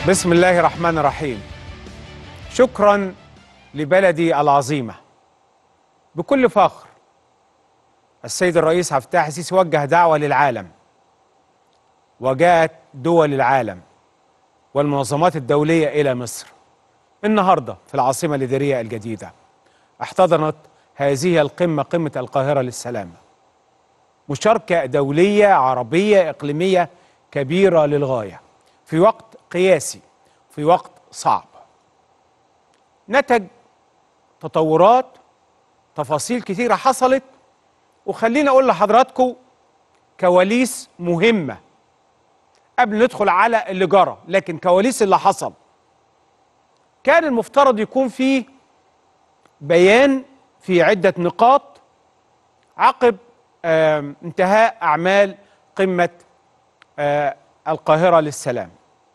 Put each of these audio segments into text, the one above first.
بسم الله الرحمن الرحيم شكرا لبلدي العظيمة بكل فخر السيد الرئيس عبد الفتاح السيسي وجه دعوة للعالم وجاءت دول العالم والمنظمات الدولية إلى مصر النهاردة في العاصمة الإدارية الجديدة احتضنت هذه القمة قمة القاهرة للسلام مشاركة دولية عربية إقليمية كبيرة للغاية في وقت قياسي في وقت صعب نتج تطورات تفاصيل كثيرة حصلت وخليني أقول لحضراتكم كواليس مهمة قبل ندخل على اللي جرى لكن كواليس اللي حصل كان المفترض يكون فيه بيان في عدة نقاط عقب آم، انتهاء أعمال قمة آه، القاهرة للسلام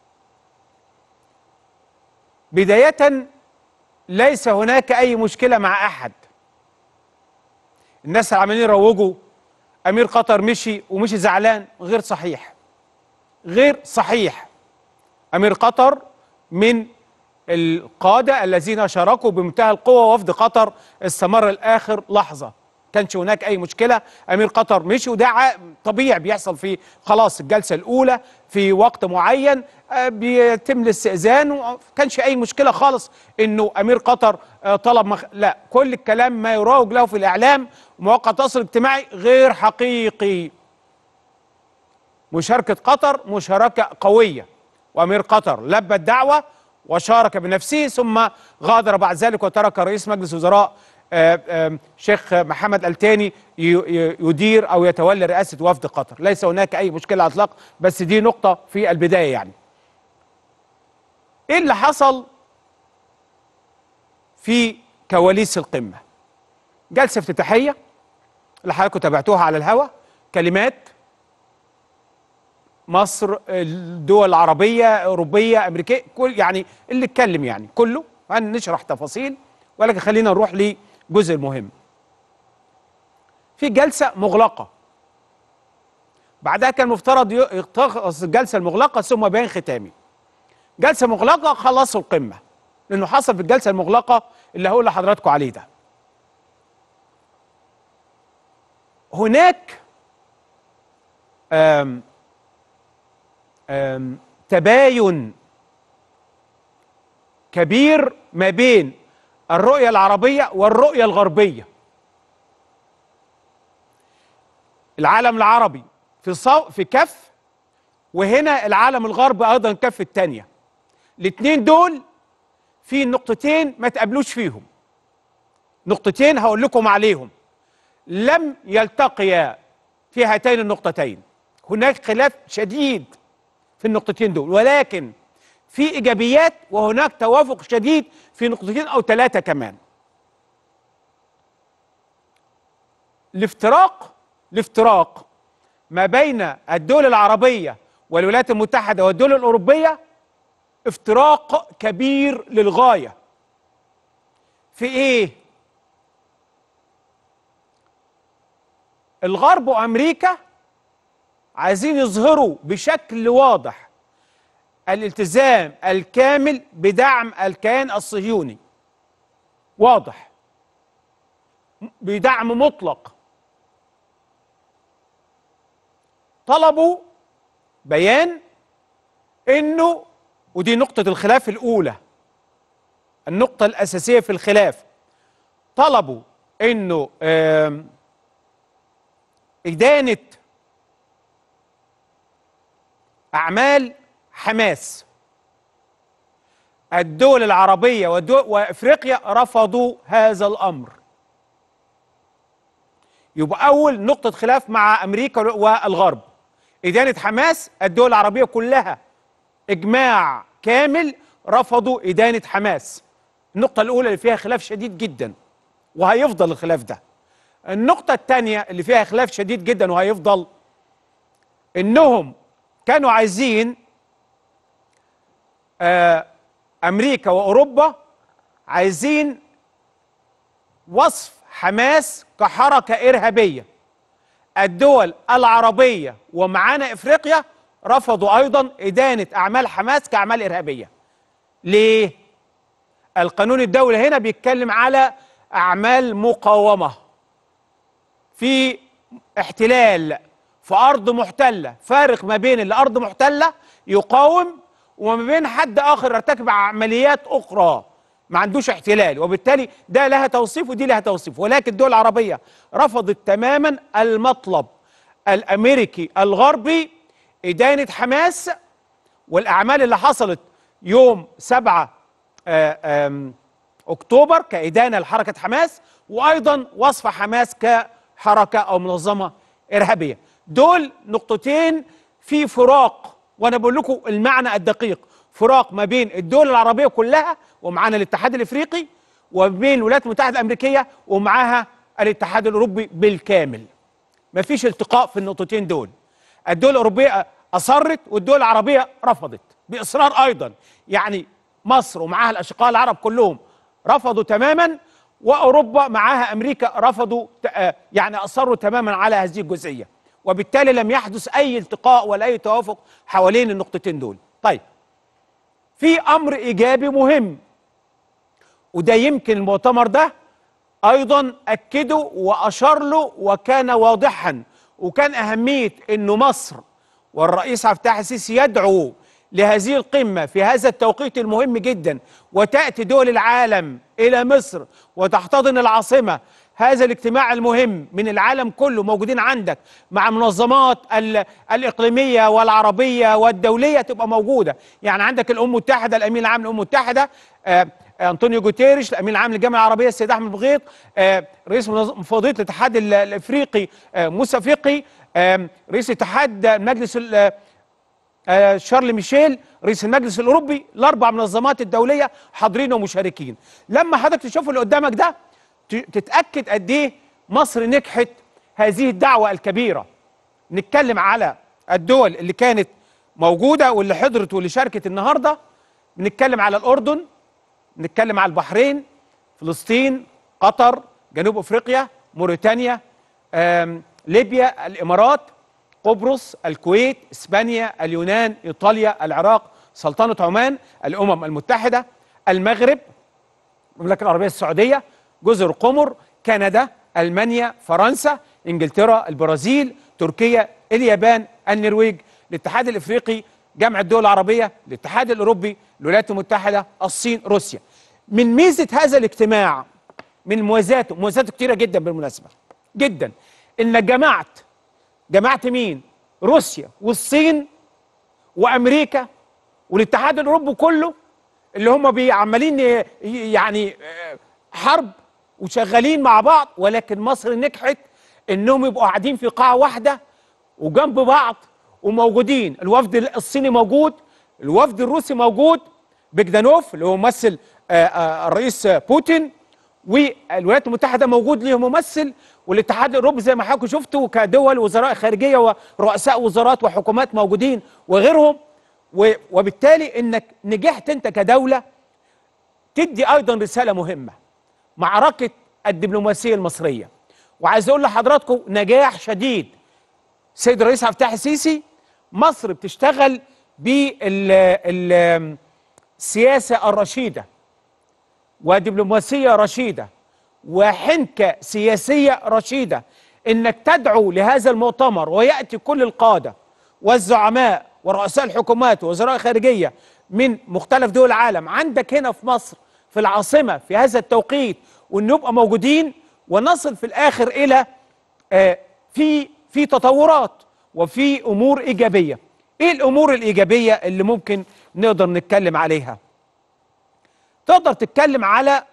بداية ليس هناك أي مشكلة مع أحد الناس اللي عمالين يروجوا أمير قطر مشي ومشي زعلان غير صحيح غير صحيح أمير قطر من القادة الذين شاركوا بمنتهى القوة وفد قطر استمر لآخر لحظة كانش هناك أي مشكلة أمير قطر مشي وده ع- طبيعي بيحصل في خلاص الجلسة الأولى في وقت معين آه، بيتم الاستئذان وما كانش أي مشكلة خالص إنه أمير قطر آه، طلب مخ... لا كل الكلام ما يروج له في الإعلام ومواقع التواصل الاجتماعي غير حقيقي مشاركة قطر مشاركة قوية وأمير قطر لبى الدعوة وشارك بنفسه ثم غادر بعد ذلك وترك رئيس مجلس وزراء آه، آه، شيخ محمد التاني ي- ي- يدير أو يتولى رئاسة وفد قطر ليس هناك أي مشكلة على الإطلاق بس دي نقطة في البداية يعني إيه اللي حصل في كواليس القمة جلسة افتتاحية اللي حضراتكم تابعتوها على الهوا كلمات مصر الدول العربية أوروبية أمريكية كل يعني اللي اتكلم يعني كله هنشرح تفاصيل ولكن خلينا نروح لجزء المهم في جلسة مغلقة بعدها كان مفترض ي- تخلص الجلسة المغلقة ثم بيان ختامي جلسة مغلقة خلصوا القمة لأنه حصل في الجلسة المغلقة اللي هقول لحضراتكم عليه ده هناك آم آم، تباين كبير ما بين الرؤية العربية والرؤية الغربية العالم العربي في صو في كف وهنا العالم الغربي ايضا كف التانية الاتنين دول في نقطتين ما تقابلوش فيهم نقطتين هقول لكم عليهم لم يلتقيا في هاتين النقطتين هناك خلاف شديد في النقطتين دول ولكن في ايجابيات وهناك توافق شديد في نقطتين او ثلاثه كمان الافتراق الافتراق ما بين الدول العربيه والولايات المتحده والدول الاوروبيه افتراق كبير للغايه في ايه الغرب وامريكا عايزين يظهروا بشكل واضح الالتزام الكامل بدعم الكيان الصهيوني واضح م- بدعم مطلق طلبوا بيان انه ودي نقطة الخلاف الأولى النقطة الأساسية في الخلاف طلبوا انه آم، إدانة أعمال حماس الدول العربية والدول وإفريقيا رفضوا هذا الأمر يبقى أول نقطة خلاف مع أمريكا والغرب إدانة حماس الدول العربية كلها إجماع كامل رفضوا إدانة حماس النقطة الأولى اللي فيها خلاف شديد جدا وهيفضل الخلاف ده النقطة الثانية اللي فيها خلاف شديد جدا وهيفضل إنهم كانوا عايزين آه، امريكا واوروبا عايزين وصف حماس كحركه ارهابيه الدول العربيه ومعانا افريقيا رفضوا ايضا ادانه اعمال حماس كاعمال ارهابيه ليه القانون الدولي هنا بيتكلم على اعمال مقاومه في احتلال في ارض محتله فارق ما بين الارض محتله يقاوم وما بين حد اخر ارتكب عمليات اخرى ما عندوش احتلال وبالتالي ده لها توصيف ودي لها توصيف ولكن الدول العربيه رفضت تماما المطلب الامريكي الغربي ادانه حماس والاعمال اللي حصلت يوم 7 آه، آم، اكتوبر كادانه لحركه حماس وايضا وصف حماس كحركه او منظمه ارهابيه دول نقطتين في فراق وانا بقول لكم المعنى الدقيق فراق ما بين الدول العربيه كلها ومعانا الاتحاد الافريقي وبين الولايات المتحده الامريكيه ومعاها الاتحاد الاوروبي بالكامل مفيش التقاء في النقطتين دول الدول الاوروبيه اصرت والدول العربيه رفضت باصرار ايضا يعني مصر ومعاها الاشقاء العرب كلهم رفضوا تماما واوروبا معاها امريكا رفضوا ت- آه، يعني اصروا تماما على هذه الجزئيه وبالتالي لم يحدث اي التقاء ولا اي توافق حوالين النقطتين دول طيب في امر ايجابي مهم وده يمكن المؤتمر ده ايضا اكده واشار له وكان واضحا وكان اهميه انه مصر والرئيس عبد الفتاح السيسي يدعو لهذه القمه في هذا التوقيت المهم جدا وتاتي دول العالم الى مصر وتحتضن العاصمه هذا الاجتماع المهم من العالم كله موجودين عندك مع منظمات ال- الاقليميه والعربيه والدوليه تبقى موجوده يعني عندك الامم المتحده الامين العام للامم المتحده آه انطونيو جوتيريش الامين العام للجامعه العربيه السيد احمد بغيط آه، رئيس منظ- مفوضيه الاتحاد ال- الافريقي آه، موسى فقي آه، رئيس اتحاد مجلس ال- آه، شارل ميشيل رئيس المجلس الاوروبي الاربع منظمات الدوليه حاضرين ومشاركين لما حضرتك تشوف اللي قدامك ده ت- تتاكد قد ايه مصر نجحت هذه الدعوه الكبيره نتكلم على الدول اللي كانت موجوده واللي حضرت واللي شاركت النهارده بنتكلم على الاردن نتكلم على البحرين فلسطين قطر جنوب افريقيا موريتانيا آم، ليبيا الامارات قبرص الكويت اسبانيا اليونان ايطاليا العراق سلطنه عمان الامم المتحده المغرب المملكه العربيه السعوديه جزر القمر كندا المانيا فرنسا انجلترا البرازيل تركيا اليابان النرويج الاتحاد الافريقي جامعه الدول العربيه الاتحاد الاوروبي الولايات المتحده الصين روسيا من ميزه هذا الاجتماع من مميزاته مميزاته كتيره جدا بالمناسبه جدا انك جمعت جمعت مين روسيا والصين وامريكا والاتحاد الاوروبي كله اللي هم بي- عمالين ي- يعني آه، حرب وشغالين مع بعض ولكن مصر نجحت انهم يبقوا قاعدين في قاعه واحده وجنب بعض وموجودين الوفد الصيني موجود الوفد الروسي موجود بيجدانوف اللي هو ممثل آه، آه، الرئيس آه، بوتين والولايات المتحده موجود ليهم ممثل والاتحاد الاوروبي زي ما حضراتكم شفتوا كدول وزراء خارجيه ورؤساء وزارات وحكومات موجودين وغيرهم و- وبالتالي انك نجحت انت كدوله تدي ايضا رساله مهمه معركه الدبلوماسيه المصريه وعايز اقول لحضراتكم نجاح شديد سيد الرئيس عبد الفتاح السيسي مصر بتشتغل بالسياسه الرشيده ودبلوماسيه رشيده وحنكه سياسيه رشيده انك تدعو لهذا المؤتمر وياتي كل القاده والزعماء ورؤساء الحكومات ووزراء خارجيه من مختلف دول العالم عندك هنا في مصر في العاصمه في هذا التوقيت وان نبقى موجودين ونصل في الاخر الى آه، في في تطورات وفي امور ايجابيه ايه الامور الايجابيه اللي ممكن نقدر نتكلم عليها تقدر تتكلم على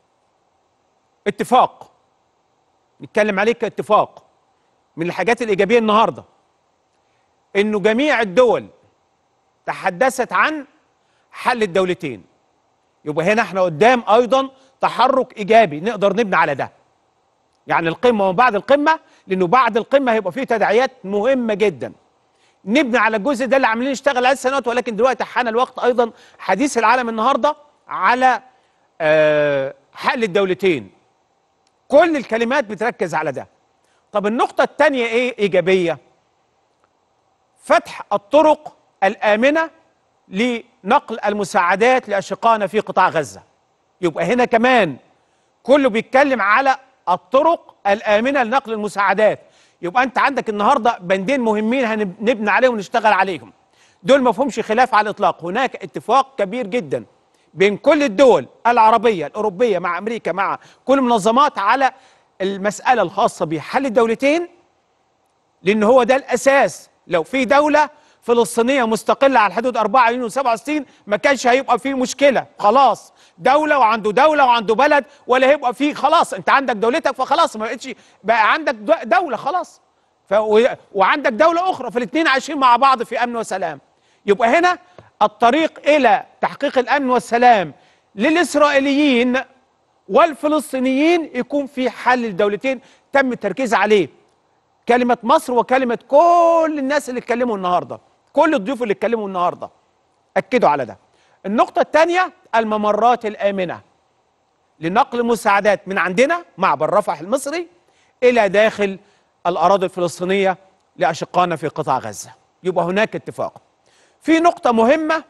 اتفاق نتكلم عليه كاتفاق من الحاجات الايجابيه النهارده انه جميع الدول تحدثت عن حل الدولتين يبقى هنا احنا قدام ايضا تحرك ايجابي نقدر نبني على ده يعني القمه وبعد القمه لانه بعد القمه هيبقى فيه تداعيات مهمه جدا نبني على الجزء ده اللي عاملين نشتغل عليه سنوات ولكن دلوقتي حان الوقت ايضا حديث العالم النهارده على آه، حل الدولتين كل الكلمات بتركز على ده طب النقطة الثانية ايه ايجابية فتح الطرق الامنه لنقل المساعدات لاشقائنا في قطاع غزه يبقى هنا كمان كله بيتكلم على الطرق الامنه لنقل المساعدات يبقى انت عندك النهارده بندين مهمين هنبني عليهم ونشتغل عليهم دول ما فيهمش خلاف على الاطلاق هناك اتفاق كبير جدا بين كل الدول العربيه الاوروبيه مع امريكا مع كل المنظمات على المساله الخاصه بحل الدولتين لان هو ده الاساس لو في دوله فلسطينيه مستقله على حدود 4 يونيو 67 ما كانش هيبقى فيه مشكله خلاص دوله وعنده دوله وعنده بلد ولا هيبقى فيه خلاص انت عندك دولتك فخلاص ما بقتش بقى عندك دوله خلاص ف وعندك دوله اخرى فالاثنين عايشين مع بعض في امن وسلام يبقى هنا الطريق الى تحقيق الامن والسلام للاسرائيليين والفلسطينيين يكون في حل الدولتين تم التركيز عليه كلمه مصر وكلمه كل الناس اللي اتكلموا النهارده كل الضيوف اللي اتكلموا النهارده اكدوا على ده النقطه الثانيه الممرات الامنه لنقل المساعدات من عندنا معبر رفح المصري الى داخل الاراضي الفلسطينيه لاشقائنا في قطاع غزه يبقى هناك اتفاق في نقطه مهمه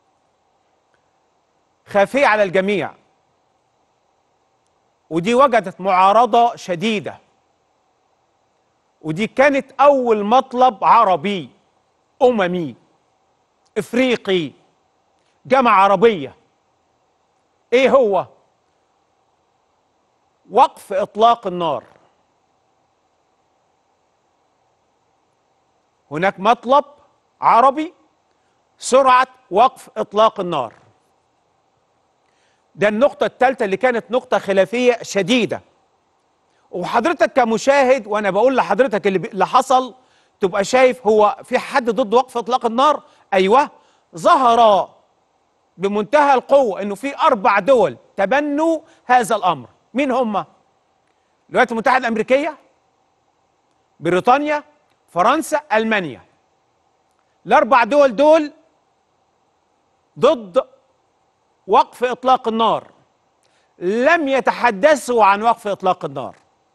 خافيه على الجميع ودي وجدت معارضه شديده ودي كانت اول مطلب عربي اممي افريقي جامعه عربيه ايه هو وقف اطلاق النار هناك مطلب عربي سرعه وقف اطلاق النار ده النقطه الثالثه اللي كانت نقطه خلافيه شديده وحضرتك كمشاهد وانا بقول لحضرتك اللي, اللي حصل تبقى شايف هو في حد ضد وقف اطلاق النار ايوه ظهر بمنتهى القوه انه في اربع دول تبنوا هذا الامر مين هم الولايات المتحده الامريكيه بريطانيا فرنسا المانيا الاربع دول دول ضد وقف اطلاق النار لم يتحدثوا عن وقف اطلاق النار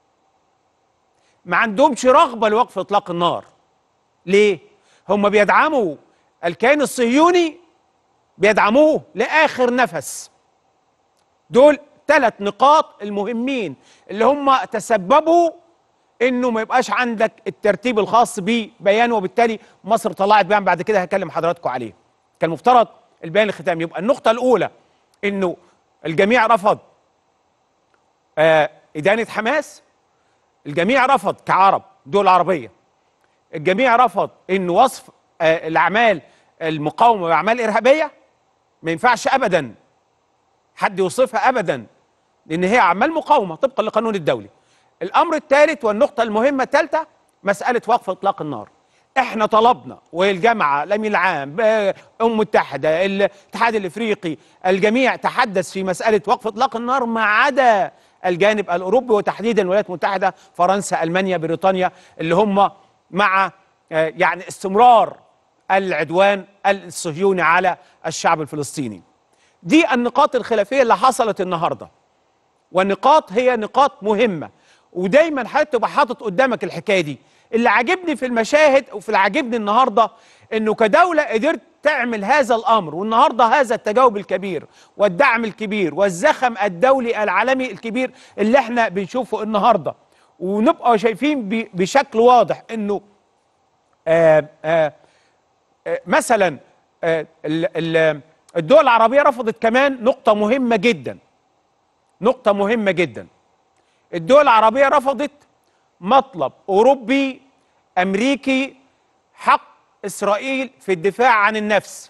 ما عندهمش رغبه لوقف اطلاق النار ليه هم بيدعموا الكيان الصهيوني بيدعموه لاخر نفس دول ثلاث نقاط المهمين اللي هم تسببوا انه ما يبقاش عندك الترتيب الخاص ببيان وبالتالي مصر طلعت بيان بعد كده هكلم حضراتكم عليه كان المفترض البيان الختامي يبقى النقطه الاولى انه الجميع رفض آه ادانه حماس الجميع رفض كعرب دول عربيه الجميع رفض ان وصف آه الاعمال المقاومه باعمال ارهابيه ما ينفعش ابدا حد يوصفها ابدا لان هي اعمال مقاومه طبقا للقانون الدولي الامر الثالث والنقطه المهمه الثالثه مساله وقف اطلاق النار احنا طلبنا والجامعه الامين العام امم متحده الاتحاد الافريقي الجميع تحدث في مساله وقف اطلاق النار ما عدا الجانب الاوروبي وتحديدا الولايات المتحده فرنسا المانيا بريطانيا اللي هم مع يعني استمرار العدوان الصهيوني على الشعب الفلسطيني دي النقاط الخلافيه اللي حصلت النهارده والنقاط هي نقاط مهمه ودايما حضرتك تبقى حاطط قدامك الحكايه دي اللي عاجبني في المشاهد وفي اللي عاجبني النهارده انه كدوله قدرت تعمل هذا الامر والنهارده هذا التجاوب الكبير والدعم الكبير والزخم الدولي العالمي الكبير اللي احنا بنشوفه النهارده ونبقى شايفين بشكل واضح انه آآ آآ آآ مثلا الدول العربيه رفضت كمان نقطه مهمه جدا نقطه مهمه جدا الدول العربيه رفضت مطلب اوروبي امريكي حق اسرائيل في الدفاع عن النفس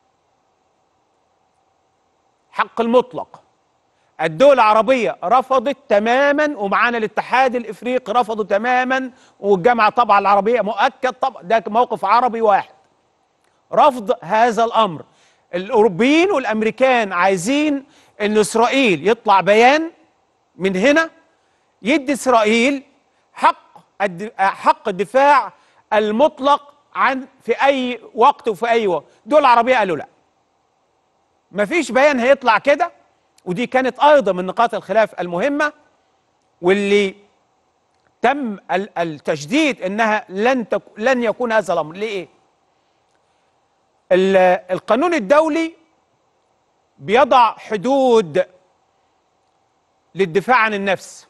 حق المطلق الدول العربية رفضت تماما ومعانا الاتحاد الافريقي رفضوا تماما والجامعة طبعا العربية مؤكد طبعا ده موقف عربي واحد رفض هذا الامر الاوروبيين والامريكان عايزين ان اسرائيل يطلع بيان من هنا يدي اسرائيل حق حق الدفاع المطلق عن في اي وقت وفي اي وقت دول العربيه قالوا لا مفيش بيان هيطلع كده ودي كانت ايضا من نقاط الخلاف المهمه واللي تم التشديد انها لن تك... لن يكون هذا الامر ليه ال- القانون الدولي بيضع حدود للدفاع عن النفس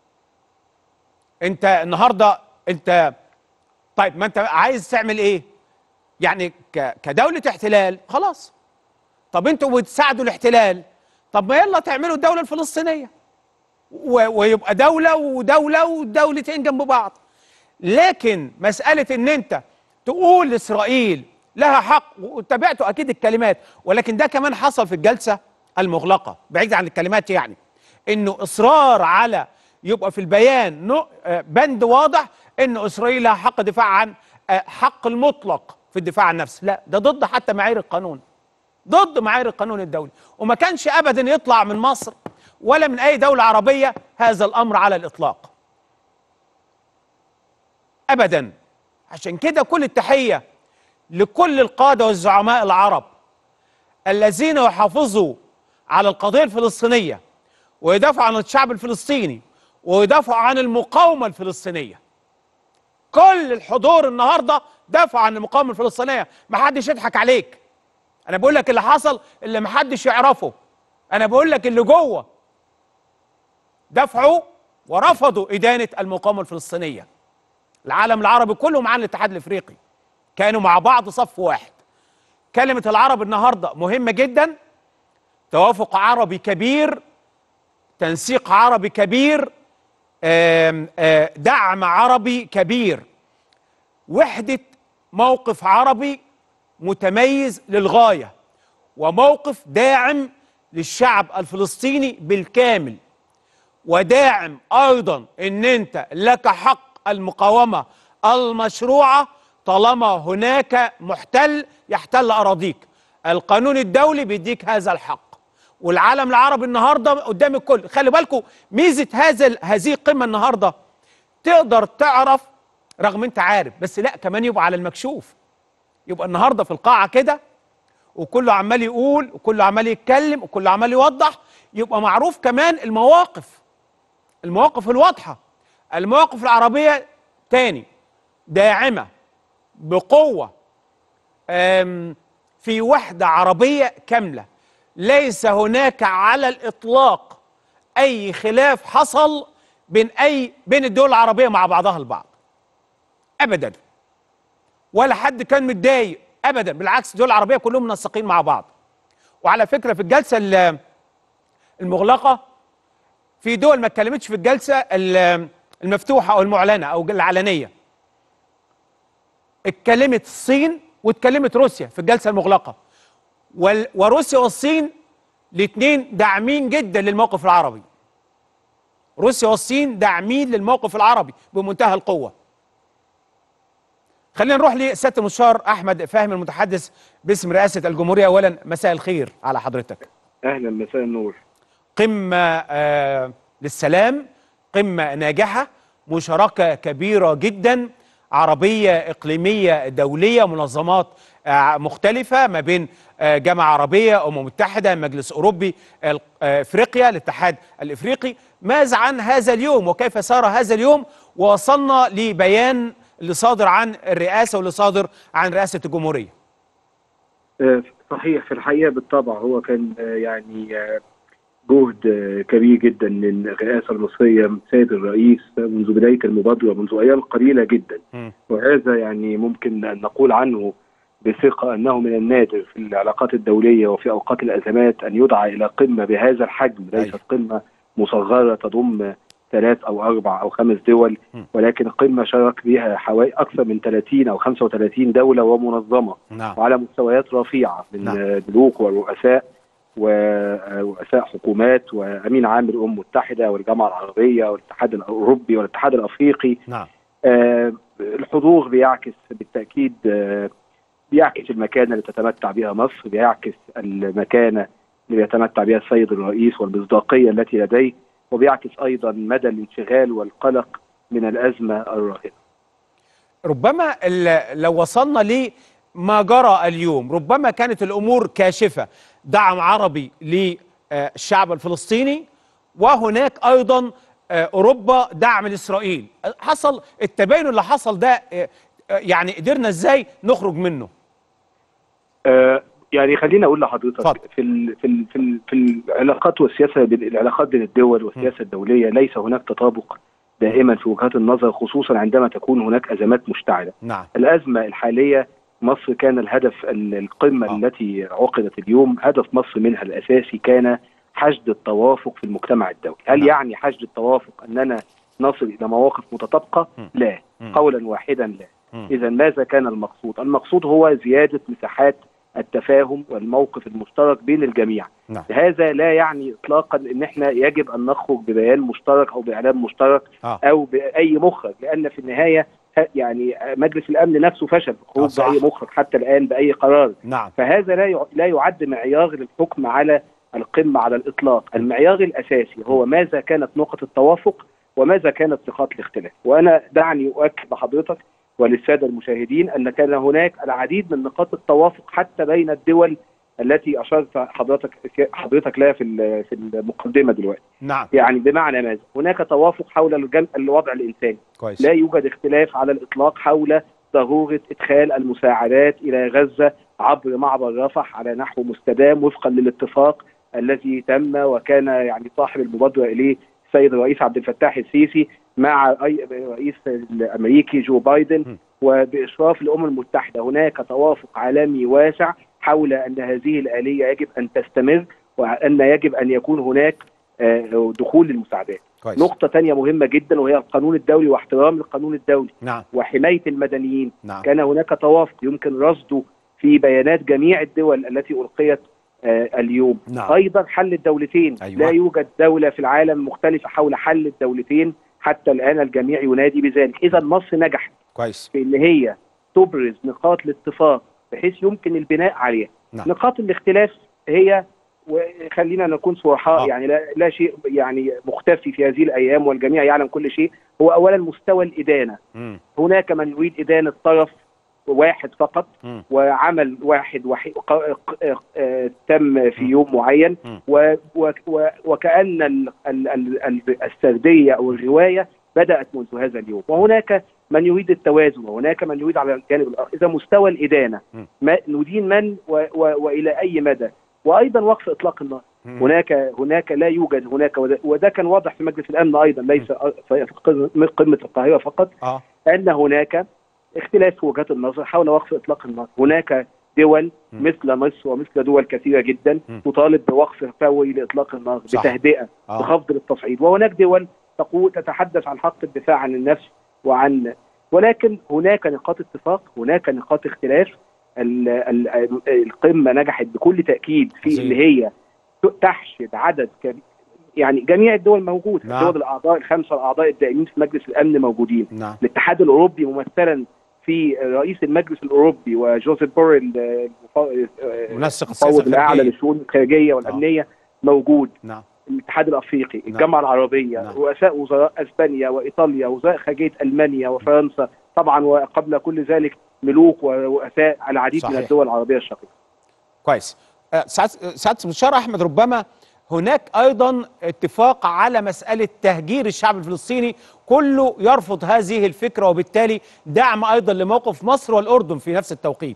انت النهارده انت طيب ما انت عايز تعمل ايه يعني ك- كدولة احتلال خلاص طب انتوا بتساعدوا الاحتلال طب ما يلا تعملوا الدولة الفلسطينية و- ويبقى دولة ودولة ودولتين جنب بعض لكن مسألة ان انت تقول لاسرائيل لها حق وتابعتوا اكيد الكلمات ولكن ده كمان حصل في الجلسة المغلقة بعيد عن الكلمات يعني انه اصرار على يبقى في البيان نوع- آه، بند واضح ان اسرائيل لها حق دفاع عن آه، حق المطلق في الدفاع عن النفس لا ده ضد حتى معايير القانون ضد معايير القانون الدولي وما كانش ابدا يطلع من مصر ولا من اي دولة عربية هذا الامر على الاطلاق ابدا عشان كده كل التحيه لكل القاده والزعماء العرب الذين يحافظوا على القضيه الفلسطينيه ويدافعوا عن الشعب الفلسطيني ويدافعوا عن المقاومه الفلسطينيه كل الحضور النهارده دافعوا عن المقاومه الفلسطينيه ما حدش يضحك عليك انا بقول لك اللي حصل اللي ما حدش يعرفه انا بقول لك اللي جوه دفعوا ورفضوا ادانه المقاومه الفلسطينيه العالم العربي كله مع الاتحاد الافريقي كانوا مع بعض صف واحد كلمه العرب النهارده مهمه جدا توافق عربي كبير تنسيق عربي كبير آم، آه، دعم عربي كبير وحده موقف عربي متميز للغايه وموقف داعم للشعب الفلسطيني بالكامل وداعم ايضا ان انت لك حق المقاومه المشروعه طالما هناك محتل يحتل اراضيك القانون الدولي بيديك هذا الحق والعالم العربي النهارده قدام الكل خلي بالكم ميزه هذا ال- هذه القمه النهارده تقدر تعرف رغم انت عارف بس لا كمان يبقى على المكشوف يبقى النهارده في القاعه كده وكله عمال يقول وكله عمال يتكلم وكله عمال يوضح يبقى معروف كمان المواقف المواقف الواضحة المواقف العربية تاني داعمة بقوة أم، في وحدة عربية كاملة ليس هناك على الإطلاق أي خلاف حصل بين أي بين الدول العربية مع بعضها البعض أبدا ولا حد كان متضايق أبدا بالعكس الدول العربية كلهم منسقين مع بعض وعلى فكرة في الجلسة ال- المغلقة في دول ما اتكلمتش في الجلسه ال- المفتوحه او المعلنه او العلنيه اتكلمت الصين واتكلمت روسيا في الجلسه المغلقه وال- وروسيا والصين الاثنين داعمين جدا للموقف العربي روسيا والصين داعمين للموقف العربي بمنتهى القوه خلينا نروح لسياده المستشار احمد فهمي المتحدث باسم رئاسه الجمهوريه اولا مساء الخير على حضرتك اهلا مساء النور قمة آه، للسلام قمة ناجحة مشاركة كبيرة جدا عربية إقليمية دولية منظمات آه، مختلفة ما بين آه، جامعة عربية أمم متحدة مجلس أوروبي ال- آه، إفريقيا الاتحاد الإفريقي ماذا عن هذا اليوم وكيف سار هذا اليوم ووصلنا لبيان اللي صادر عن الرئاسة واللي صادر عن رئاسة الجمهورية آه، صحيح في الحقيقه بالطبع هو كان آه، يعني آه، جهد آه، كبير جدا من الرئاسه المصريه من سيد الرئيس منذ بدايه المبادره منذ ايام قليله جدا مم. وهذا يعني ممكن ان نقول عنه بثقه انه من النادر في العلاقات الدوليه وفي اوقات الازمات ان يدعى الى قمه بهذا الحجم ليست أيوة. قمه مصغره تضم ثلاث او اربع او خمس دول م. ولكن قمه شارك بها حوالي اكثر من 30 او 35 دوله ومنظمه نعم وعلى مستويات رفيعه من نعم. نعم. ملوك ورؤساء ورؤساء حكومات وامين عام الامم المتحده والجامعه العربيه والاتحاد الاوروبي والاتحاد الافريقي نعم آه، الحضور بيعكس بالتاكيد آه، بيعكس المكانه اللي تتمتع بها مصر بيعكس المكانه اللي يتمتع بها السيد الرئيس والمصداقيه التي لديه وبيعكس ايضا مدى الانشغال والقلق من الازمه الراهنه ربما ال- لو وصلنا لما جرى اليوم ربما كانت الامور كاشفه دعم عربي للشعب الفلسطيني وهناك ايضا آه، اوروبا دعم لاسرائيل حصل التباين اللي حصل ده آه، آه، يعني قدرنا ازاي نخرج منه آه يعني خليني اقول لحضرتك اتفضل. في ال في ال في, ال في العلاقات والسياسه بين العلاقات بين الدول والسياسه الدوليه ليس هناك تطابق دائما في وجهات النظر خصوصا عندما تكون هناك ازمات مشتعله. نعم الازمه الحاليه مصر كان الهدف ال- القمه آه. آه. التي عقدت اليوم هدف مصر منها الاساسي كان حشد التوافق في المجتمع الدولي، هل نعم. يعني حشد التوافق اننا نصل الى مواقف متطابقه؟ م. لا، م. قولا واحدا لا. م. اذا ماذا كان المقصود؟ المقصود هو زياده مساحات التفاهم والموقف المشترك بين الجميع. نعم هذا لا يعني اطلاقا ان احنا يجب ان نخرج ببيان مشترك او باعلام مشترك آه. او باي مخرج لان في النهايه ه- يعني مجلس الامن نفسه فشل في آه، الخروج صح. باي مخرج حتى الان باي قرار نعم فهذا لا يع- لا يعد معيار للحكم على القمه على الاطلاق المعيار الاساسي هو ماذا كانت نقط التوافق وماذا كانت نقاط الاختلاف وانا دعني اؤكد لحضرتك وللساده المشاهدين ان كان هناك العديد من نقاط التوافق حتى بين الدول التي اشرت حضرتك حضرتك لها في ال- في المقدمه دلوقتي نعم يعني بمعنى ماذا هناك توافق حول الجل- الوضع الانساني كويس لا يوجد اختلاف على الاطلاق حول ضروره ادخال المساعدات الى غزه عبر معبر رفح على نحو مستدام وفقا للاتفاق الذي تم وكان يعني صاحب المبادره اليه السيد الرئيس عبد الفتاح السيسي مع أي- الرئيس الامريكي جو بايدن م. وباشراف الامم المتحده هناك توافق عالمي واسع حول ان هذه الاليه يجب ان تستمر وان يجب ان يكون هناك آه، دخول للمساعدات. كويس نقطة تانية مهمة جدا وهي القانون الدولي واحترام القانون الدولي نعم وحماية المدنيين نعم كان هناك توافق يمكن رصده في بيانات جميع الدول التي ألقيت آه اليوم نعم أيضا حل الدولتين أيوة. لا يوجد دولة في العالم مختلفة حول حل الدولتين حتى الآن الجميع ينادي بذلك إذا مصر نجحت كويس في ان هي تبرز نقاط الاتفاق بحيث يمكن البناء عليها نعم. نقاط الاختلاف هي وخلينا نكون صرحاء آه. يعني لا, لا شيء يعني مختفي في هذه الايام والجميع يعلم كل شيء هو اولا مستوى الادانه مم. هناك من يريد ادانه طرف واحد فقط مم. وعمل واحد وحي... ق... ق... آه، تم في يوم معين مم. و... و... و... وكأن ال... ال... ال... ال- السردية أو الرواية بدأت منذ هذا اليوم وهناك من يريد التوازن وهناك من يريد على الجانب الآخر إذا مستوى الإدانة مم. ما ندين من و... و... وإلى أي مدى وأيضا وقف إطلاق النار مم. هناك هناك لا يوجد هناك وده, وده كان واضح في مجلس الأمن أيضا ليس في قمة قمة القاهرة فقط اه ان هناك اختلاف في وجهات النظر حول وقف اطلاق النار، هناك دول م. مثل مصر ومثل دول كثيره جدا م. تطالب بوقف فوري لاطلاق النار صح. بتهدئه اه بخفض للتصعيد، وهناك دول تقول تتحدث عن حق الدفاع عن النفس وعن ولكن هناك نقاط اتفاق، هناك نقاط اختلاف ال- ال- القمه نجحت بكل تاكيد في عظيم. ان هي ت- تحشد عدد كبير يعني جميع الدول موجوده، نعم. الدول الاعضاء الخمسه الاعضاء الدائمين في مجلس الامن موجودين. نعم الاتحاد الاوروبي ممثلا في رئيس المجلس الاوروبي وجوزيف بوريل منسق المفوض السياسه الاعلى الخارجيه للشؤون الخارجيه والامنيه موجود نعم الاتحاد الافريقي نعم. الجامعه العربيه نعم. رؤساء وزراء اسبانيا وايطاليا وزراء خارجيه المانيا وفرنسا طبعا وقبل كل ذلك ملوك ورؤساء العديد من صحيح. الدول العربيه الشقيقه كويس آه، سعاده سعاده المستشار احمد ربما هناك ايضا اتفاق على مساله تهجير الشعب الفلسطيني كله يرفض هذه الفكره وبالتالي دعم ايضا لموقف مصر والاردن في نفس التوقيت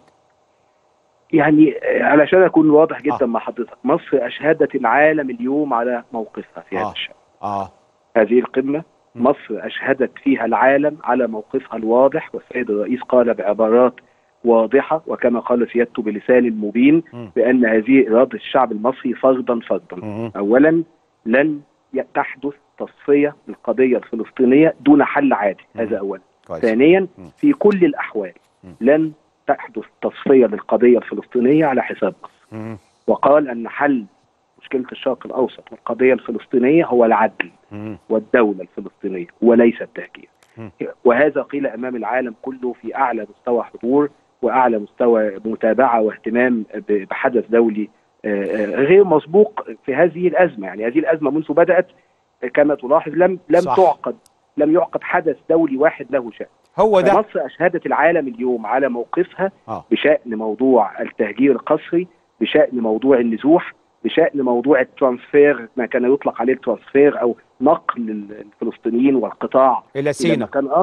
يعني آه، علشان اكون واضح جدا آه. مع حضرتك مصر اشهدت العالم اليوم على موقفها في هذا آه. الشان اه هذه القمة م. مصر أشهدت فيها العالم على موقفها الواضح والسيد الرئيس قال بعبارات واضحة وكما قال سيادته بلسان مبين م. بأن هذه إرادة الشعب المصري فرضا فرضا مم. أولا لن ي- تحدث تصفية للقضية الفلسطينية دون حل عادل م. هذا أولا كويس ثانيا م. في كل الأحوال م. لن تحدث تصفية للقضية الفلسطينية على حساب مصر مم. وقال أن حل مشكلة الشرق الأوسط والقضية الفلسطينية هو العدل مم. والدولة الفلسطينية وليس التهجير م. وهذا قيل أمام العالم كله في أعلى مستوى حضور وأعلى مستوى متابعة واهتمام ب- بحدث دولي آه، آه، غير مسبوق في هذه الأزمة يعني هذه الأزمة منذ بدأت آه، كما تلاحظ لم لم صح. تعقد لم يعقد حدث دولي واحد له شأن هو ده فمصر أشهدت العالم اليوم على موقفها اه بشأن موضوع التهجير القسري بشأن موضوع النزوح بشأن موضوع الترانسفير ما كان يطلق عليه الترانسفير أو نقل الفلسطينيين والقطاع الى إلى سينا مكان آخر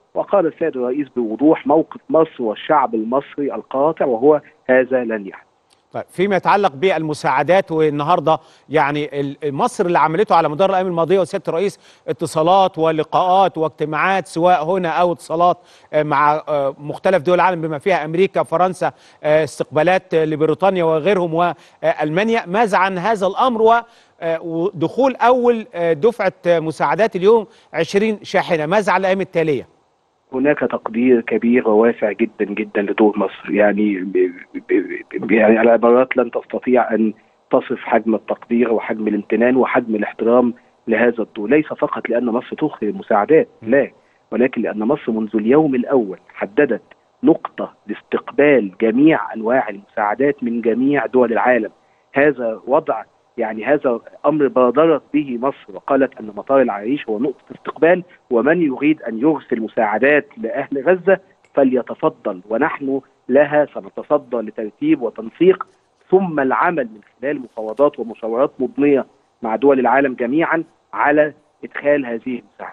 وقال السيد الرئيس بوضوح موقف مصر والشعب المصري القاطع وهو هذا لن يحدث طيب فيما يتعلق بالمساعدات والنهارده يعني ال- مصر اللي عملته على مدار الايام الماضيه وسياده الرئيس اتصالات ولقاءات واجتماعات سواء هنا او اتصالات آه، مع آه، مختلف دول العالم بما فيها امريكا فرنسا آه، استقبالات آه، لبريطانيا وغيرهم والمانيا ماذا عن هذا الامر و آه، ودخول اول آه، دفعه آه، مساعدات اليوم 20 شاحنه ماذا على الايام التاليه هناك تقدير كبير وواسع جدا جدا لدور مصر يعني ب ب ب يعني على عبارات لن تستطيع ان تصف حجم التقدير وحجم الامتنان وحجم الاحترام لهذا الدور ليس فقط لان مصر تخفي المساعدات لا ولكن لان مصر منذ اليوم الاول حددت نقطه لاستقبال جميع انواع المساعدات من جميع دول العالم هذا وضع يعني هذا امر بادرت به مصر وقالت ان مطار العريش هو نقطه استقبال ومن يريد ان يرسل مساعدات لاهل غزه فليتفضل ونحن لها سنتصدى لترتيب وتنسيق ثم العمل من خلال مفاوضات ومشاورات مضنيه مع دول العالم جميعا على ادخال هذه المساعده.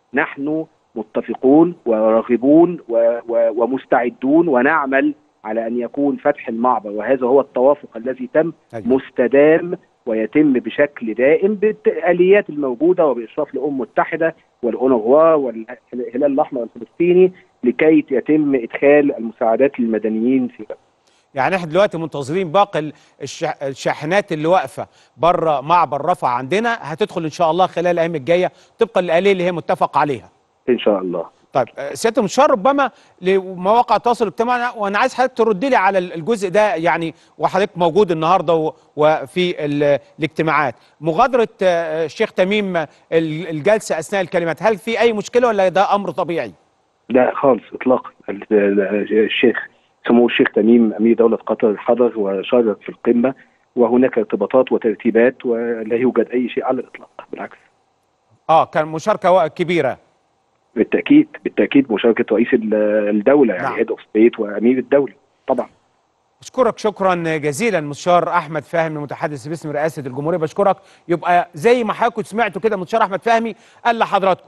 نحن متفقون وراغبون و- و- ومستعدون ونعمل على ان يكون فتح المعبر وهذا هو التوافق الذي تم أيوة. مستدام ويتم بشكل دائم بالاليات الموجوده وباشراف الامم المتحده والاونروا والهلال الاحمر الفلسطيني لكي يتم ادخال المساعدات للمدنيين في غزه. يعني احنا دلوقتي منتظرين باقي ال- الش- الشاحنات اللي واقفه بره معبر رفح عندنا هتدخل ان شاء الله خلال الايام الجايه طبقا للاليه اللي هي متفق عليها. ان شاء الله. طيب آه، سياده المستشار ربما لمواقع التواصل الاجتماعي وانا عايز حضرتك ترد لي على ال- الجزء ده يعني وحضرتك موجود النهارده و- وفي ال- الاجتماعات مغادره آه، الشيخ تميم آه، ال- الجلسه اثناء الكلمات هل في اي مشكله ولا ده امر طبيعي؟ لا خالص اطلاقا ال- ال- الشيخ سمو الشيخ تميم امير دوله قطر حضر وشارك في القمه وهناك ارتباطات وترتيبات ولا يوجد اي شيء على الاطلاق بالعكس. اه كان مشاركه وا- كبيره بالتاكيد بالتاكيد مشاركه رئيس ال- الدوله يعني نعم. هيد اوف ستيت وامير الدوله طبعا. بشكرك شكرا جزيلا مستشار احمد فهمي المتحدث باسم رئاسه الجمهوريه بشكرك يبقى زي ما حضراتكم سمعتوا كده مستشار احمد فهمي قال لحضراتكم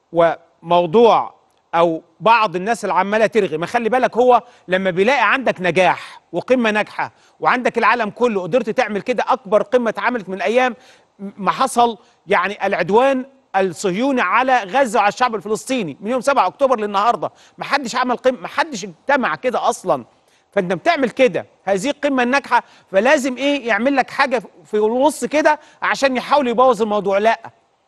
وموضوع او بعض الناس اللي عماله ترغي ما خلي بالك هو لما بيلاقي عندك نجاح وقمه ناجحه وعندك العالم كله قدرت تعمل كده اكبر قمه اتعملت من ايام ما حصل يعني العدوان الصهيوني على غزه وعلى الشعب الفلسطيني من يوم 7 اكتوبر للنهارده ما حدش عمل قمه ما حدش اجتمع كده اصلا فانت بتعمل كده هذه القمه الناجحه فلازم ايه يعمل لك حاجه في النص كده عشان يحاول يبوظ الموضوع لا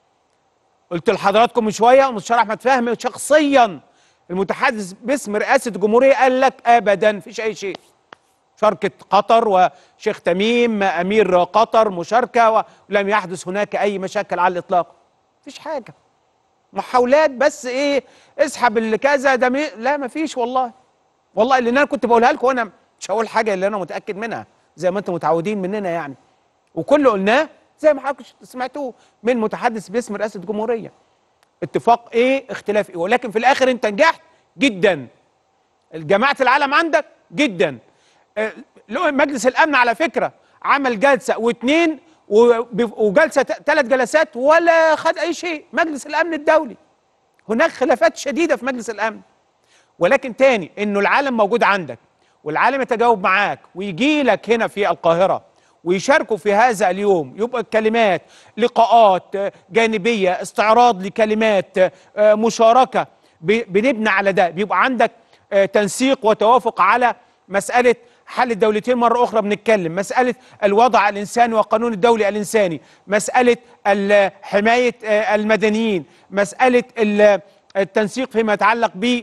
قلت لحضراتكم من شويه مستشار احمد فهمي شخصيا المتحدث باسم رئاسه الجمهوريه قال لك ابدا مفيش اي شيء شركه قطر وشيخ تميم امير قطر مشاركه ولم يحدث هناك اي مشاكل على الاطلاق مفيش حاجه محاولات بس ايه اسحب اللي كذا ده مي... لا مفيش والله والله اللي انا كنت بقولها لكم وانا مش هقول حاجه اللي انا متاكد منها زي ما انتم متعودين مننا يعني وكل اللي قلناه زي ما حضرتك سمعتوه من متحدث باسم رئاسه الجمهوريه اتفاق ايه اختلاف ايه ولكن في الاخر انت نجحت جدا جماعه العالم عندك جدا آه، لو- مجلس الامن على فكره عمل جلسه واثنين وب- وجلسه ثلاث جلسات ولا خد اي شيء مجلس الامن الدولي هناك خلافات شديده في مجلس الامن ولكن تاني انه العالم موجود عندك والعالم يتجاوب معاك ويجي لك هنا في القاهره ويشاركوا في هذا اليوم يبقى الكلمات لقاءات آه، جانبيه استعراض لكلمات آه، مشاركه ب- بنبني على ده بيبقى عندك آه، تنسيق وتوافق على مساله حل الدولتين مرة أخرى بنتكلم مسألة الوضع الإنساني والقانون الدولي الإنساني مسألة ال- حماية آه، المدنيين مسألة ال- التنسيق فيما يتعلق ب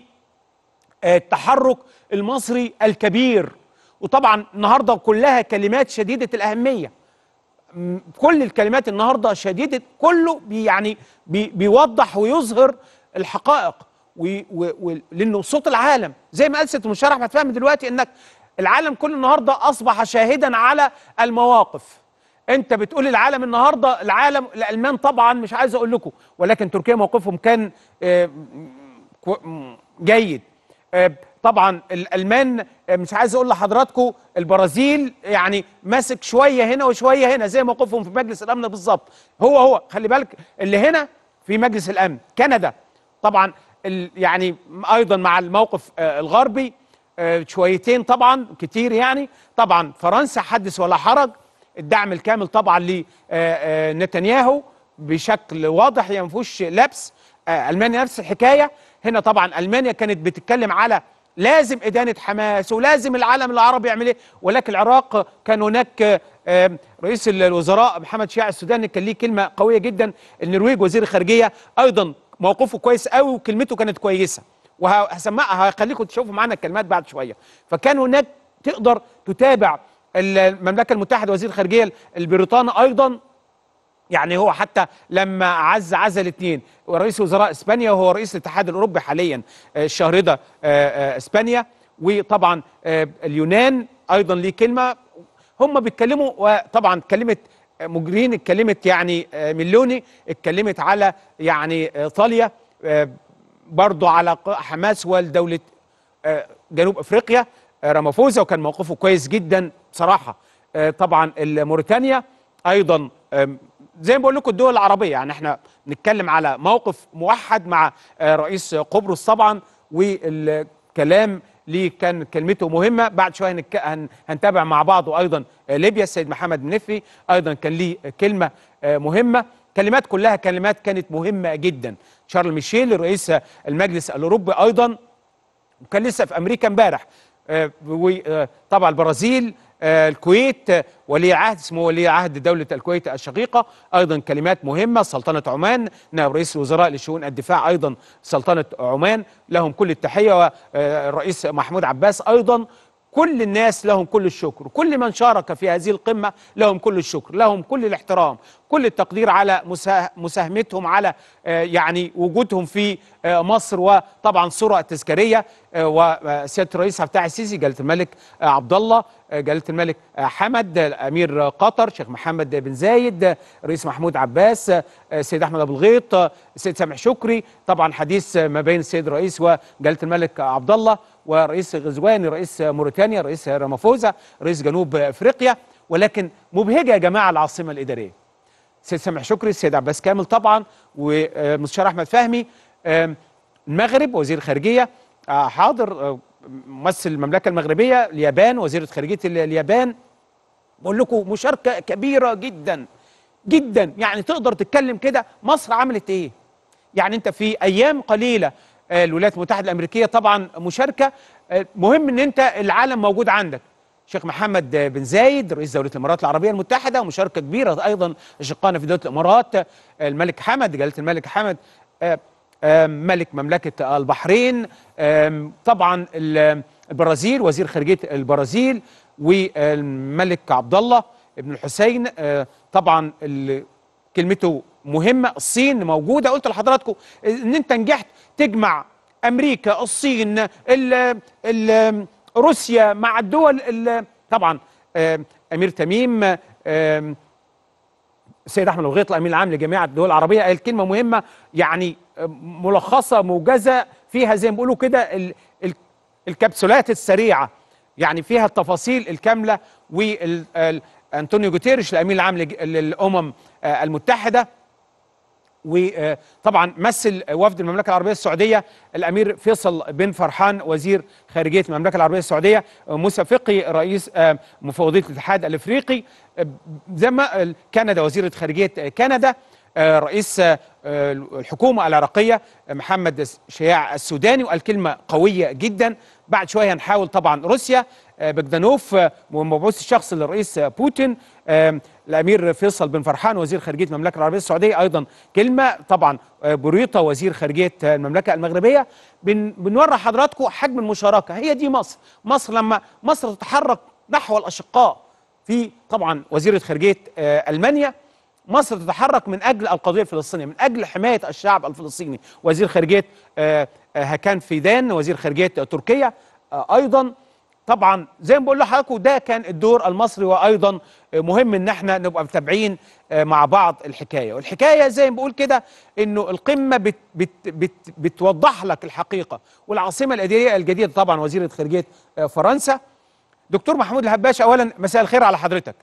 التحرك المصري الكبير وطبعا النهارده كلها كلمات شديده الاهميه م- كل الكلمات النهارده شديده كله بي يعني بي بيوضح ويظهر الحقائق و و و لانه صوت العالم زي ما قال سياده المستشار احمد فهمي دلوقتي انك العالم كله النهارده اصبح شاهدا على المواقف انت بتقول العالم النهارده العالم الالمان طبعا مش عايز اقول لكم ولكن تركيا موقفهم كان آه، كو- م- جيد آه، طبعا الالمان آه، مش عايز اقول لحضراتكم البرازيل يعني ماسك شويه هنا وشويه هنا زي موقفهم في مجلس الامن بالظبط هو هو خلي بالك اللي هنا في مجلس الامن كندا طبعا ال- يعني ايضا مع الموقف آه، الغربي آه، شويتين طبعا كتير يعني طبعا فرنسا حدث ولا حرج الدعم الكامل طبعا لنتنياهو بشكل واضح يعني ما فيهوش لبس آه، المانيا نفس الحكايه هنا طبعا المانيا كانت بتتكلم على لازم ادانه حماس ولازم العالم العربي يعمل ايه ولكن العراق كان هناك آه، آه، رئيس الوزراء محمد شيع السوداني كان ليه كلمه قويه جدا النرويج وزير الخارجيه ايضا موقفه كويس قوي وكلمته كانت كويسه وهسمعها هخليكم تشوفوا معانا الكلمات بعد شويه فكان هناك تقدر تتابع المملكه المتحده وزير الخارجيه البريطاني ايضا يعني هو حتى لما عز عزل اثنين ورئيس وزراء اسبانيا وهو رئيس الاتحاد الاوروبي حاليا آه، الشهر ده آه، آه، اسبانيا وطبعا آه، اليونان ايضا ليه كلمه هم بيتكلموا وطبعا كلمه مجرين اتكلمت يعني آه، ملوني اتكلمت على يعني آه، ايطاليا آه، برضو على ق- حماس والدوله آه، جنوب افريقيا آه، رامافوزا وكان موقفه كويس جدا بصراحه آه، طبعا موريتانيا ايضا آم، زي ما بقول لكم الدول العربيه يعني احنا نتكلم على موقف موحد مع آه، رئيس قبرص طبعا والكلام ليه كان كلمته مهمه بعد شويه هنك- هن- هنتابع مع بعض وايضا آه، ليبيا السيد محمد منفي ايضا كان ليه كلمه آه، مهمه كلمات كلها كلمات كانت مهمه جدا شارل ميشيل رئيس المجلس الاوروبي ايضا وكان لسه في امريكا امبارح آه، وطبعا البرازيل آه، الكويت آه، ولي عهد اسمه ولي عهد دولة الكويت الشقيقة أيضا كلمات مهمة سلطنة عمان نائب رئيس الوزراء لشؤون الدفاع أيضا سلطنة عمان لهم كل التحية والرئيس محمود عباس أيضا كل الناس لهم كل الشكر كل من شارك في هذه القمة لهم كل الشكر لهم كل الاحترام كل التقدير على مساه- مساهمتهم على آه، يعني وجودهم في آه، مصر وطبعا صورة تذكارية آه، وسيادة الرئيس عبد الفتاح السيسي جلالة الملك آه، عبد الله آه، جلالة الملك آه، حمد آه، أمير قطر شيخ محمد بن زايد آه، رئيس محمود عباس آه، السيد أحمد أبو الغيط آه، السيد سامح شكري طبعا حديث آه، ما بين السيد الرئيس وجلالة الملك عبد الله ورئيس غزواني رئيس موريتانيا رئيس رامافوزا رئيس جنوب افريقيا ولكن مبهجه يا جماعه العاصمه الاداريه السيد سامح شكري السيد عباس كامل طبعا ومستشار احمد فهمي آم، المغرب وزير الخارجيه آه، حاضر آه، ممثل المملكه المغربيه اليابان وزيره خارجيه ال- اليابان بقول لكم مشاركه كبيره جدا جدا يعني تقدر تتكلم كده مصر عملت ايه يعني انت في ايام قليله آه، الولايات المتحده الامريكيه طبعا مشاركه آه، مهم ان انت العالم موجود عندك شيخ محمد آه، بن زايد رئيس دوله الامارات العربيه المتحده ومشاركه كبيره ايضا اشقائنا في دوله الامارات آه، الملك حمد جلاله الملك حمد آه، آه، ملك مملكه البحرين آم، طبعا ال- البرازيل وزير خارجيه البرازيل والملك عبد الله ابن الحسين آه، طبعا ال- كلمته مهمه الصين موجوده قلت لحضراتكم ان انت نجحت تجمع امريكا الصين ال ال روسيا مع الدول ال- طبعا آم، امير تميم آم، السيد احمد الغيط الامين العام لجامعه الدول العربيه قال كلمه مهمه يعني ملخصه موجزه فيها زي ما بيقولوا كده ال- ال- الكبسولات السريعه يعني فيها التفاصيل الكامله وانطونيو جوتيريش الامين العام لج- للامم آه، المتحده وطبعا مثل وفد المملكه العربيه السعوديه الامير فيصل بن فرحان وزير خارجيه المملكه العربيه السعوديه موسى فقي رئيس آه، مفوضيه الاتحاد الافريقي آه، زي ما كندا وزيره خارجيه كندا آه، رئيس آه، الحكومه العراقيه محمد شياع السوداني وقال كلمه قويه جدا بعد شويه هنحاول طبعا روسيا آه، بجدانوف آه، مبعوث الشخص للرئيس آه، بوتين آه، الامير فيصل بن فرحان وزير خارجيه المملكه العربيه السعوديه ايضا كلمه طبعا آه، بوريطه وزير خارجيه آه، المملكه المغربيه بن بنوري حضراتكم حجم المشاركه هي دي مصر مصر لما مصر تتحرك نحو الاشقاء في طبعا وزيره خارجيه آه، المانيا مصر تتحرك من اجل القضيه الفلسطينيه من اجل حمايه الشعب الفلسطيني وزير خارجيه آه، آه، هكان فيدان وزير خارجيه آه، تركيا آه، ايضا طبعا زي ما بقول لحضراتكم ده كان الدور المصري وايضا آه، مهم ان احنا نبقى متابعين آه، مع بعض الحكايه والحكايه زي ما بقول كده انه القمه بت بت بت بتوضح لك الحقيقه والعاصمه الاداريه الجديده طبعا وزيره خارجيه آه، فرنسا دكتور محمود الهباش اولا مساء الخير على حضرتك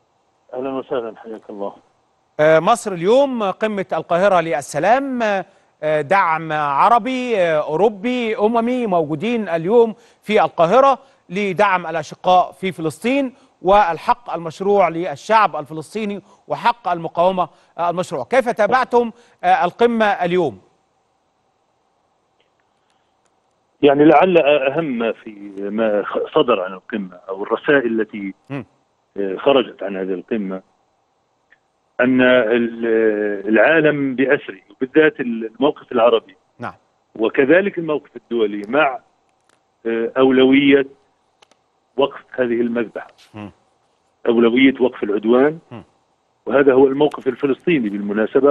اهلا وسهلا حياك الله آه، مصر اليوم قمة القاهرة للسلام آه، آه، دعم عربي آه، أوروبي أممي موجودين اليوم في القاهرة لدعم الأشقاء في فلسطين والحق المشروع للشعب الفلسطيني وحق المقاومة آه، المشروع كيف تابعتم آه، القمة اليوم؟ يعني لعل اهم ما في ما خ- صدر عن القمه او الرسائل التي م. آه، خرجت عن هذه القمه ان ال- العالم باسره وبالذات الموقف العربي نعم وكذلك الموقف الدولي مع آه، اولويه وقف هذه المذبحه م. اولويه وقف العدوان م. وهذا هو الموقف الفلسطيني بالمناسبه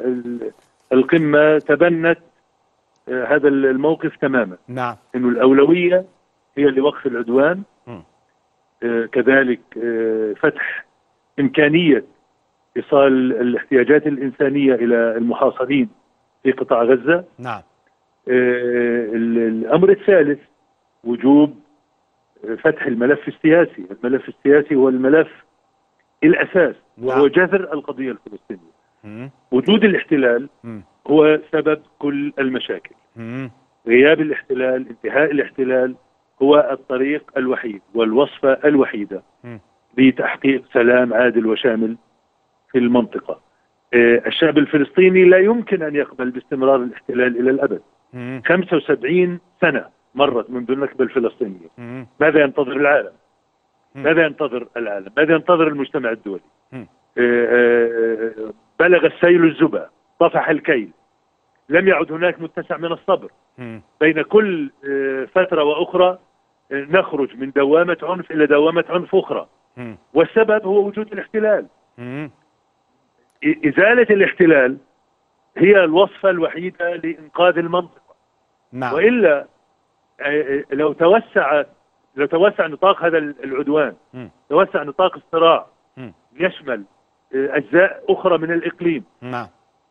والقمه تبنت آه، هذا الموقف تماما نعم انه الاولويه هي لوقف العدوان م. آه، كذلك آه، فتح امكانيه ايصال الاحتياجات الانسانيه الى المحاصرين في قطاع غزه نعم آه، ال- الامر الثالث وجوب آه، فتح الملف السياسي الملف السياسي هو الملف الاساس وهو نعم. جذر القضيه الفلسطينيه م- وجود الاحتلال م- هو سبب كل المشاكل م- غياب الاحتلال انتهاء الاحتلال هو الطريق الوحيد والوصفة الوحيدة م. لتحقيق سلام عادل وشامل في المنطقة آه، الشعب الفلسطيني لا يمكن أن يقبل باستمرار الاحتلال إلى الأبد م- 75 سنة مرت منذ النكبة الفلسطينية م- ماذا ينتظر العالم م. ماذا ينتظر العالم ماذا ينتظر المجتمع الدولي م. آه، آه، بلغ السيل الزبا طفح الكيل لم يعد هناك متسع من الصبر م- بين كل آه، فترة وأخرى آه، نخرج من دوامة عنف إلى دوامة عنف أخرى م- والسبب هو وجود الاحتلال م- إ- إزالة الاحتلال هي الوصفة الوحيدة لإنقاذ المنطقة نعم وإلا آه، آه، لو توسع لو توسع نطاق هذا العدوان م- توسع نطاق الصراع م- يشمل آه، أجزاء أخرى من الإقليم نعم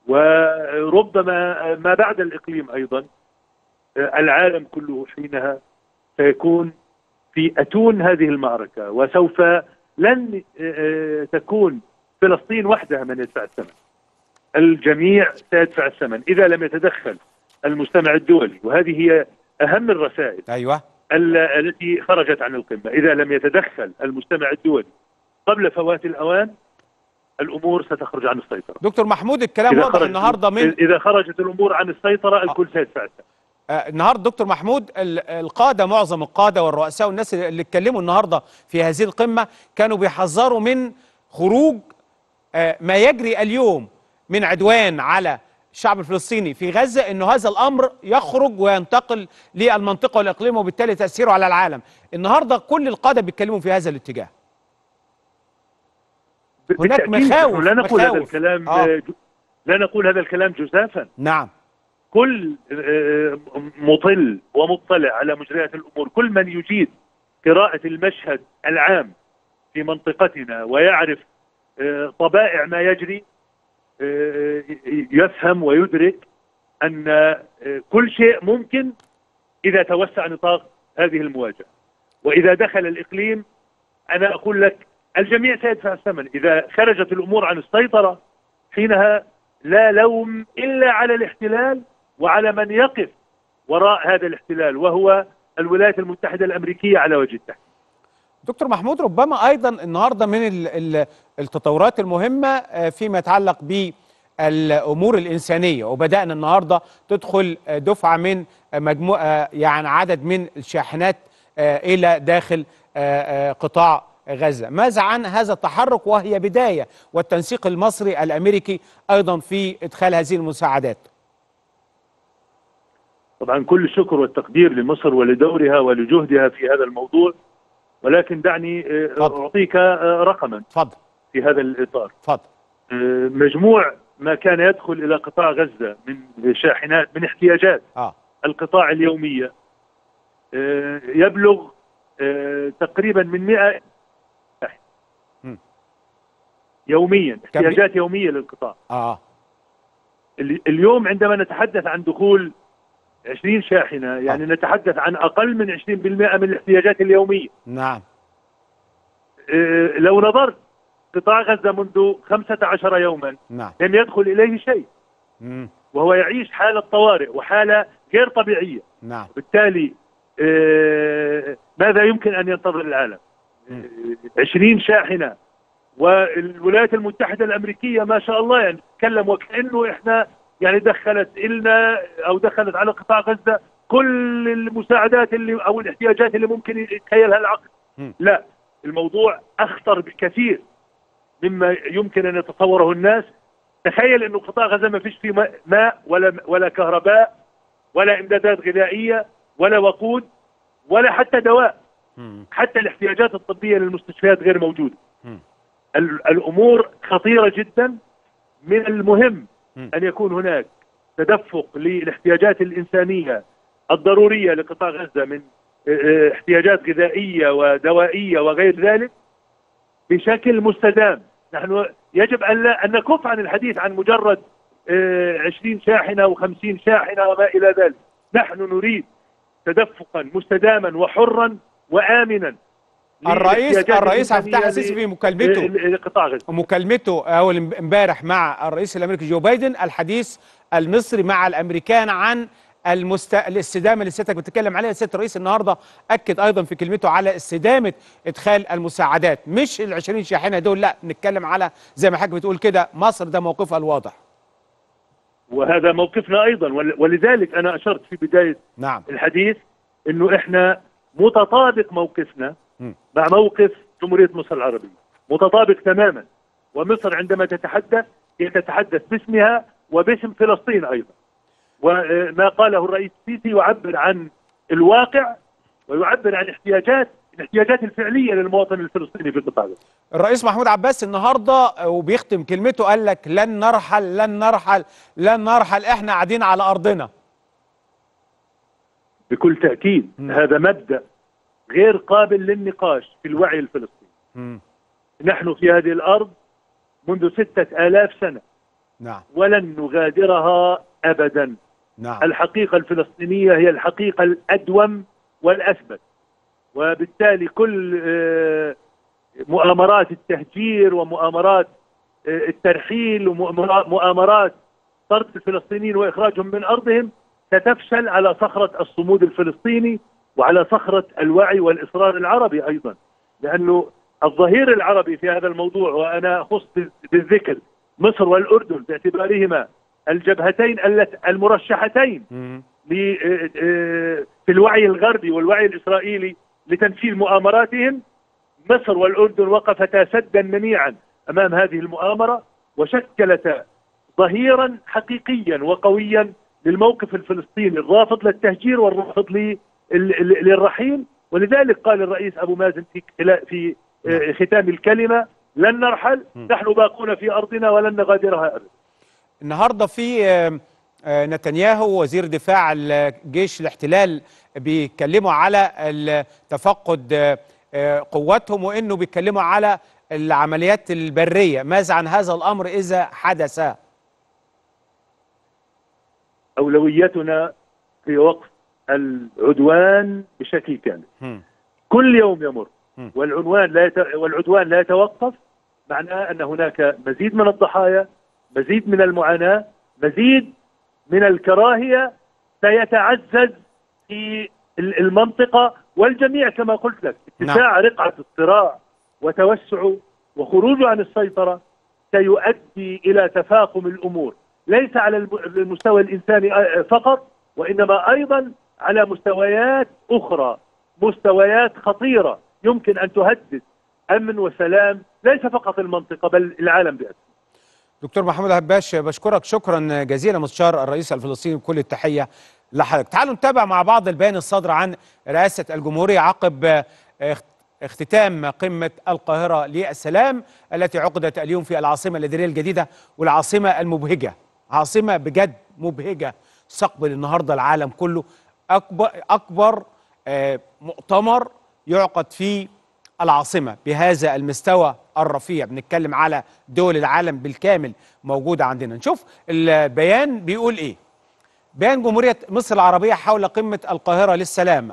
وربما ما بعد الإقليم أيضا العالم كله حينها سيكون في أتون هذه المعركة وسوف لن تكون فلسطين وحدها من يدفع الثمن الجميع سيدفع الثمن إذا لم يتدخل المجتمع الدولي وهذه هي أهم الرسائل أيوة ال- التي خرجت عن القمة إذا لم يتدخل المجتمع الدولي قبل فوات الأوان الأمور ستخرج عن السيطرة دكتور محمود الكلام إذا واضح خرج النهارده من إذا خرجت الأمور عن السيطرة الكل سيدفع الثمن آه، النهارده دكتور محمود ال- القاده معظم القاده والرؤساء والناس اللي اتكلموا النهارده في هذه القمه كانوا بيحذروا من خروج آه، ما يجري اليوم من عدوان على الشعب الفلسطيني في غزه انه هذا الامر يخرج وينتقل للمنطقه والاقليم وبالتالي تاثيره على العالم. النهارده كل القاده بيتكلموا في هذا الاتجاه. هناك بالتأكيد مخاوف- نحن لا نقول هذا مخاوف. الكلام آه. آه. لا نقول هذا الكلام جزافا نعم كل آه، مطل ومطلع على مجريات الأمور كل من يجيد قراءة المشهد العام في منطقتنا ويعرف آه، طبائع ما يجري آه، يفهم ويدرك أن آه، كل شيء ممكن إذا توسع نطاق هذه المواجهة وإذا دخل الإقليم أنا أقول لك الجميع سيدفع الثمن إذا خرجت الأمور عن السيطرة حينها لا لوم إلا على الاحتلال وعلى من يقف وراء هذا الاحتلال وهو الولايات المتحدة الأمريكية على وجه التحديد دكتور محمود ربما ايضا النهارده من ال- ال- التطورات المهمه آه، فيما يتعلق بالامور الانسانيه وبدانا النهارده تدخل آه، دفعه من آه، مجموعه يعني عدد من الشاحنات آه، الى داخل آه، آه، قطاع غزه، ماذا عن هذا التحرك وهي بدايه والتنسيق المصري الامريكي ايضا في ادخال هذه المساعدات؟ طبعا كل الشكر والتقدير لمصر ولدورها ولجهدها في هذا الموضوع ولكن دعني آه، اتفضل. أعطيك آه، رقما اتفضل في هذا الإطار اتفضل آه، مجموع ما كان يدخل إلى قطاع غزة من شاحنات من احتياجات اه القطاع اليومية آه، يبلغ آه، تقريبا من 100 مم. يوميا كم بي- احتياجات يومية للقطاع اه ال- اليوم عندما نتحدث عن دخول 20 شاحنة يعني نتحدث عن أقل من 20% من الاحتياجات اليومية نعم آه، لو نظرت قطاع غزة منذ 15 يوما نعم لم يدخل إليه شيء مم. وهو يعيش حالة طوارئ وحالة غير طبيعية نعم بالتالي آه، ماذا يمكن أن ينتظر العالم مم. آه، 20 شاحنة والولايات المتحدة الأمريكية ما شاء الله يعني تتكلم وكأنه إحنا يعني دخلت إلنا أو دخلت على قطاع غزة كل المساعدات اللي أو الاحتياجات اللي ممكن يتخيلها العقل مم. لا الموضوع أخطر بكثير مما يمكن أن يتصوره الناس تخيل أنه قطاع غزة ما فيش فيه ماء- ماء ولا ولا كهرباء ولا إمدادات غذائية ولا وقود ولا حتى دواء مم. حتى الاحتياجات الطبية للمستشفيات غير موجودة مم. ال- الأمور خطيرة جدا من المهم مم. أن يكون هناك تدفق للاحتياجات الإنسانية الضرورية لقطاع غزة من اه، اه، احتياجات غذائية ودوائية وغير ذلك بشكل مستدام نحن يجب أن, لا أن نكف عن الحديث عن مجرد اه، 20 شاحنة و50 شاحنة وما إلى ذلك نحن نريد تدفقا مستداما وحرا وآمنا الرئيس للاحتياجات الرئيس عبد الفتاح الإنسانية السيسي في ل- مكالمته ل- لقطاع غزة مكالمته اول امبارح مع الرئيس الامريكي جو بايدن الحديث المصري مع الامريكان عن المست... الاستدامه اللي سيادتك بتتكلم عليها سياده الرئيس النهارده اكد ايضا في كلمته على استدامه ادخال المساعدات مش ال 20 شاحنه دول لا نتكلم على زي ما حضرتك بتقول كده مصر ده موقفها الواضح وهذا موقفنا ايضا ول- ولذلك انا اشرت في بدايه نعم الحديث انه احنا متطابق موقفنا م. مع موقف جمهوريه مصر العربيه متطابق تماما ومصر عندما تتحدث هي تتحدث باسمها وباسم فلسطين ايضا وما قاله الرئيس السيسي يعبر عن الواقع ويعبر عن احتياجات الاحتياجات الفعليه للمواطن الفلسطيني في قطاع غزه الرئيس محمود عباس النهارده وبيختم كلمته قال لك لن نرحل لن نرحل لن نرحل احنا قاعدين على ارضنا بكل تاكيد م. هذا مبدا غير قابل للنقاش في الوعي الفلسطيني مم. نحن في هذه الأرض منذ ستة آلاف سنة نعم ولن نغادرها أبدا نعم الحقيقة الفلسطينية هي الحقيقة الأدوم والأثبت وبالتالي كل آه، مؤامرات التهجير ومؤامرات آه، الترحيل ومؤامرات طرد الفلسطينيين وإخراجهم من أرضهم ستفشل على صخرة الصمود الفلسطيني وعلى صخرة الوعي والإصرار العربي أيضا لأنه الظهير العربي في هذا الموضوع وأنا أخص بالذكر مصر والأردن باعتبارهما الجبهتين الت- المرشحتين مم. ل- آه، آه، في الوعي الغربي والوعي الإسرائيلي لتنفيذ مؤامراتهم مصر والأردن وقفتا سدا منيعا أمام هذه المؤامرة وشكلتا ظهيرا حقيقيا وقويا للموقف الفلسطيني الرافض للتهجير والرافض لل- لل- للرحيل ولذلك قال الرئيس أبو مازن في في آه، ختام الكلمة لن نرحل نحن باقون في أرضنا ولن نغادرها أبدا النهارده في آه، آه، نتنياهو وزير دفاع الجيش الاحتلال بيتكلموا على ال- تفقد آه، آه، قواتهم وانه بيتكلموا على العمليات البريه ماذا عن هذا الامر اذا حدث أولويتنا في وقف العدوان بشكل كامل هم. كل يوم يمر مم. والعنوان لا يت... والعدوان لا يتوقف معناه ان هناك مزيد من الضحايا مزيد من المعاناه مزيد من الكراهيه سيتعزز في ال- المنطقه والجميع كما قلت لك اتساع رقعه الصراع وتوسعه وخروجه عن السيطره سيؤدي الى تفاقم الامور ليس على الم- المستوى الانساني آه، فقط وانما ايضا على مستويات اخرى مستويات خطيره يمكن ان تهدد امن وسلام ليس فقط المنطقه بل العالم بأسره دكتور محمود هباش بشكرك شكرا جزيلا مستشار الرئيس الفلسطيني بكل التحيه لحضرتك تعالوا نتابع مع بعض البيان الصادر عن رئاسه الجمهوريه عقب آه، اخت- اختتام قمه القاهره للسلام التي عقدت اليوم في العاصمه الاداريه الجديده والعاصمه المبهجه عاصمه بجد مبهجه تستقبل النهارده العالم كله اكبر اكبر آه، مؤتمر يعقد في العاصمة بهذا المستوى الرفيع بنتكلم على دول العالم بالكامل موجودة عندنا نشوف البيان بيقول ايه بيان جمهورية مصر العربية حول قمة القاهرة للسلام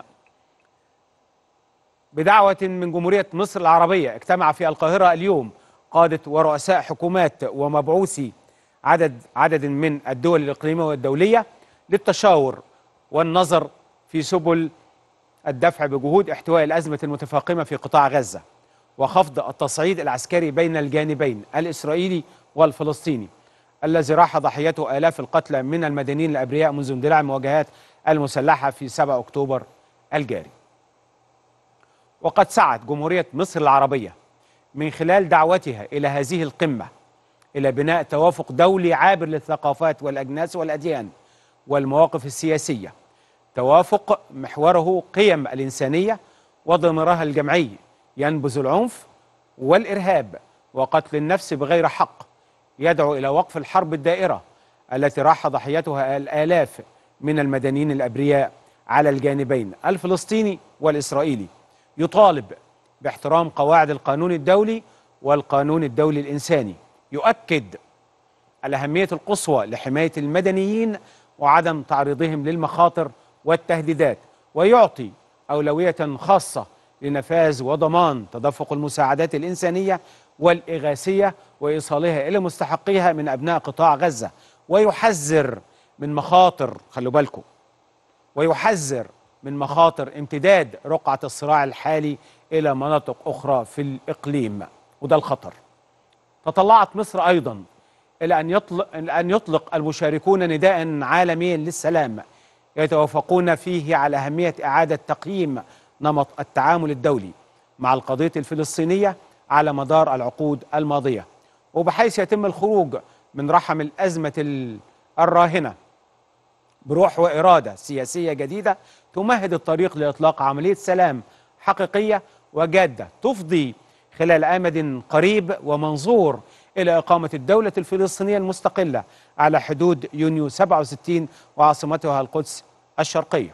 بدعوة من جمهورية مصر العربية اجتمع في القاهرة اليوم قادة ورؤساء حكومات ومبعوثي عدد عدد من الدول الإقليمية والدولية للتشاور والنظر في سبل الدفع بجهود احتواء الأزمة المتفاقمة في قطاع غزة وخفض التصعيد العسكري بين الجانبين الإسرائيلي والفلسطيني الذي راح ضحيته آلاف القتلى من المدنيين الأبرياء منذ اندلاع المواجهات المسلحة في 7 أكتوبر الجاري وقد سعت جمهورية مصر العربية من خلال دعوتها إلى هذه القمة إلى بناء توافق دولي عابر للثقافات والأجناس والأديان والمواقف السياسية توافق محوره قيم الإنسانية وضميرها الجمعي ينبذ العنف والإرهاب وقتل النفس بغير حق يدعو إلى وقف الحرب الدائرة التي راح ضحيتها الآلاف من المدنيين الأبرياء على الجانبين الفلسطيني والإسرائيلي يطالب باحترام قواعد القانون الدولي والقانون الدولي الإنساني يؤكد الأهمية القصوى لحماية المدنيين وعدم تعريضهم للمخاطر والتهديدات ويعطي أولوية خاصة لنفاذ وضمان تدفق المساعدات الإنسانية والإغاثية وإيصالها إلى مستحقيها من أبناء قطاع غزة ويحذر من مخاطر خلوا بالكم ويحذر من مخاطر امتداد رقعة الصراع الحالي إلى مناطق أخرى في الإقليم وده الخطر تطلعت مصر أيضا إلى أن يطلق, إلى أن يطلق المشاركون نداء عالميا للسلام يتوافقون فيه على أهمية إعادة تقييم نمط التعامل الدولي مع القضية الفلسطينية على مدار العقود الماضية وبحيث يتم الخروج من رحم الأزمة الراهنة بروح وإرادة سياسية جديدة تمهد الطريق لإطلاق عملية سلام حقيقية وجادة تفضي خلال آمد قريب ومنظور إلى إقامة الدولة الفلسطينية المستقلة على حدود يونيو 67 وعاصمتها القدس الشرقية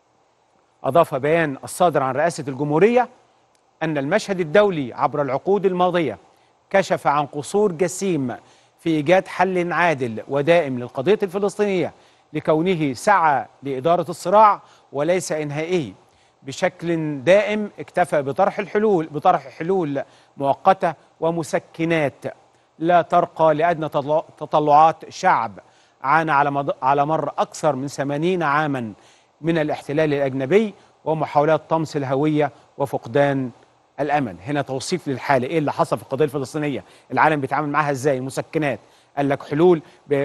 أضاف بيان الصادر عن رئاسة الجمهورية أن المشهد الدولي عبر العقود الماضية كشف عن قصور جسيم في إيجاد حل عادل ودائم للقضية الفلسطينية لكونه سعى لإدارة الصراع وليس إنهائه بشكل دائم اكتفى بطرح الحلول بطرح حلول مؤقتة ومسكنات لا ترقى لأدنى تطلعات شعب عانى على على مر أكثر من 80 عاما من الاحتلال الأجنبي ومحاولات طمس الهوية وفقدان الأمل هنا توصيف للحالة إيه اللي حصل في القضية الفلسطينية العالم بيتعامل معاها إزاي المسكنات قال لك حلول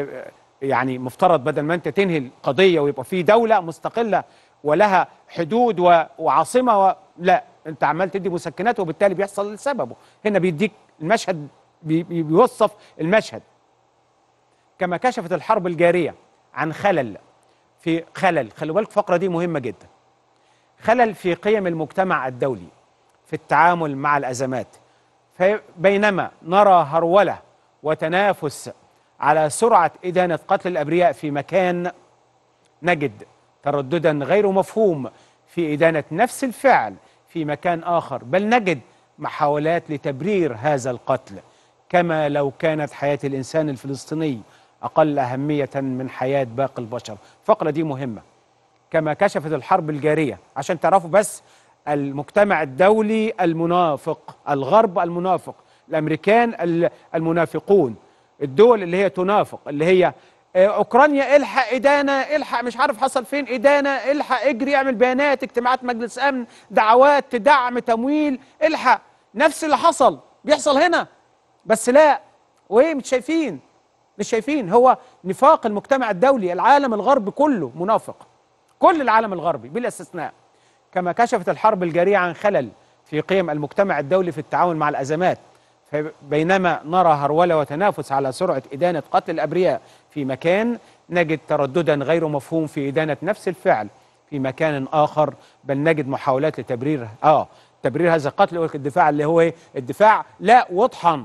يعني مفترض بدل ما أنت تنهي القضية ويبقى في دولة مستقلة ولها حدود و... وعاصمة و... لا أنت عمال تدي مسكنات وبالتالي بيحصل سببه هنا بيديك المشهد بي... بيوصف المشهد كما كشفت الحرب الجارية عن خلل في خلل خلوا بالك الفقرة دي مهمة جدا خلل في قيم المجتمع الدولي في التعامل مع الأزمات فبينما نرى هرولة وتنافس على سرعة إدانة قتل الأبرياء في مكان نجد ترددا غير مفهوم في إدانة نفس الفعل في مكان آخر بل نجد محاولات لتبرير هذا القتل كما لو كانت حياة الإنسان الفلسطيني أقل أهمية من حياة باقي البشر الفقرة دي مهمة كما كشفت الحرب الجارية عشان تعرفوا بس المجتمع الدولي المنافق الغرب المنافق الأمريكان المنافقون الدول اللي هي تنافق اللي هي اوكرانيا الحق ادانه الحق مش عارف حصل فين ادانه الحق اجري اعمل بيانات اجتماعات مجلس امن دعوات دعم تمويل الحق نفس اللي حصل بيحصل هنا بس لا وايه مش شايفين مش شايفين هو نفاق المجتمع الدولي العالم الغربي كله منافق كل العالم الغربي بلا استثناء كما كشفت الحرب الجاريه عن خلل في قيم المجتمع الدولي في التعامل مع الازمات بينما نرى هرولة وتنافس على سرعة إدانة قتل الأبرياء في مكان نجد ترددا غير مفهوم في إدانة نفس الفعل في مكان آخر بل نجد محاولات لتبرير آه تبرير هذا القتل الدفاع اللي هو إيه؟ الدفاع لا واطحن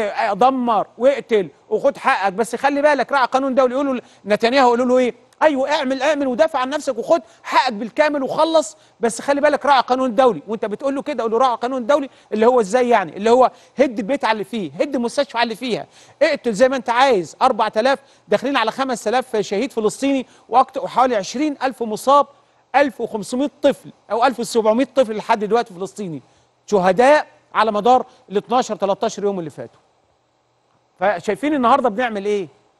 ودمر واقتل وخد حقك بس خلي بالك راعي قانون دولي يقولوا نتنياهو يقولوا له ايه ايوه اعمل اعمل ودافع عن نفسك وخد حقك بالكامل وخلص بس خلي بالك راعي قانون دولي وانت بتقول له كده قول له راعي قانون دولي اللي هو ازاي يعني اللي هو هد البيت على اللي فيه هد المستشفى على اللي فيها اقتل زي ما انت عايز 4000 داخلين على 5000 شهيد فلسطيني واكتر وحوالي 20000 مصاب 1500 طفل او 1700 طفل لحد دلوقتي فلسطيني شهداء على مدار ال 12 13 يوم اللي فاتوا فشايفين النهارده بنعمل ايه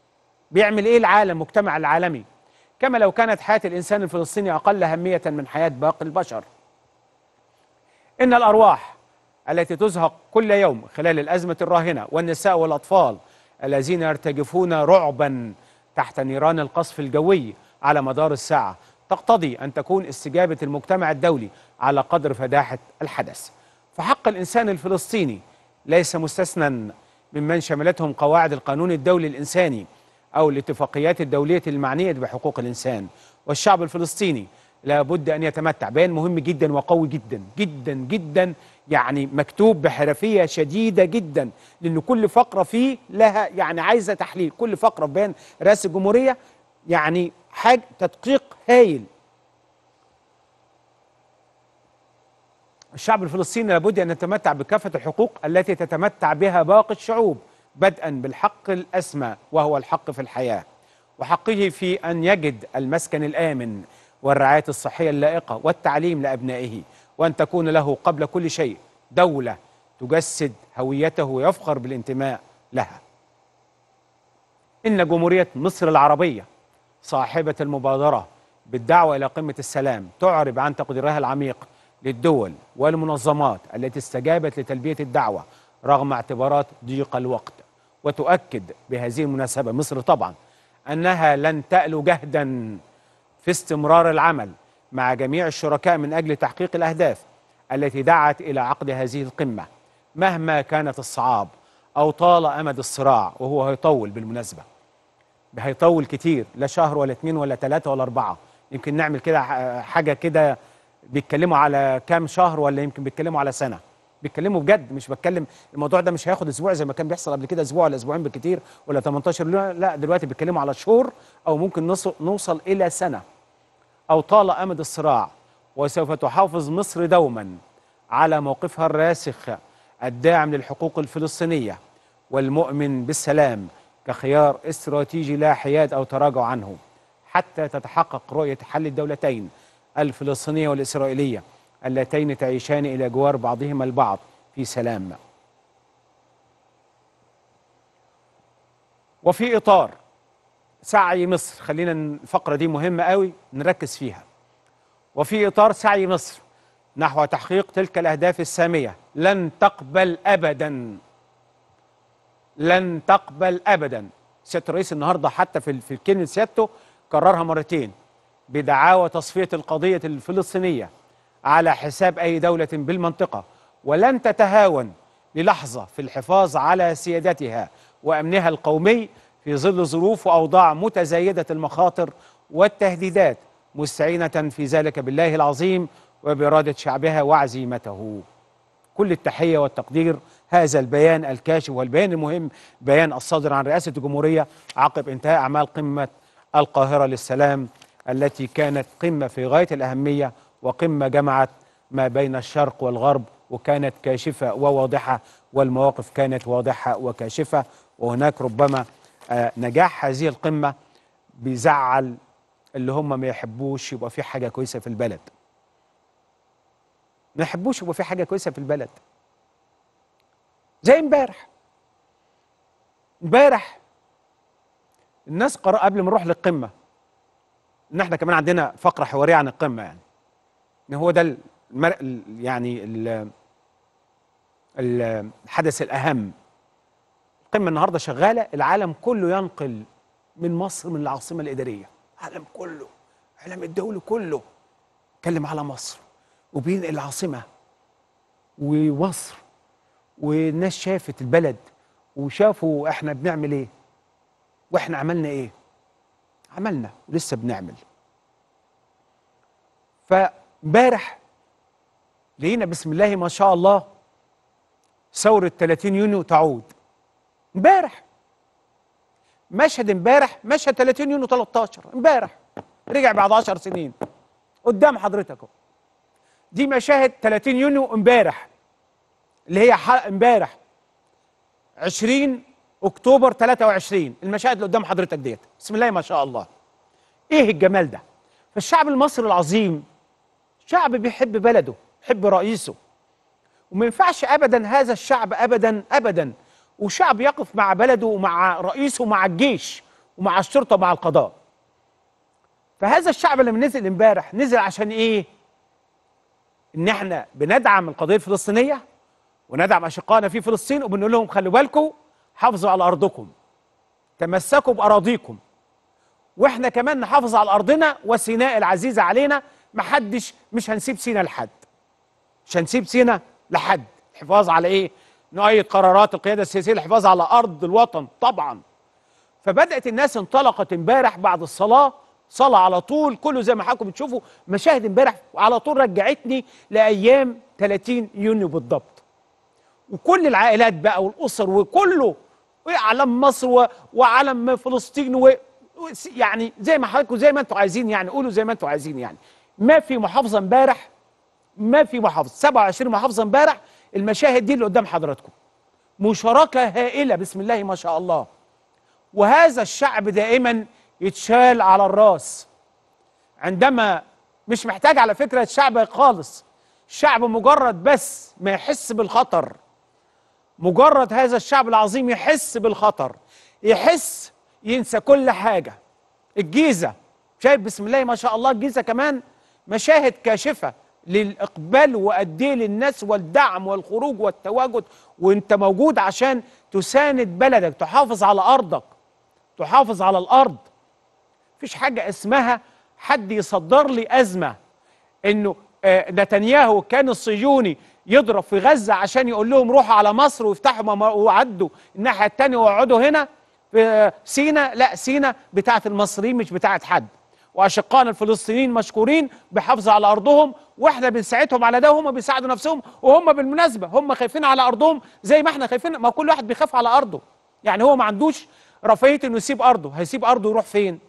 بيعمل ايه العالم المجتمع العالمي كما لو كانت حياه الانسان الفلسطيني اقل اهميه من حياه باقي البشر ان الارواح التي تزهق كل يوم خلال الازمه الراهنه والنساء والاطفال الذين يرتجفون رعبا تحت نيران القصف الجوي على مدار الساعه تقتضي ان تكون استجابه المجتمع الدولي على قدر فداحه الحدث فحق الانسان الفلسطيني ليس مستثنى ممن شملتهم قواعد القانون الدولي الانساني او الاتفاقيات الدوليه المعنيه بحقوق الانسان والشعب الفلسطيني لابد ان يتمتع بيان مهم جدا وقوي جدا جدا جدا يعني مكتوب بحرفيه شديده جدا لان كل فقره فيه لها يعني عايزه تحليل كل فقره في بيان رئاسه الجمهوريه يعني حاجه تدقيق هايل الشعب الفلسطيني لابد ان يتمتع بكافه الحقوق التي تتمتع بها باقي الشعوب بدءا بالحق الاسمى وهو الحق في الحياه وحقه في ان يجد المسكن الامن والرعايه الصحيه اللائقه والتعليم لابنائه وان تكون له قبل كل شيء دوله تجسد هويته ويفخر بالانتماء لها. ان جمهوريه مصر العربيه صاحبه المبادره بالدعوه الى قمه السلام تعرب عن تقديرها العميق للدول والمنظمات التي استجابت لتلبيه الدعوه رغم اعتبارات ضيق الوقت وتؤكد بهذه المناسبه مصر طبعا انها لن تألو جهدا في استمرار العمل مع جميع الشركاء من اجل تحقيق الاهداف التي دعت الى عقد هذه القمه مهما كانت الصعاب او طال امد الصراع وهو هيطول بالمناسبه هيطول كتير لا شهر ولا اتنين ولا تلاته ولا اربعه يمكن نعمل كده ح- حاجه كده بيتكلموا على كام شهر ولا يمكن بيتكلموا على سنه بيتكلموا بجد مش بتكلم الموضوع ده مش هياخد اسبوع زي ما كان بيحصل قبل كده اسبوع ولا اسبوعين بالكتير ولا 18 يوم لا دلوقتي بيتكلموا على شهور او ممكن نص- نوصل الى سنه او طال امد الصراع وسوف تحافظ مصر دوما على موقفها الراسخ الداعم للحقوق الفلسطينيه والمؤمن بالسلام كخيار استراتيجي لا حياد او تراجع عنه حتى تتحقق رؤيه حل الدولتين الفلسطينيه والاسرائيليه اللتين تعيشان الى جوار بعضهما البعض في سلام. وفي اطار سعي مصر خلينا الفقره دي مهمه قوي نركز فيها. وفي اطار سعي مصر نحو تحقيق تلك الاهداف الساميه لن تقبل ابدا لن تقبل ابدا سياده الرئيس النهارده حتى في في كلمه سيادته كررها مرتين بدعاوى تصفيه القضيه الفلسطينيه على حساب اي دوله بالمنطقه ولن تتهاون للحظه في الحفاظ على سيادتها وامنها القومي في ظل ظروف واوضاع متزايده المخاطر والتهديدات مستعينه في ذلك بالله العظيم وباراده شعبها وعزيمته. كل التحيه والتقدير هذا البيان الكاشف والبيان المهم بيان الصادر عن رئاسه الجمهوريه عقب انتهاء اعمال قمه القاهره للسلام التي كانت قمه في غايه الاهميه وقمه جمعت ما بين الشرق والغرب وكانت كاشفه وواضحه والمواقف كانت واضحه وكاشفه وهناك ربما آه، نجاح هذه القمه بيزعل اللي هم ما يحبوش يبقى في حاجه كويسه في البلد ما يحبوش يبقى في حاجه كويسه في البلد زي امبارح امبارح الناس قرأ قبل ما نروح للقمه ان احنا كمان عندنا فقره حواريه عن القمه يعني ان هو ده المر... ال- يعني ال... ال- الحدث الاهم القمه النهارده شغاله العالم كله ينقل من مصر من العاصمه الاداريه العالم كله العالم الدولي كله اتكلم على مصر وبينقل العاصمه ومصر والناس شافت البلد وشافوا احنا بنعمل ايه واحنا عملنا ايه عملنا ولسه بنعمل فامبارح لقينا بسم الله ما شاء الله ثورة 30 يونيو تعود امبارح مشهد امبارح مشهد 30 يونيو 13 امبارح رجع بعد 10 سنين قدام حضرتك اهو دي مشاهد 30 يونيو امبارح اللي هي ح- امبارح 20 اكتوبر 23 المشاهد اللي قدام حضرتك ديت بسم الله ما شاء الله ايه الجمال ده فالشعب المصري العظيم شعب بيحب بلده بيحب رئيسه وما ينفعش ابدا هذا الشعب ابدا ابدا وشعب يقف مع بلده ومع رئيسه ومع الجيش ومع الشرطه ومع القضاء فهذا الشعب لما نزل امبارح نزل عشان ايه ان احنا بندعم القضيه الفلسطينيه وندعم اشقائنا في فلسطين وبنقول لهم خلوا بالكم حافظوا على ارضكم تمسكوا باراضيكم واحنا كمان نحافظ على ارضنا وسيناء العزيزه علينا محدش مش هنسيب سينا لحد مش هنسيب سينا لحد الحفاظ على ايه نؤيد قرارات القياده السياسيه الحفاظ على ارض الوطن طبعا فبدات الناس انطلقت امبارح بعد الصلاه صلاه على طول كله زي ما حضراتكم بتشوفوا مشاهد امبارح على طول رجعتني لايام 30 يونيو بالضبط وكل العائلات بقى والاسر وكله وعلم مصر و... وعلم فلسطين و... و- يعني زي ما حضراتكم زي ما انتوا عايزين يعني قولوا زي ما انتوا عايزين يعني ما في محافظه امبارح ما في محافظه 27 محافظه امبارح المشاهد دي اللي قدام حضراتكم مشاركه هائله بسم الله ما شاء الله وهذا الشعب دائما يتشال على الراس عندما مش محتاج على فكره الشعب خالص الشعب مجرد بس ما يحس بالخطر مجرد هذا الشعب العظيم يحس بالخطر يحس ينسى كل حاجه الجيزه شايف بسم الله ما شاء الله الجيزه كمان مشاهد كاشفه للاقبال وقد ايه للناس والدعم والخروج والتواجد وانت موجود عشان تساند بلدك تحافظ على ارضك تحافظ على الارض مفيش حاجه اسمها حد يصدر لي ازمه انه آه، نتنياهو كان الصهيوني يضرب في غزه عشان يقول لهم روحوا على مصر وافتحوا مم- وعدوا الناحيه الثانيه واقعدوا هنا في آه، سينا لا سينا بتاعه المصريين مش بتاعه حد واشقائنا الفلسطينيين مشكورين بحافظوا على ارضهم واحنا بنساعدهم على ده وهم بيساعدوا نفسهم وهم بالمناسبه هم خايفين على ارضهم زي ما احنا خايفين ما كل واحد بيخاف على ارضه يعني هو ما عندوش رفاهيه انه يسيب ارضه هيسيب ارضه يروح فين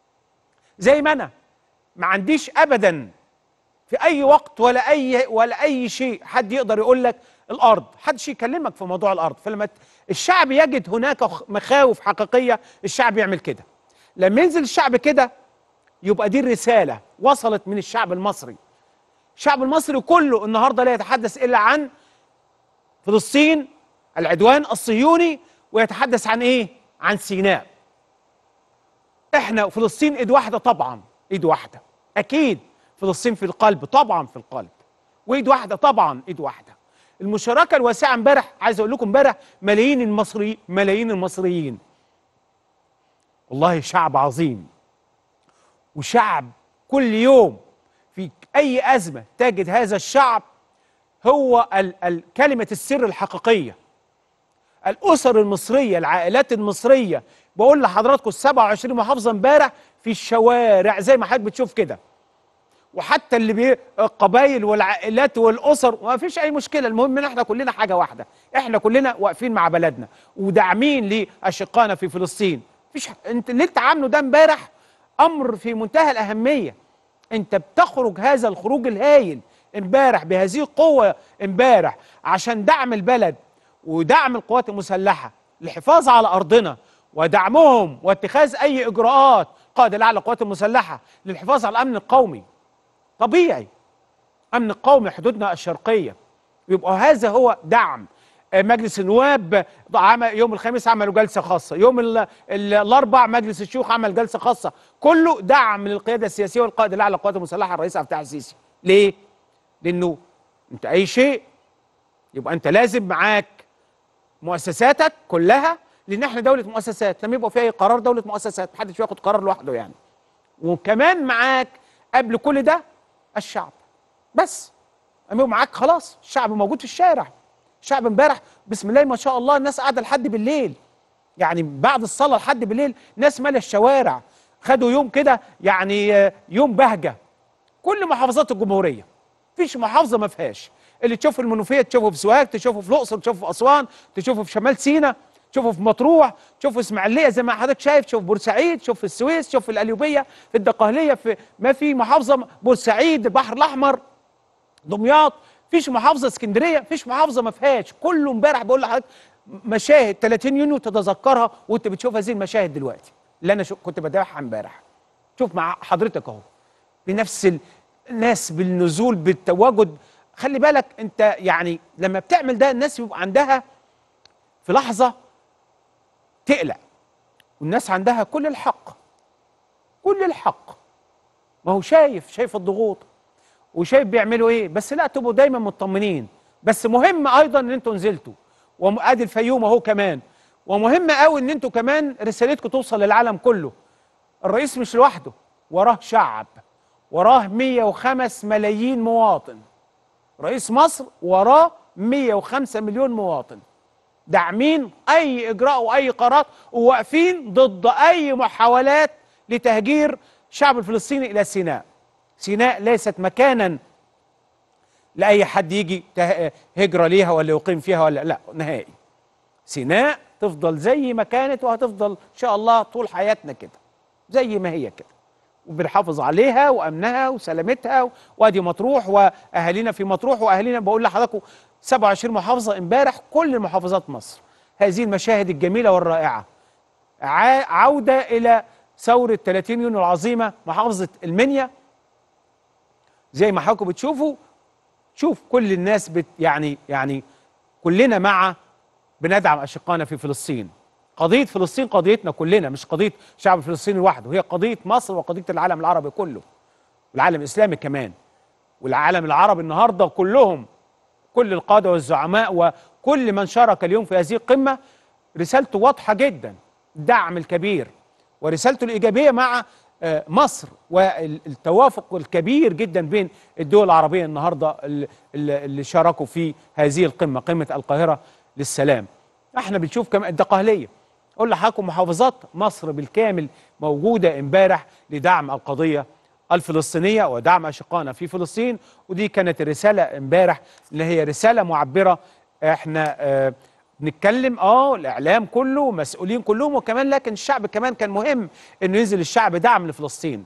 زي ما انا ما عنديش ابدا في اي وقت ولا اي ولا اي شيء حد يقدر يقول لك الارض حدش يكلمك في موضوع الارض فلما ت- الشعب يجد هناك خ- مخاوف حقيقيه الشعب يعمل كده لما ينزل الشعب كده يبقى دي الرساله وصلت من الشعب المصري الشعب المصري كله النهارده لا يتحدث الا عن فلسطين العدوان الصهيوني ويتحدث عن ايه عن سيناء احنا فلسطين ايد واحده طبعا ايد واحده اكيد فلسطين في القلب طبعا في القلب وايد واحده طبعا ايد واحده المشاركه الواسعه امبارح عايز اقول لكم امبارح ملايين المصري ملايين المصريين والله شعب عظيم وشعب كل يوم في اي ازمه تجد هذا الشعب هو ال ال كلمه السر الحقيقيه الاسر المصريه العائلات المصريه بقول لحضراتكم ال 27 محافظه امبارح في الشوارع زي ما حضرتك بتشوف كده وحتى اللي بي القبايل والعائلات والاسر ما فيش اي مشكله المهم ان احنا كلنا حاجه واحده احنا كلنا واقفين مع بلدنا وداعمين لاشقائنا في فلسطين فيش انت اللي انت عامله ده امبارح امر في منتهى الاهميه انت بتخرج هذا الخروج الهائل امبارح بهذه القوه امبارح عشان دعم البلد ودعم القوات المسلحه للحفاظ على ارضنا ودعمهم واتخاذ اي اجراءات قائد الاعلى للقوات المسلحه للحفاظ على الامن القومي طبيعي امن القومي حدودنا الشرقيه يبقى هذا هو دعم آه، مجلس النواب عمل يوم الخميس عملوا جلسه خاصه يوم ال- ال- الاربع مجلس الشيوخ عمل جلسه خاصه كله دعم للقياده السياسيه والقائد الاعلى للقوات المسلحه الرئيس عبد الفتاح السيسي ليه لانه انت اي شيء يبقى انت لازم معاك مؤسساتك كلها لان احنا دوله مؤسسات لما يبقى في اي قرار دوله مؤسسات محدش ياخد قرار لوحده يعني وكمان معاك قبل كل ده الشعب بس اما يبقى معاك خلاص الشعب موجود في الشارع الشعب امبارح بسم الله ما شاء الله الناس قاعده لحد بالليل يعني بعد الصلاه لحد بالليل ناس ماليه الشوارع خدوا يوم كده يعني آه، يوم بهجه كل محافظات الجمهوريه مفيش محافظه ما فيهاش اللي تشوفه المنوفيه تشوفه في سوهاج تشوفه في الاقصر تشوفه في اسوان تشوفه في شمال سيناء تشوفه في مطروح تشوفه في اسماعيليه زي ما حضرتك شايف تشوف بورسعيد تشوف في السويس تشوف في القليوبيه في الدقهليه في ما في محافظه بورسعيد البحر الاحمر دمياط فيش محافظه اسكندريه فيش محافظه ما فيهاش كله امبارح بقول لحضرتك مشاهد 30 يونيو تتذكرها وانت بتشوف هذه المشاهد دلوقتي اللي انا شو كنت بدافعها امبارح شوف مع حضرتك اهو بنفس ال- الناس بالنزول بالتواجد خلي بالك انت يعني لما بتعمل ده الناس بيبقى عندها في لحظه تقلق والناس عندها كل الحق كل الحق ما هو شايف شايف الضغوط وشايف بيعملوا ايه بس لا تبقوا دايما مطمنين بس مهم ايضا ان انتوا نزلتوا وادي الفيوم اهو كمان ومهم قوي ان انتوا كمان رسالتكم توصل للعالم كله الرئيس مش لوحده وراه شعب وراه 105 ملايين مواطن رئيس مصر وراه 105 مليون مواطن داعمين اي اجراء واي قرارات وواقفين ضد اي محاولات لتهجير الشعب الفلسطيني الى سيناء سيناء ليست مكانا لاي حد يجي ته- هجره ليها ولا يقيم فيها ولا لا نهائي سيناء تفضل زي ما كانت وهتفضل ان شاء الله طول حياتنا كده زي ما هي كده وبنحافظ عليها وامنها وسلامتها وادي مطروح واهالينا في مطروح واهالينا بقول لحضراتكم 27 محافظه امبارح كل محافظات مصر هذه المشاهد الجميله والرائعه ع- عوده الى ثوره 30 يونيو العظيمه محافظه المنيا زي ما حضراتكم بتشوفوا شوف كل الناس بت يعني يعني كلنا مع بندعم اشقائنا في فلسطين قضيه فلسطين قضيتنا كلنا مش قضيه الشعب الفلسطيني لوحده هي قضيه مصر وقضيه العالم العربي كله والعالم الاسلامي كمان والعالم العربي النهارده كلهم كل القاده والزعماء وكل من شارك اليوم في هذه القمه رسالته واضحه جدا الدعم الكبير ورسالته الايجابيه مع آه، مصر والتوافق الكبير جدا بين الدول العربيه النهارده اللي- اللي اللي شاركوا في هذه القمه قمه القاهره للسلام احنا بنشوف كمان الدقهليه اقول لحضراتكم محافظات مصر بالكامل موجوده امبارح لدعم القضيه الفلسطينيه ودعم اشقائنا في فلسطين ودي كانت الرساله امبارح اللي هي رساله معبره احنا آه بنتكلم اه الاعلام كله مسؤولين كلهم وكمان لكن الشعب كمان كان مهم انه ينزل الشعب دعم لفلسطين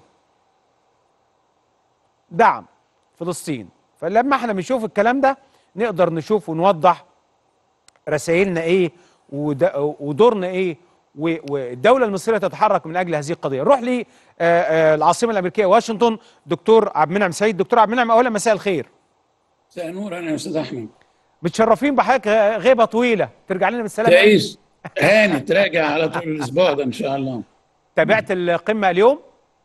دعم فلسطين فلما احنا بنشوف الكلام ده نقدر نشوف ونوضح رسائلنا ايه ود- ودورنا ايه و- والدوله المصريه تتحرك من اجل هذه القضيه نروح للعاصمه الامريكيه واشنطن دكتور عبد المنعم سيد دكتور عبد المنعم اولا مساء الخير مساء النور انا يا استاذ احمد متشرفين بحضرتك غ- غيبه طويله ترجع لنا بالسلامه تعيش هاني تراجع على طول الاسبوع ده ان شاء الله تابعت القمه اليوم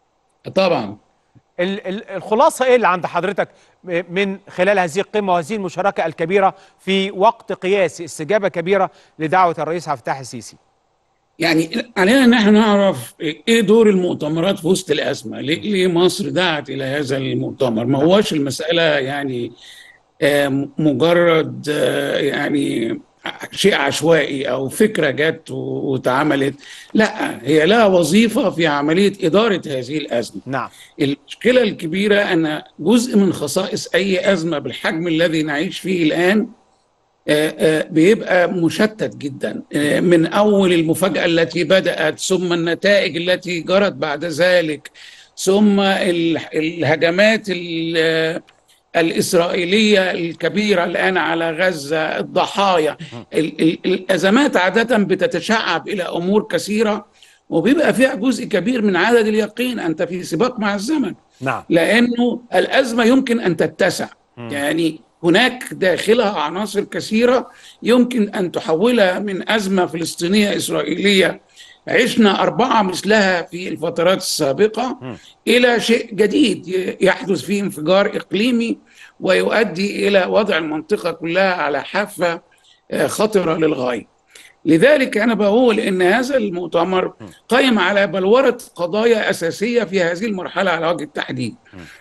طبعا ال- ال- الخلاصه ايه اللي عند حضرتك م- من خلال هذه القمه وهذه المشاركه الكبيره في وقت قياسي استجابه كبيره لدعوه الرئيس عبد الفتاح السيسي يعني علينا ان احنا نعرف ايه دور المؤتمرات في وسط الازمه ليه ليه مصر دعت الى هذا المؤتمر ما هوش المساله يعني آه، مجرد آه، يعني شيء عشوائي او فكره جت واتعملت لا هي لها وظيفه في عمليه اداره هذه الازمه نعم المشكلة الكبيرة أن جزء من خصائص أي أزمة بالحجم الذي نعيش فيه الآن آه، آه، بيبقى مشتت جدا آه، من أول المفاجأة التي بدأت ثم النتائج التي جرت بعد ذلك ثم ال- الهجمات ال- الإسرائيلية الكبيرة الآن على غزة الضحايا ال- ال- الأزمات عادة بتتشعب إلى أمور كثيرة وبيبقى فيها جزء كبير من عدد اليقين أنت في سباق مع الزمن نعم لانه الازمه يمكن ان تتسع يعني هناك داخلها عناصر كثيره يمكن ان تحولها من ازمه فلسطينيه اسرائيليه عشنا اربعه مثلها في الفترات السابقه الى شيء جديد ي- يحدث فيه انفجار اقليمي ويؤدي الى وضع المنطقه كلها على حافه آه، خطره للغايه. لذلك انا بقول ان هذا المؤتمر قائم على بلوره قضايا اساسيه في هذه المرحله على وجه التحديد.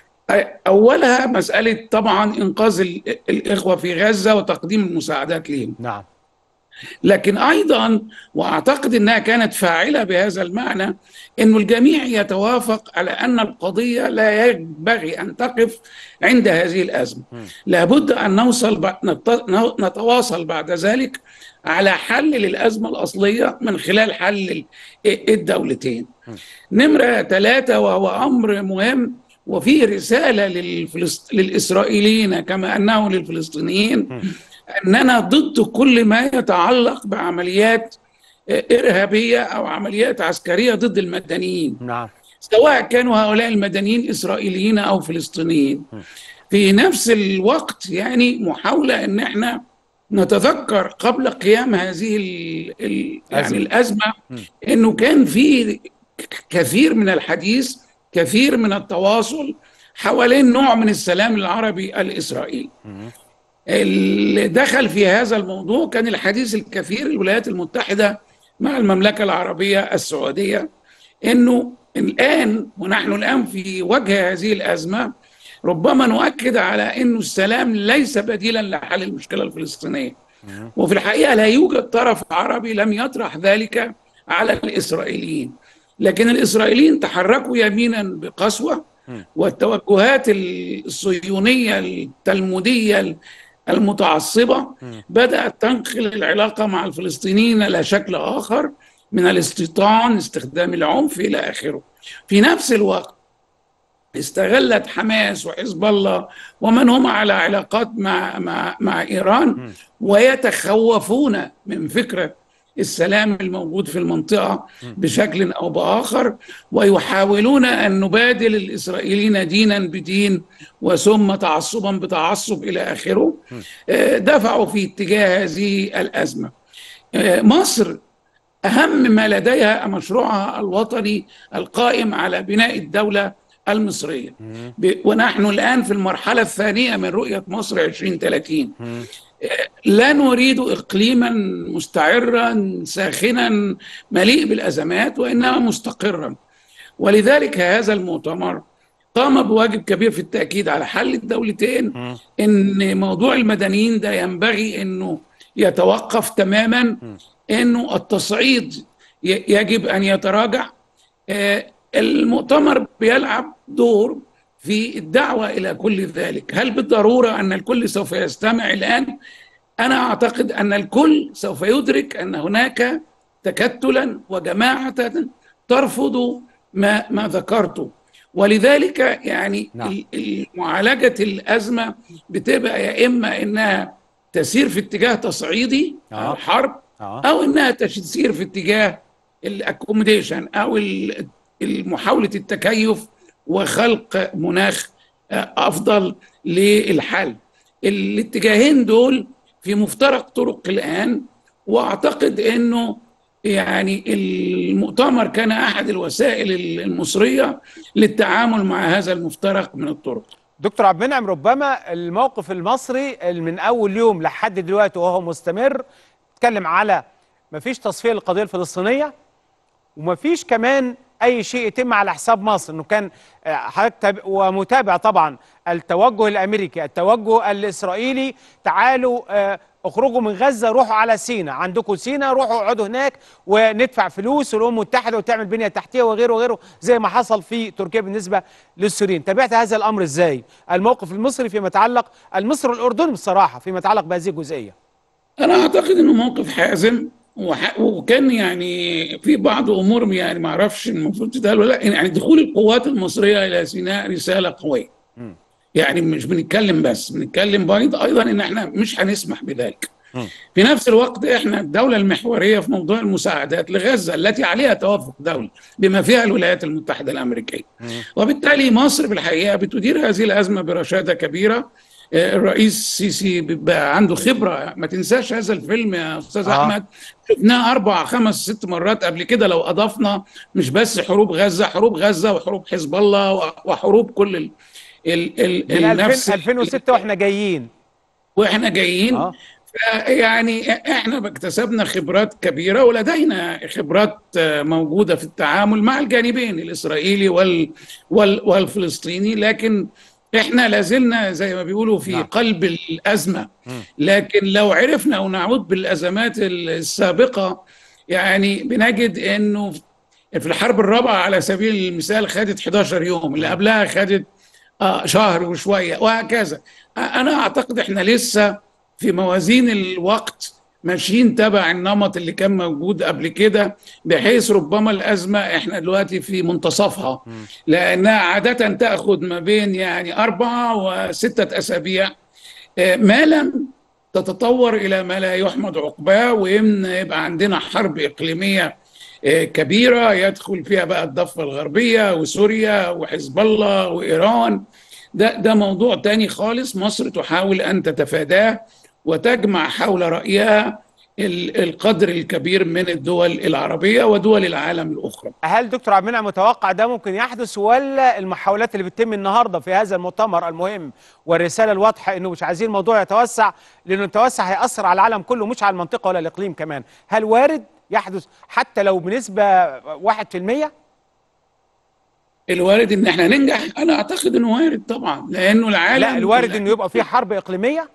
اولها مساله طبعا انقاذ ال- الاخوه في غزه وتقديم المساعدات لهم. نعم لكن ايضا واعتقد انها كانت فاعله بهذا المعنى انه الجميع يتوافق على ان القضيه لا ينبغي ان تقف عند هذه الازمه لابد ان نوصل ب... نت... نتواصل بعد ذلك على حل للازمه الاصليه من خلال حل ال- الدولتين نمره ثلاثه وهو امر مهم وفيه رساله للفلسط... للاسرائيليين كما انه للفلسطينيين اننا ضد كل ما يتعلق بعمليات ارهابيه او عمليات عسكريه ضد المدنيين نعم سواء كانوا هؤلاء المدنيين اسرائيليين او فلسطينيين في نفس الوقت يعني محاوله ان احنا نتذكر قبل قيام هذه ال ال يعني أزمة. الازمه م. انه كان في كثير من الحديث كثير من التواصل حوالين نوع من السلام العربي الاسرائيلي اللي دخل في هذا الموضوع كان الحديث الكثير الولايات المتحده مع المملكه العربيه السعوديه انه الان ونحن الان في وجه هذه الازمه ربما نؤكد على انه السلام ليس بديلا لحل المشكله الفلسطينيه وفي الحقيقه لا يوجد طرف عربي لم يطرح ذلك على الاسرائيليين لكن الاسرائيليين تحركوا يمينا بقسوه والتوجهات الصهيونيه التلموديه المتعصبه بدات تنقل العلاقه مع الفلسطينيين الى شكل اخر من الاستيطان استخدام العنف الى اخره في نفس الوقت استغلت حماس وحزب الله ومن هم على علاقات مع مع مع ايران ويتخوفون من فكره السلام الموجود في المنطقه بشكل او باخر ويحاولون ان نبادل الاسرائيليين دينا بدين وثم تعصبا بتعصب الى اخره آه، دفعوا في اتجاه هذه الازمه آه، مصر اهم ما لديها مشروعها الوطني القائم على بناء الدوله المصريه ب- ونحن الان في المرحله الثانيه من رؤيه مصر 2030 لا نريد اقليما مستعرا ساخنا مليء بالازمات وانما مستقرا ولذلك هذا المؤتمر قام بواجب كبير في التاكيد على حل الدولتين ان موضوع المدنيين ده ينبغي انه يتوقف تماما انه التصعيد ي- يجب ان يتراجع آه، المؤتمر بيلعب دور في الدعوه الى كل ذلك هل بالضروره ان الكل سوف يستمع الان انا اعتقد ان الكل سوف يدرك ان هناك تكتلا وجماعه ترفض ما ما ذكرته ولذلك يعني نعم. ال- ال- معالجه الازمه بتبقى يا اما انها تسير في اتجاه تصعيدي آه. الحرب اه او انها تسير في اتجاه الاكوموديشن او ال- محاوله التكيف وخلق مناخ آه، افضل للحل الاتجاهين دول في مفترق طرق الان واعتقد انه يعني المؤتمر كان احد الوسائل المصريه للتعامل مع هذا المفترق من الطرق دكتور عبد المنعم ربما الموقف المصري اللي من اول يوم لحد دلوقتي وهو مستمر اتكلم على مفيش تصفيه للقضيه الفلسطينيه ومفيش كمان اي شيء يتم على حساب مصر انه كان آه، حضرتك تاب- ومتابع طبعا التوجه الامريكي التوجه الاسرائيلي تعالوا آه، اخرجوا من غزه روحوا على سينا عندكم سينا روحوا اقعدوا هناك وندفع فلوس والامم المتحده وتعمل بنيه تحتيه وغيره وغيره زي ما حصل في تركيا بالنسبه للسوريين تابعت هذا الامر ازاي الموقف المصري فيما يتعلق المصري والاردني بصراحه فيما يتعلق بهذه الجزئيه انا اعتقد انه موقف حازم وح- وكان يعني في بعض امور يعني ما اعرفش المفروض تتقال ولا لا يعني دخول القوات المصريه الى سيناء رساله قويه يعني مش بنتكلم بس بنتكلم بايض ايضا ان احنا مش هنسمح بذلك في نفس الوقت احنا الدوله المحوريه في موضوع المساعدات لغزه التي عليها توافق دولي بما فيها الولايات المتحده الامريكيه وبالتالي مصر بالحقيقه بتدير هذه الازمه برشاده كبيره آه، الرئيس السيسي بيبقى عنده خبره ما تنساش هذا الفيلم يا استاذ آه. آه. احمد شفناه اربع خمس ست مرات قبل كده لو اضفنا مش بس حروب غزه حروب غزه وحروب حزب الله وحروب كل ال ال ال من النفس 2000 2006 واحنا جايين واحنا جايين اه يعني احنا اكتسبنا خبرات كبيره ولدينا خبرات آه، موجوده في التعامل مع الجانبين الاسرائيلي وال وال والفلسطيني لكن احنا لازلنا زي ما بيقولوا في نعم. قلب الازمه لكن لو عرفنا ونعود بالازمات السابقه يعني بنجد انه في الحرب الرابعه على سبيل المثال خدت 11 يوم اللي قبلها خدت آه شهر وشويه وهكذا آه، انا اعتقد احنا لسه في موازين الوقت ماشيين تبع النمط اللي كان موجود قبل كده بحيث ربما الازمه احنا دلوقتي في منتصفها لانها عاده تاخذ ما بين يعني اربعه وسته اسابيع آه، ما لم تتطور الى ما لا يحمد عقباه ويبقى عندنا حرب اقليميه آه، كبيره يدخل فيها بقى الضفه الغربيه وسوريا وحزب الله وايران ده ده موضوع تاني خالص مصر تحاول ان تتفاداه وتجمع حول رأيها ال- القدر الكبير من الدول العربية ودول العالم الأخرى هل دكتور عبد المنعم متوقع ده ممكن يحدث ولا المحاولات اللي بتتم النهارده في هذا المؤتمر المهم والرساله الواضحه انه مش عايزين الموضوع يتوسع لانه التوسع هيأثر على العالم كله مش على المنطقه ولا الاقليم كمان هل وارد يحدث حتى لو بنسبه 1% الوارد ان احنا ننجح انا اعتقد انه وارد طبعا لانه العالم لا الوارد انه يبقى في حرب اقليميه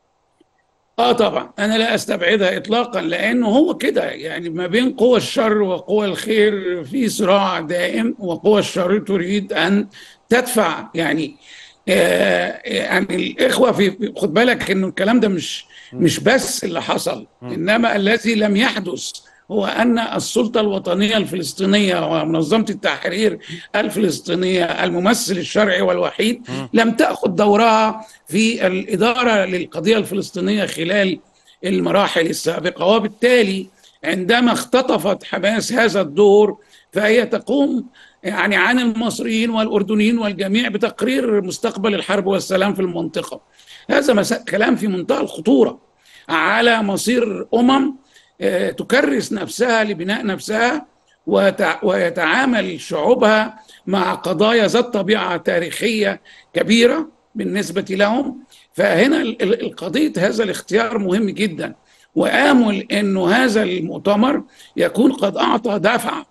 اه طبعا انا لا استبعدها اطلاقا لانه هو كده يعني ما بين قوى الشر وقوى الخير في صراع دائم وقوى الشر تريد ان تدفع يعني آه يعني الاخوه في خد بالك انه الكلام ده مش مش بس اللي حصل انما الذي لم يحدث هو ان السلطه الوطنيه الفلسطينيه ومنظمه التحرير الفلسطينيه الممثل الشرعي والوحيد لم تاخذ دورها في الاداره للقضيه الفلسطينيه خلال المراحل السابقه وبالتالي عندما اختطفت حماس هذا الدور فهي تقوم يعني عن المصريين والاردنيين والجميع بتقرير مستقبل الحرب والسلام في المنطقه. هذا مسا... كلام في منتهى الخطوره على مصير امم آه، تكرس نفسها لبناء نفسها وتع... ويتعامل شعوبها مع قضايا ذات طبيعه تاريخيه كبيره بالنسبه لهم فهنا ال- ال- القضيه هذا الاختيار مهم جدا وامل انه هذا المؤتمر يكون قد اعطى دفعه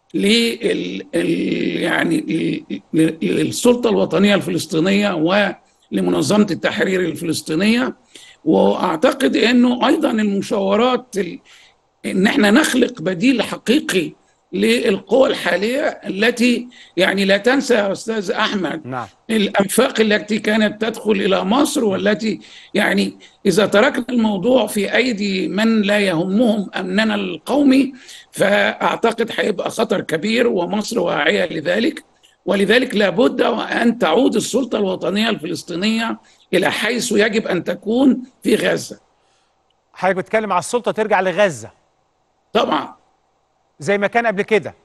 لل ال- يعني ال- ل- للسلطه الوطنيه الفلسطينيه ولمنظمه التحرير الفلسطينيه واعتقد انه ايضا المشاورات ال- ان احنا نخلق بديل حقيقي للقوى الحاليه التي يعني لا تنسى يا استاذ احمد نعم الانفاق التي كانت تدخل الى مصر والتي يعني اذا تركنا الموضوع في ايدي من لا يهمهم امننا القومي فاعتقد هيبقى خطر كبير ومصر واعيه لذلك ولذلك لابد ان تعود السلطه الوطنيه الفلسطينيه الى حيث يجب ان تكون في غزه حضرتك بتتكلم على السلطه ترجع لغزه طبعا زي ما كان قبل كده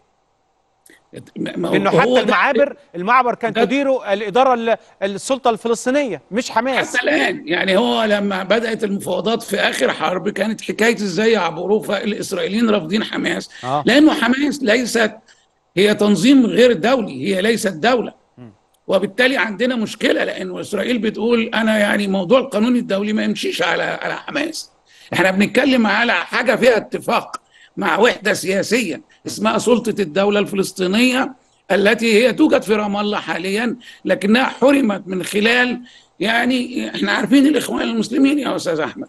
ما هو- لانه هو حتى ده- المعابر المعبر كان ده- تديره الاداره ال- السلطه الفلسطينيه مش حماس حتى الان يعني هو لما بدات المفاوضات في اخر حرب كانت حكايه ازاي يعبروا فالاسرائيليين رافضين حماس آه. لانه حماس ليست هي تنظيم غير دولي هي ليست دوله وبالتالي عندنا مشكله لانه اسرائيل بتقول انا يعني موضوع القانون الدولي ما يمشيش على على حماس احنا بنتكلم على حاجه فيها اتفاق مع وحده سياسيه اسمها سلطه الدوله الفلسطينيه التي هي توجد في رام الله حاليا لكنها حرمت من خلال يعني احنا عارفين الاخوان المسلمين يا استاذ احمد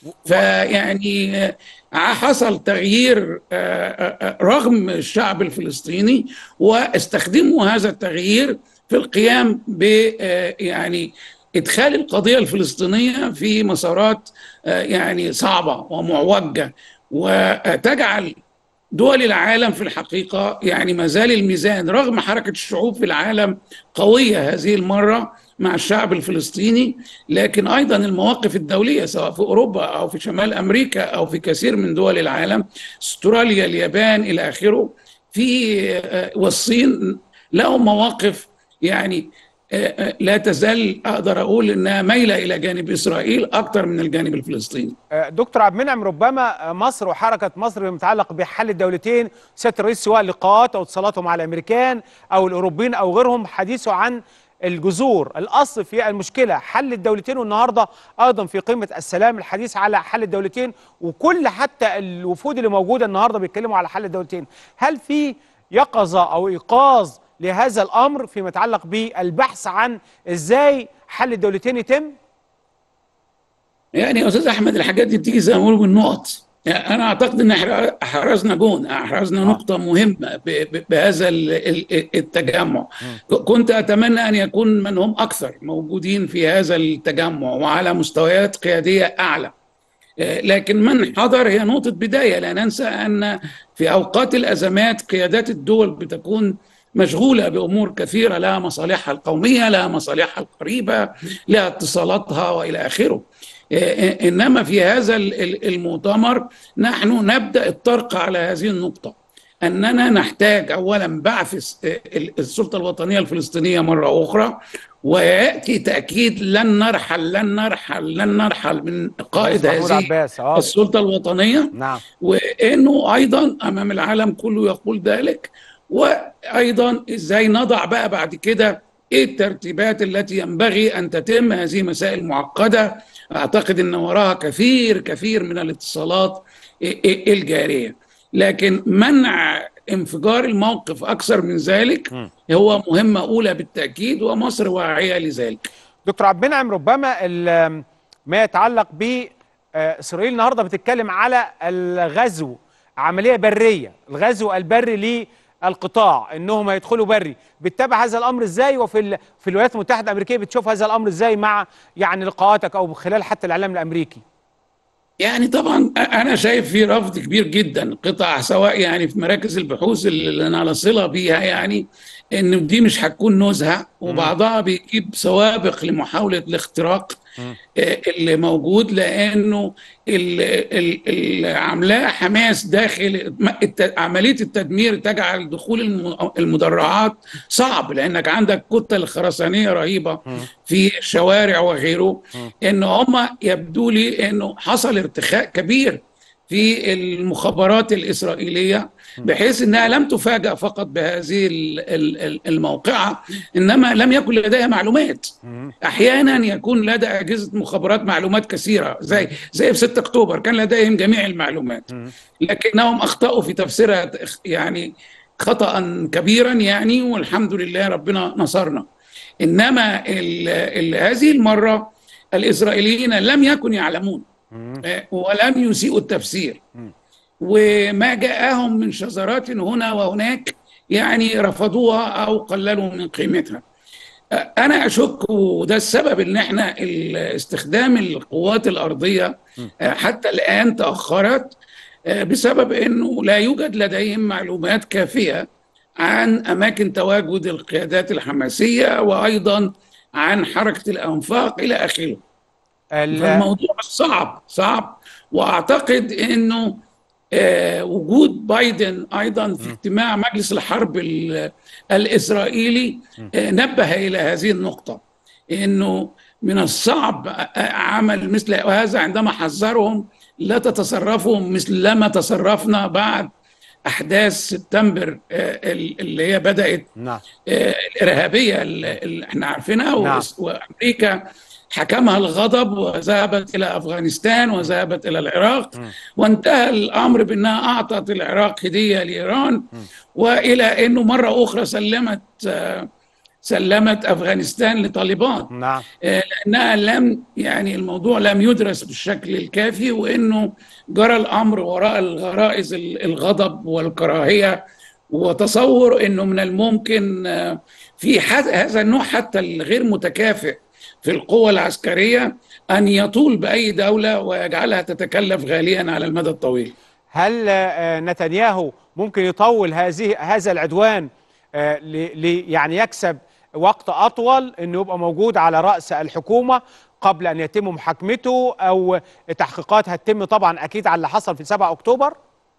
فيعني آه، حصل تغيير آه، آه، رغم الشعب الفلسطيني واستخدموا هذا التغيير في القيام ب آه، يعني ادخال القضيه الفلسطينيه في مسارات آه، يعني صعبه ومعوجه وتجعل دول العالم في الحقيقه يعني ما زال الميزان رغم حركه الشعوب في العالم قويه هذه المره مع الشعب الفلسطيني لكن ايضا المواقف الدوليه سواء في اوروبا او في شمال امريكا او في كثير من دول العالم استراليا اليابان الى اخره في آه، والصين لهم مواقف يعني آه، آه، لا تزال اقدر اقول انها مايله الى جانب اسرائيل اكثر من الجانب الفلسطيني آه، دكتور عبد المنعم ربما آه، مصر وحركه مصر المتعلق بحل الدولتين سياده الرئيس سواء لقاءات او اتصالاته مع الامريكان او الاوروبيين او غيرهم حديثه عن الجذور الاصل في المشكله حل الدولتين والنهارده ايضا في قمه السلام الحديث على حل الدولتين وكل حتى الوفود اللي موجوده النهارده بيتكلموا على حل الدولتين هل في يقظه او ايقاظ لهذا الامر فيما يتعلق بالبحث عن ازاي حل الدولتين يتم يعني يا استاذ احمد الحاجات دي بتيجي زي ما بنقول بالنقط يعني انا اعتقد ان احنا احرزنا جون احرزنا نقطه مهمه ب- ب- بهذا ال- ال- التجمع ك- كنت اتمنى ان يكون من هم اكثر موجودين في هذا التجمع وعلى مستويات قياديه اعلى آه، لكن من حضر هي نقطة بداية لا ننسى أن في أوقات الأزمات قيادات الدول بتكون مشغولة بأمور كثيرة لها مصالحها القومية لها مصالحها القريبة لها اتصالاتها وإلى آخره آه، إنما في هذا ال- ال- المؤتمر نحن نبدأ الطرق على هذه النقطة اننا نحتاج اولا بعث السلطه الوطنيه الفلسطينيه مره اخرى وياتي تاكيد لن نرحل لن نرحل لن نرحل من قائد هذه عباس. آه. السلطه الوطنيه نعم وانه ايضا امام العالم كله يقول ذلك وايضا ازاي نضع بقى بعد كده ايه الترتيبات التي ينبغي ان تتم هذه مسائل معقده اعتقد ان وراها كثير كثير من الاتصالات الجاريه لكن منع انفجار الموقف اكثر من ذلك م. هو مهمه اولى بالتاكيد ومصر واعيه لذلك دكتور عبد المنعم ربما ال- ما يتعلق ب آه، اسرائيل النهارده بتتكلم على الغزو عمليه بريه الغزو البري للقطاع انهم هيدخلوا بري بتتابع هذا الامر ازاي وفي ال... في الولايات المتحده الامريكيه بتشوف هذا الامر ازاي مع يعني لقاءاتك او خلال حتى الاعلام الامريكي يعني طبعا انا شايف في رفض كبير جدا قطع سواء يعني في مراكز البحوث اللي انا على صله بيها يعني ان دي مش هتكون نزهه وبعضها بيجيب سوابق لمحاوله الاختراق آه، اللي موجود لانه ال- ال- اللي عاملاه حماس داخل م- الت- عمليه التدمير تجعل دخول الم- المدرعات صعب لانك عندك كتل خرسانيه رهيبه في الشوارع وغيره ان هم يبدو لي انه حصل ارتخاء كبير في المخابرات الإسرائيلية بحيث أنها لم تفاجأ فقط بهذه ال- ال- ال- الموقعة إنما لم يكن لديها معلومات أحيانا يكون لدى أجهزة مخابرات معلومات كثيرة زي زي في 6 أكتوبر كان لديهم جميع المعلومات لكنهم أخطأوا في تفسيرها يعني خطأ كبيرا يعني والحمد لله ربنا نصرنا إنما ال ال هذه المرة الإسرائيليين لم يكن يعلمون آه، ولم يسيئوا التفسير وما جاءهم من شذرات هنا وهناك يعني رفضوها او قللوا من قيمتها آه، انا اشك وده السبب ان احنا ال- استخدام القوات الارضيه آه، حتى الان تاخرت آه، بسبب انه لا يوجد لديهم معلومات كافيه عن اماكن تواجد القيادات الحماسيه وايضا عن حركه الانفاق الى اخره ال- فالموضوع صعب صعب واعتقد انه آه، وجود بايدن ايضا في اجتماع مجلس الحرب ال- الاسرائيلي آه، نبه الى هذه النقطه انه من الصعب آه، عمل مثل هذا عندما حذرهم لا تتصرفوا مثل ما تصرفنا بعد احداث سبتمبر آه، ال- اللي هي بدات نعم آه، الارهابيه اللي اللي احنا عارفينها نعم. وإس- وامريكا حكمها الغضب وذهبت الى افغانستان وذهبت الى العراق وانتهى الامر بانها اعطت العراق هديه لايران والى انه مره اخرى سلمت آه، سلمت افغانستان لطالبان نعم آه، لانها لم يعني الموضوع لم يدرس بالشكل الكافي وانه جرى الامر وراء الغرائز ال- الغضب والكراهيه وتصور انه من الممكن آه، في حد- هذا النوع حتى الغير متكافئ في القوى العسكريه ان يطول باي دوله ويجعلها تتكلف غاليا على المدى الطويل. هل آه، نتنياهو ممكن يطول هذه هذا العدوان آه، ل- ل- يعني يكسب وقت اطول انه يبقى موجود على راس الحكومه قبل ان يتم محاكمته او تحقيقات هتتم طبعا اكيد على اللي حصل في 7 اكتوبر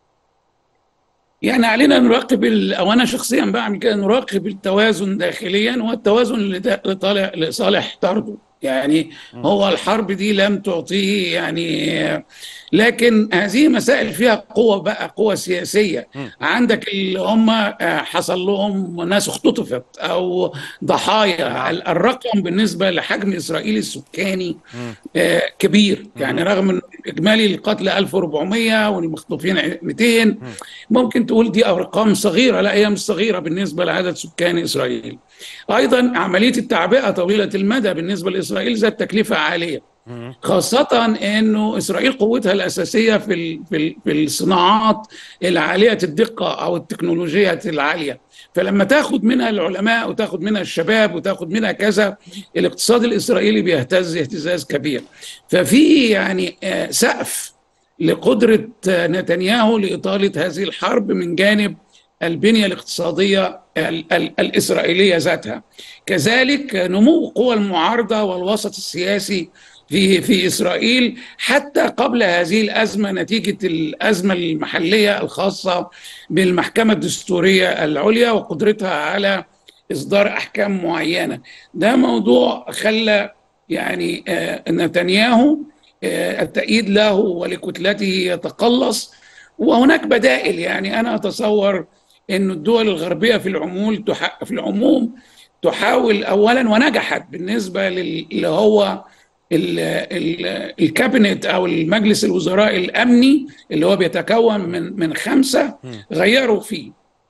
يعني علينا نراقب ال... او انا شخصيا بعمل كده نراقب التوازن داخليا والتوازن اللي دا- اللي طالع لصالح طرده يعني هو الحرب دي لم تعطيه يعني لكن هذه مسائل فيها قوة بقى قوة سياسية عندك اللي هم آه، حصل لهم ناس اختطفت او ضحايا ال- الرقم بالنسبة لحجم اسرائيل السكاني آه، كبير يعني رغم ان اجمالي القتلى 1400 والمخطوفين 200 ممكن تقول دي ارقام صغيره لا هي مش صغيره بالنسبه لعدد سكان اسرائيل. ايضا عمليه التعبئه طويله المدى بالنسبه لاسرائيل ذات تكلفه عاليه. خاصة انه اسرائيل قوتها الاساسية في ال- في ال- في الصناعات العالية الدقة او التكنولوجية العالية فلما تاخد منها العلماء وتاخد منها الشباب وتاخد منها كذا الاقتصاد الاسرائيلي بيهتز اهتزاز كبير ففي يعني آه، سقف لقدرة آه، نتنياهو لإطالة هذه الحرب من جانب البنية الاقتصادية ال- ال- الإسرائيلية ذاتها كذلك نمو قوى المعارضة والوسط السياسي في في اسرائيل حتى قبل هذه الازمه نتيجه الازمه المحليه الخاصه بالمحكمه الدستوريه العليا وقدرتها على اصدار احكام معينه ده موضوع خلى يعني آه، نتنياهو آه، التأييد له ولكتلته يتقلص وهناك بدائل يعني انا اتصور أن الدول الغربيه في العمول تح... في العموم تحاول اولا ونجحت بالنسبه لل- اللي هو ال- ال- الكابينت او المجلس الوزراء الامني اللي هو بيتكون من من خمسه غيروا فيه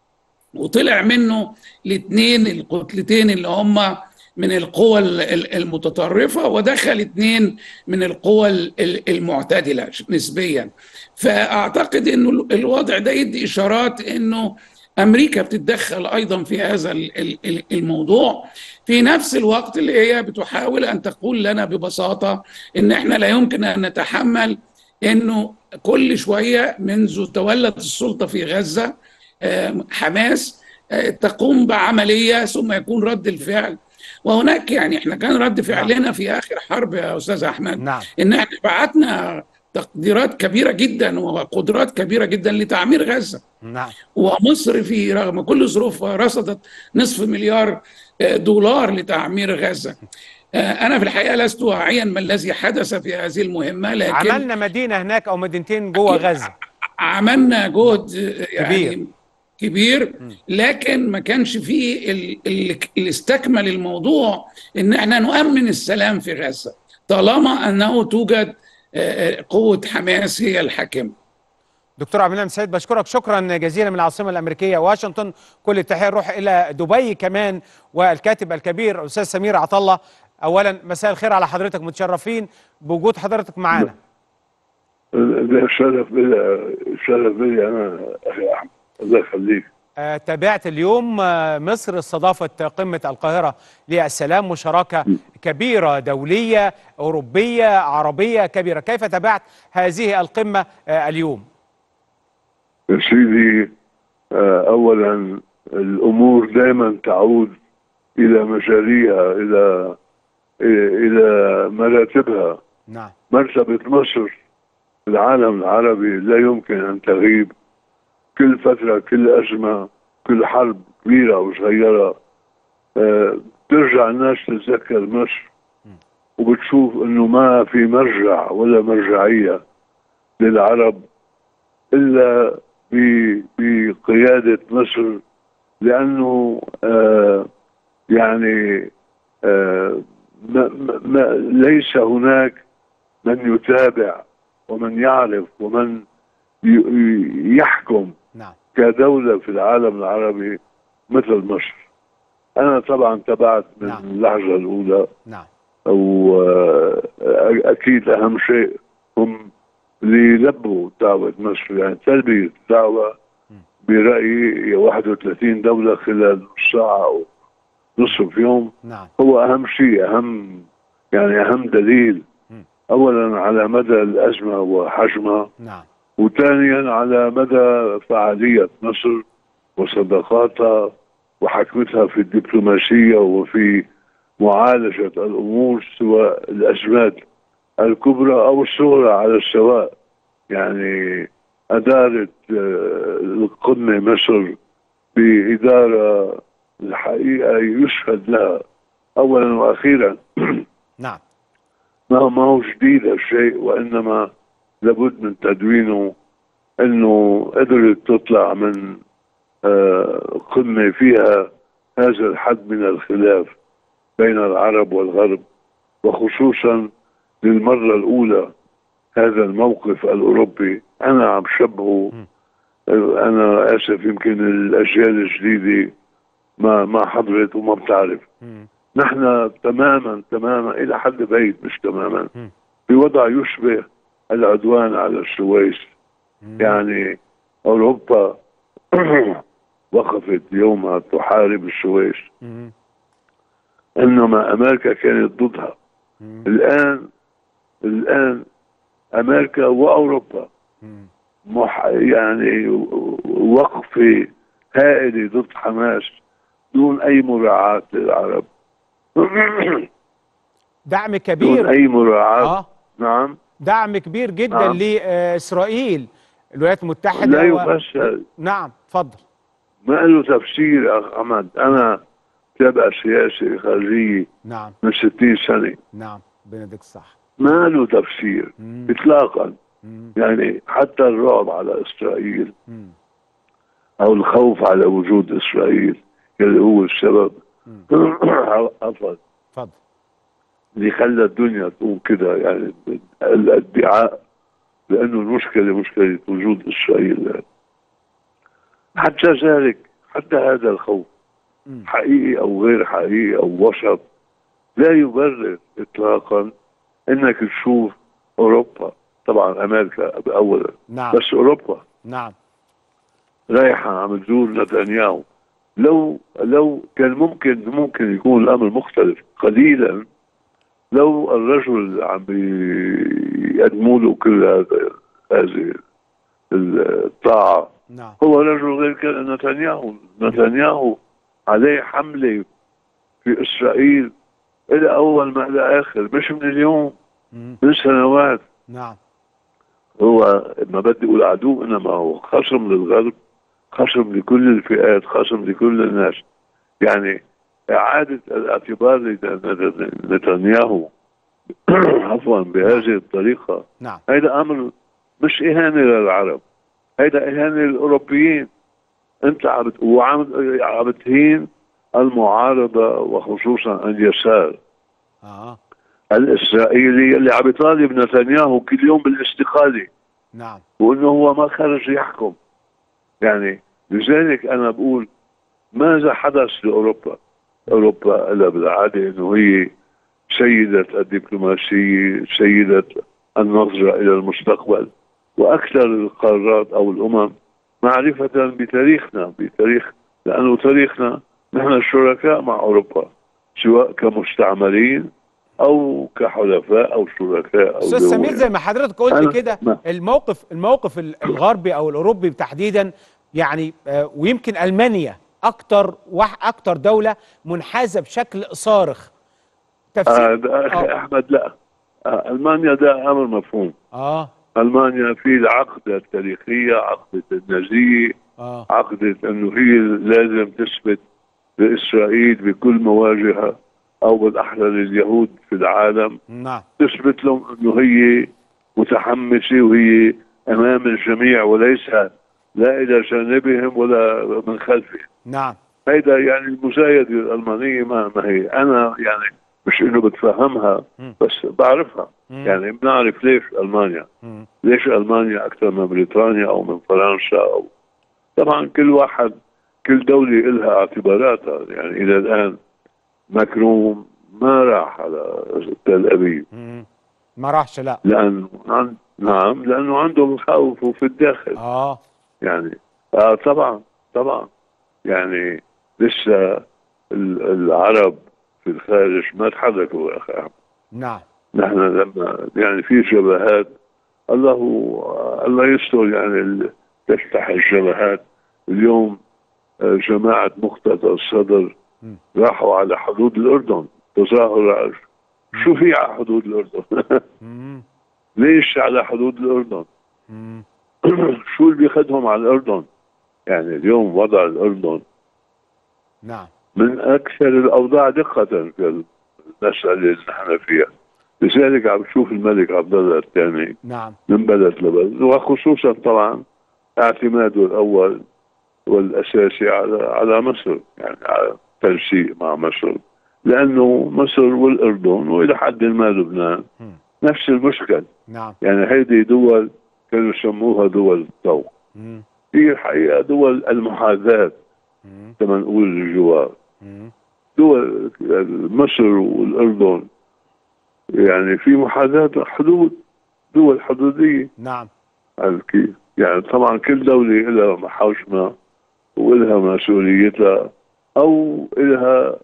وطلع منه الاثنين الكتلتين اللي هم من القوى ال- ال- المتطرفه ودخل اثنين من القوى ال- ال- المعتدله نسبيا فاعتقد انه ال- الوضع ده يدي اشارات انه امريكا بتتدخل ايضا في هذا ال- ال- ال- الموضوع في نفس الوقت اللي هي بتحاول ان تقول لنا ببساطه ان احنا لا يمكن ان نتحمل انه كل شويه منذ تولت السلطه في غزه آه، حماس آه، تقوم بعمليه ثم يكون رد الفعل وهناك يعني احنا كان رد فعلنا في اخر حرب يا استاذ احمد نعم ان احنا بعتنا تقديرات كبيره جدا وقدرات كبيره جدا لتعمير غزه نعم ومصر في رغم كل ظروفها رصدت نصف مليار آه، دولار لتعمير غزه آه، انا في الحقيقه لست واعيا ما الذي حدث في هذه المهمه لكن عملنا مدينة هناك أو مدينتين جوه غزة عملنا جهد يعني كبير. كبير لكن ما كانش فيه ال- ال- اللي استكمل الموضوع ان احنا نؤمن السلام في غزه طالما انه توجد آه، آه، قوه حماس هي الحاكمه دكتور عبد المنعم سعيد بشكرك شكرا جزيلا من العاصمة الأمريكية واشنطن كل التحية نروح إلى دبي كمان والكاتب الكبير أستاذ سمير عطلة أولا مساء الخير على حضرتك متشرفين بوجود حضرتك معانا ده شرف لي شرف لي انا اخي احمد الله يخليك آه، تابعت اليوم آه، مصر استضافت قمة القاهرة للسلام وشراكة كبيرة دولية أوروبية عربية كبيرة كيف تابعت هذه القمة آه، اليوم؟ يا سيدي آه، اولا الامور دائما تعود الى مجاريها الى الى مراتبها نعم مرتبه مصر في العالم العربي لا يمكن ان تغيب كل فتره كل ازمه كل حرب كبيره او صغيره آه، بترجع الناس تتذكر مصر وبتشوف انه ما في مرجع ولا مرجعيه للعرب الا ب- بقياده مصر لانه آه يعني آه ما ما ما ليس هناك من يتابع ومن يعرف ومن ي- ي- يحكم نعم كدولة في العالم العربي مثل مصر أنا طبعا تبعت من نعم. اللحظة الأولى نعم وأكيد أهم شيء هم اللي لبوا دعوة مصر يعني تلبية الدعوة برأيي 31 دولة خلال نص ساعة أو نصف يوم نعم هو أهم شيء أهم يعني أهم دليل مم. أولا على مدى الأزمة وحجمها نعم وثانيا على مدى فعالية مصر وصداقاتها وحكمتها في الدبلوماسية وفي معالجة الأمور سواء الأزمات الكبرى أو الصغرى على السواء يعني أدارت آه، القمة مصر بإدارة الحقيقة يشهد لها أولا وأخيرا نعم ما ما هو جديد هالشيء وانما لابد من تدوينه انه قدرت تطلع من آه، قمه فيها هذا الحد من الخلاف بين العرب والغرب وخصوصا للمره الاولى هذا الموقف الاوروبي انا عم شبهه آه، انا اسف يمكن الاجيال الجديده ما ما حضرت وما بتعرف مم. نحن تماما تماما الى حد بعيد مش تماما مم. بوضع يشبه العدوان على السويس يعني اوروبا وقفت يومها تحارب السويس مم. انما امريكا كانت ضدها مم. الان الان امريكا واوروبا مم. مح يعني وقفه هائله ضد حماس دون اي مراعاه للعرب دعم دون كبير اي مراعاه اه نعم دعم كبير جدا نعم. لاسرائيل الولايات المتحده لا و- يفسر نعم اتفضل ما له تفسير اخ احمد انا تابع سياسه خارجيه نعم من 60 سنه نعم بندك صح ما له تفسير مم. اطلاقا مم. يعني حتى الرعب على اسرائيل مم. او الخوف على وجود اسرائيل اللي هو السبب عفوا اتفضل اللي خلى الدنيا تقوم كده يعني الادعاء بانه المشكله مشكله وجود اسرائيل حتى ذلك حتى هذا الخوف مم. حقيقي او غير حقيقي او وسط لا يبرر اطلاقا انك تشوف اوروبا طبعا امريكا اولا نعم بس اوروبا نعم رايحه عم تزور نتنياهو لو لو كان ممكن ممكن يكون الامر مختلف قليلا لو الرجل اللي عم يقدموا له كل هذا هذه الطاعه نعم هو رجل غير كان نتنياهو نتنياهو عليه حمله في اسرائيل الى اول ما الى اخر مش من اليوم مم. من سنوات نعم هو ما بدي اقول عدو انما هو خصم للغرب خصم لكل الفئات خصم لكل الناس يعني اعاده الاعتبار لنتنياهو عفوا بهذه الطريقه نعم هذا امر مش اهانه للعرب هذا اهانه للاوروبيين انت عم بت- وعم عم تهين المعارضه وخصوصا اليسار اه الاسرائيلي اللي عم يطالب نتنياهو كل يوم بالاستقاله نعم وانه هو ما خرج يحكم يعني لذلك انا بقول ماذا حدث لاوروبا؟ اوروبا لها بالعاده انه هي سيدة الدبلوماسية سيدة النظرة إلى المستقبل وأكثر القارات أو الأمم معرفة بتاريخنا بتاريخ لأنه تاريخنا نحن شركاء مع أوروبا سواء كمستعمرين أو كحلفاء أو شركاء أو استاذ دول. سمير زي ما حضرتك قلت أنا- كده ما- الموقف الموقف ال- الغربي او الاوروبي تحديدا يعني آه، ويمكن المانيا اكتر وح اكتر دوله منحازه بشكل صارخ آه تفسير ده أخي آه. أحمد لا آه ألمانيا ده أمر مفهوم اه ألمانيا في العقدة التاريخية عقدة النازية اه عقدة أنه هي لازم تثبت لإسرائيل بكل مواجهة أو بالأحرى لليهود في العالم نعم تثبت لهم أنه هي متحمسة وهي أمام الجميع وليس لا إلى جانبهم ولا من خلفهم نعم هيدا يعني المزايدة الألمانية ما, ما هي أنا يعني مش إنه بتفهمها مم. بس بعرفها مم. يعني بنعرف ليش ألمانيا مم. ليش ألمانيا أكثر من بريطانيا أو من فرنسا أو طبعا كل واحد كل دولة لها اعتباراتها يعني إلى الآن ماكرون ما راح على تل أبيب مم. ما راحش لا لأنه عن نعم لأنه عندهم خوف في الداخل اه يعني آه طبعا طبعا يعني لسه ال- العرب في الخارج ما تحركوا يا اخي أحمد. نعم نحن لما يعني في جبهات الله الله يستر يعني ال- تفتح الجبهات اليوم آه، جماعة مقتدى الصدر م. راحوا على حدود الأردن تظاهرات شو في على حدود الأردن مم. ليش على حدود الأردن مم. شو اللي بياخذهم على الأردن يعني اليوم وضع الأردن نعم من أكثر الأوضاع دقة في المسألة اللي نحن فيها لذلك عم بشوف الملك عبد الله الثاني نعم من بلد لبلد وخصوصا طبعا اعتماده الأول والأساسي على على مصر يعني على تنسيق مع مصر لأنه مصر والأردن وإلى حد ما لبنان مم. نفس المشكل نعم يعني هذه دول كانوا يسموها دول الضوء مم. هي الحقيقة دول المحاذاة مم. كما نقول الجوار مم. دول مصر والأردن يعني في محاذاة حدود دول حدودية نعم عرفت كيف؟ يعني طبعا كل دولة لها محاوشمها ولها مسؤوليتها أو لها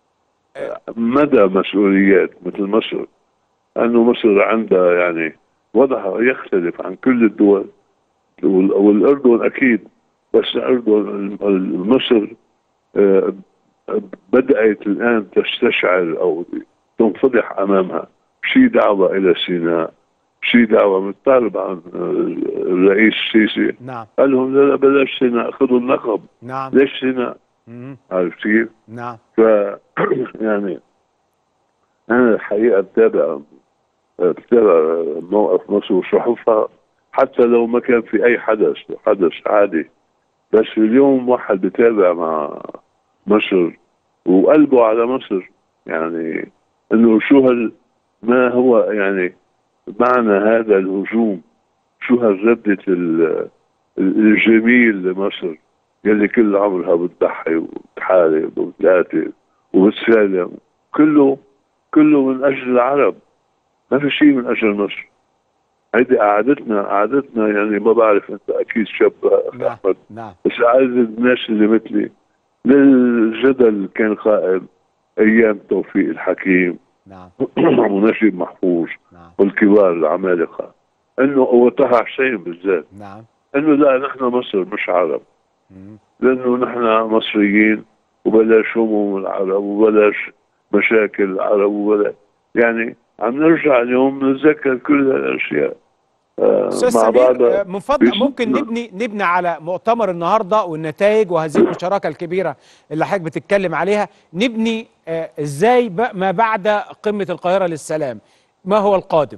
مدى مسؤوليات مثل مصر أنه مصر عندها يعني وضعها يختلف عن كل الدول وال- والأردن أكيد بس الأردن مصر آه، بدأت الآن تستشعر أو تنفضح امامها شي دعوه الى سيناء شي دعوه بنطالب عن الرئيس السيسي نعم قال لهم لا لا بلاش سيناء خذوا اللقب نعم ليش سيناء مم. عرفت كيف؟ نعم ف يعني انا الحقيقه بتابع بتابع موقف مصر وصحفها حتى لو ما كان في اي حدث حدث عادي بس اليوم واحد بتابع مع مصر وقلبه على مصر يعني انه شو هال ما هو يعني معنى هذا الهجوم شو هالردة ال- الجميل لمصر يلي كل عمرها بتضحي وبتحارب وبتقاتل وبتسالم كله كله من اجل العرب ما في شيء من اجل مصر هيدي قعدتنا قعدتنا يعني ما بعرف انت اكيد شاب اخ نعم احمد نعم بس قعدت الناس اللي مثلي للجدل كان قائم ايام توفيق الحكيم نعم ونجيب محفوظ نعم والكبار العمالقه انه وطه حسين بالذات نعم انه لا نحن مصر مش عرب مم. لانه نحن مصريين وبلاش هموم العرب وبلاش مشاكل العرب وبلا يعني عم نرجع اليوم نتذكر كل هالاشياء آه استاذ مع سمير آه، بعضها من فضلك بيس- ممكن نعم. نبني نبني على مؤتمر النهارده والنتائج وهذه المشاركه الكبيره اللي حضرتك بتتكلم عليها نبني آه، ازاي ب- ما بعد قمه القاهره للسلام ما هو القادم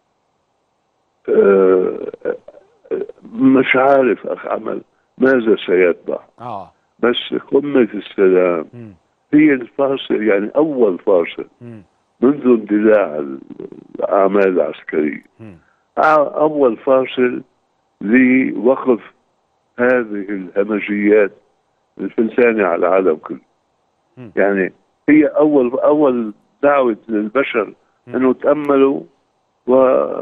آه آه، مش عارف اخ عمل ماذا سيتبع اه بس قمة السلام مم. هي الفاصل يعني أول فاصل مم. منذ اندلاع الأعمال العسكرية مم. أ- أول فاصل لوقف هذه الهمجيات الفلسانة على العالم كله مم. يعني هي أول أول دعوة للبشر مم. أنه تأملوا و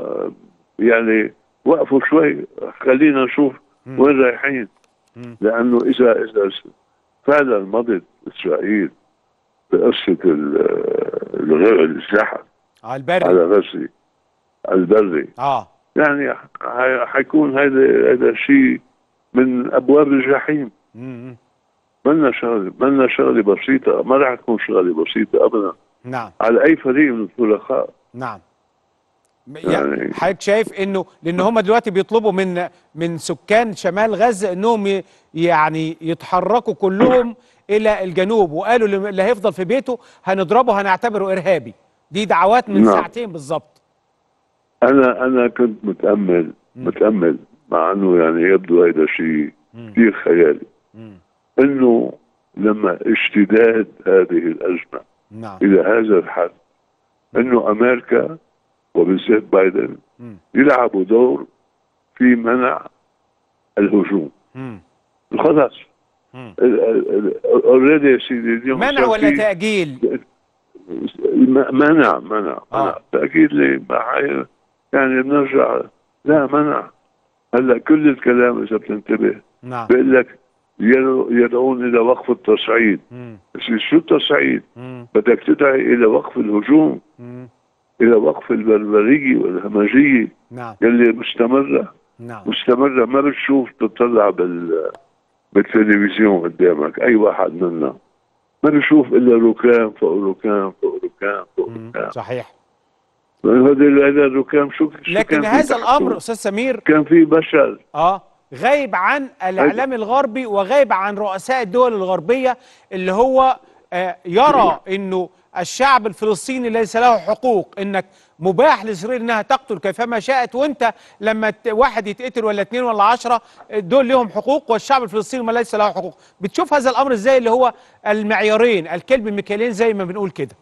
يعني وقفوا شوي خلينا نشوف مم. وين رايحين مم. لانه اذا اذا فعلا مضت اسرائيل بقصه ال- الغ- الزحف اه البري على غزه البري اه يعني ح- حيكون هذا هذا شيء من ابواب الجحيم مم. منا شغله منا شغله بسيطه ما راح تكون شغله بسيطه ابدا نعم على اي فريق من الفرقاء نعم يعني- يعني حضرتك شايف انه لان هم دلوقتي بيطلبوا من من سكان شمال غزه انهم ي- يعني يتحركوا كلهم الى الجنوب وقالوا اللي اللي هيفضل في بيته هنضربه هنعتبره ارهابي دي دعوات من نعم. ساعتين بالظبط انا انا كنت متامل متامل مع انه يعني يبدو هذا شيء كثير خيالي مم. انه لما اشتداد هذه الازمه نعم الى هذا الحد انه امريكا وبالذات بايدن مم. يلعبوا دور في منع الهجوم مم. خلاص مم. اوريدي يا سيدي اليوم منع صار ولا في- تاجيل م- منع منع آه. منع تاكيد لي ما حي- يعني بنرجع لا منع هلا كل الكلام اذا بتنتبه نعم بيقول لك يدعو- يدعون الى وقف التصعيد مم. بس شو التصعيد؟ مم. بدك تدعي الى وقف الهجوم مم. الى وقف البربريه والهمجيه نعم يلي مستمره نعم مستمره ما بتشوف تطلع بال بالتلفزيون قدامك اي واحد منا ما بشوف الا ركام فوق ركام فوق ركام فوق مم. ركام صحيح هذا هذا الركام شو شو لكن كان في هذا تحته؟ الامر استاذ سمير كان في بشر اه غايب عن الاعلام الغربي وغايب عن رؤساء الدول الغربيه اللي هو آه يرى انه الشعب الفلسطيني ليس له حقوق انك مباح لاسرائيل انها تقتل كيفما شاءت وانت لما ت- واحد يتقتل ولا اتنين ولا عشرة دول لهم حقوق والشعب الفلسطيني ما ليس له حقوق بتشوف هذا الامر ازاي اللي هو المعيارين الكلب المكيالين زي ما بنقول كده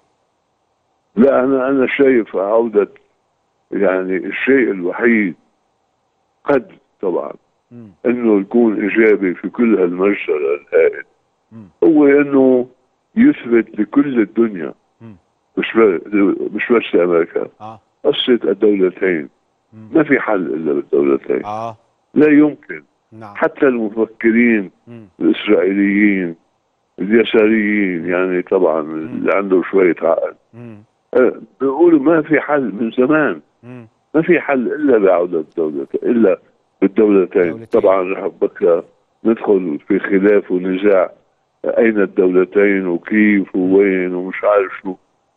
لا انا انا شايف عوده يعني الشيء الوحيد قد طبعا مم. انه يكون ايجابي في كل هالمجزر الهائل مم. هو انه يثبت لكل الدنيا مم. مش ب- مش بس امريكا اه قصه الدولتين مم. ما في حل الا بالدولتين اه لا يمكن نعم حتى المفكرين مم. الاسرائيليين اليساريين يعني طبعا اللي عنده شويه عقل مم. آه، بيقولوا ما في حل من زمان مم. ما في حل الا بعوده الدولة الا بالدولتين دولتين. طبعا رح بكره ندخل في خلاف ونزاع اين الدولتين وكيف ووين ومش عارف شو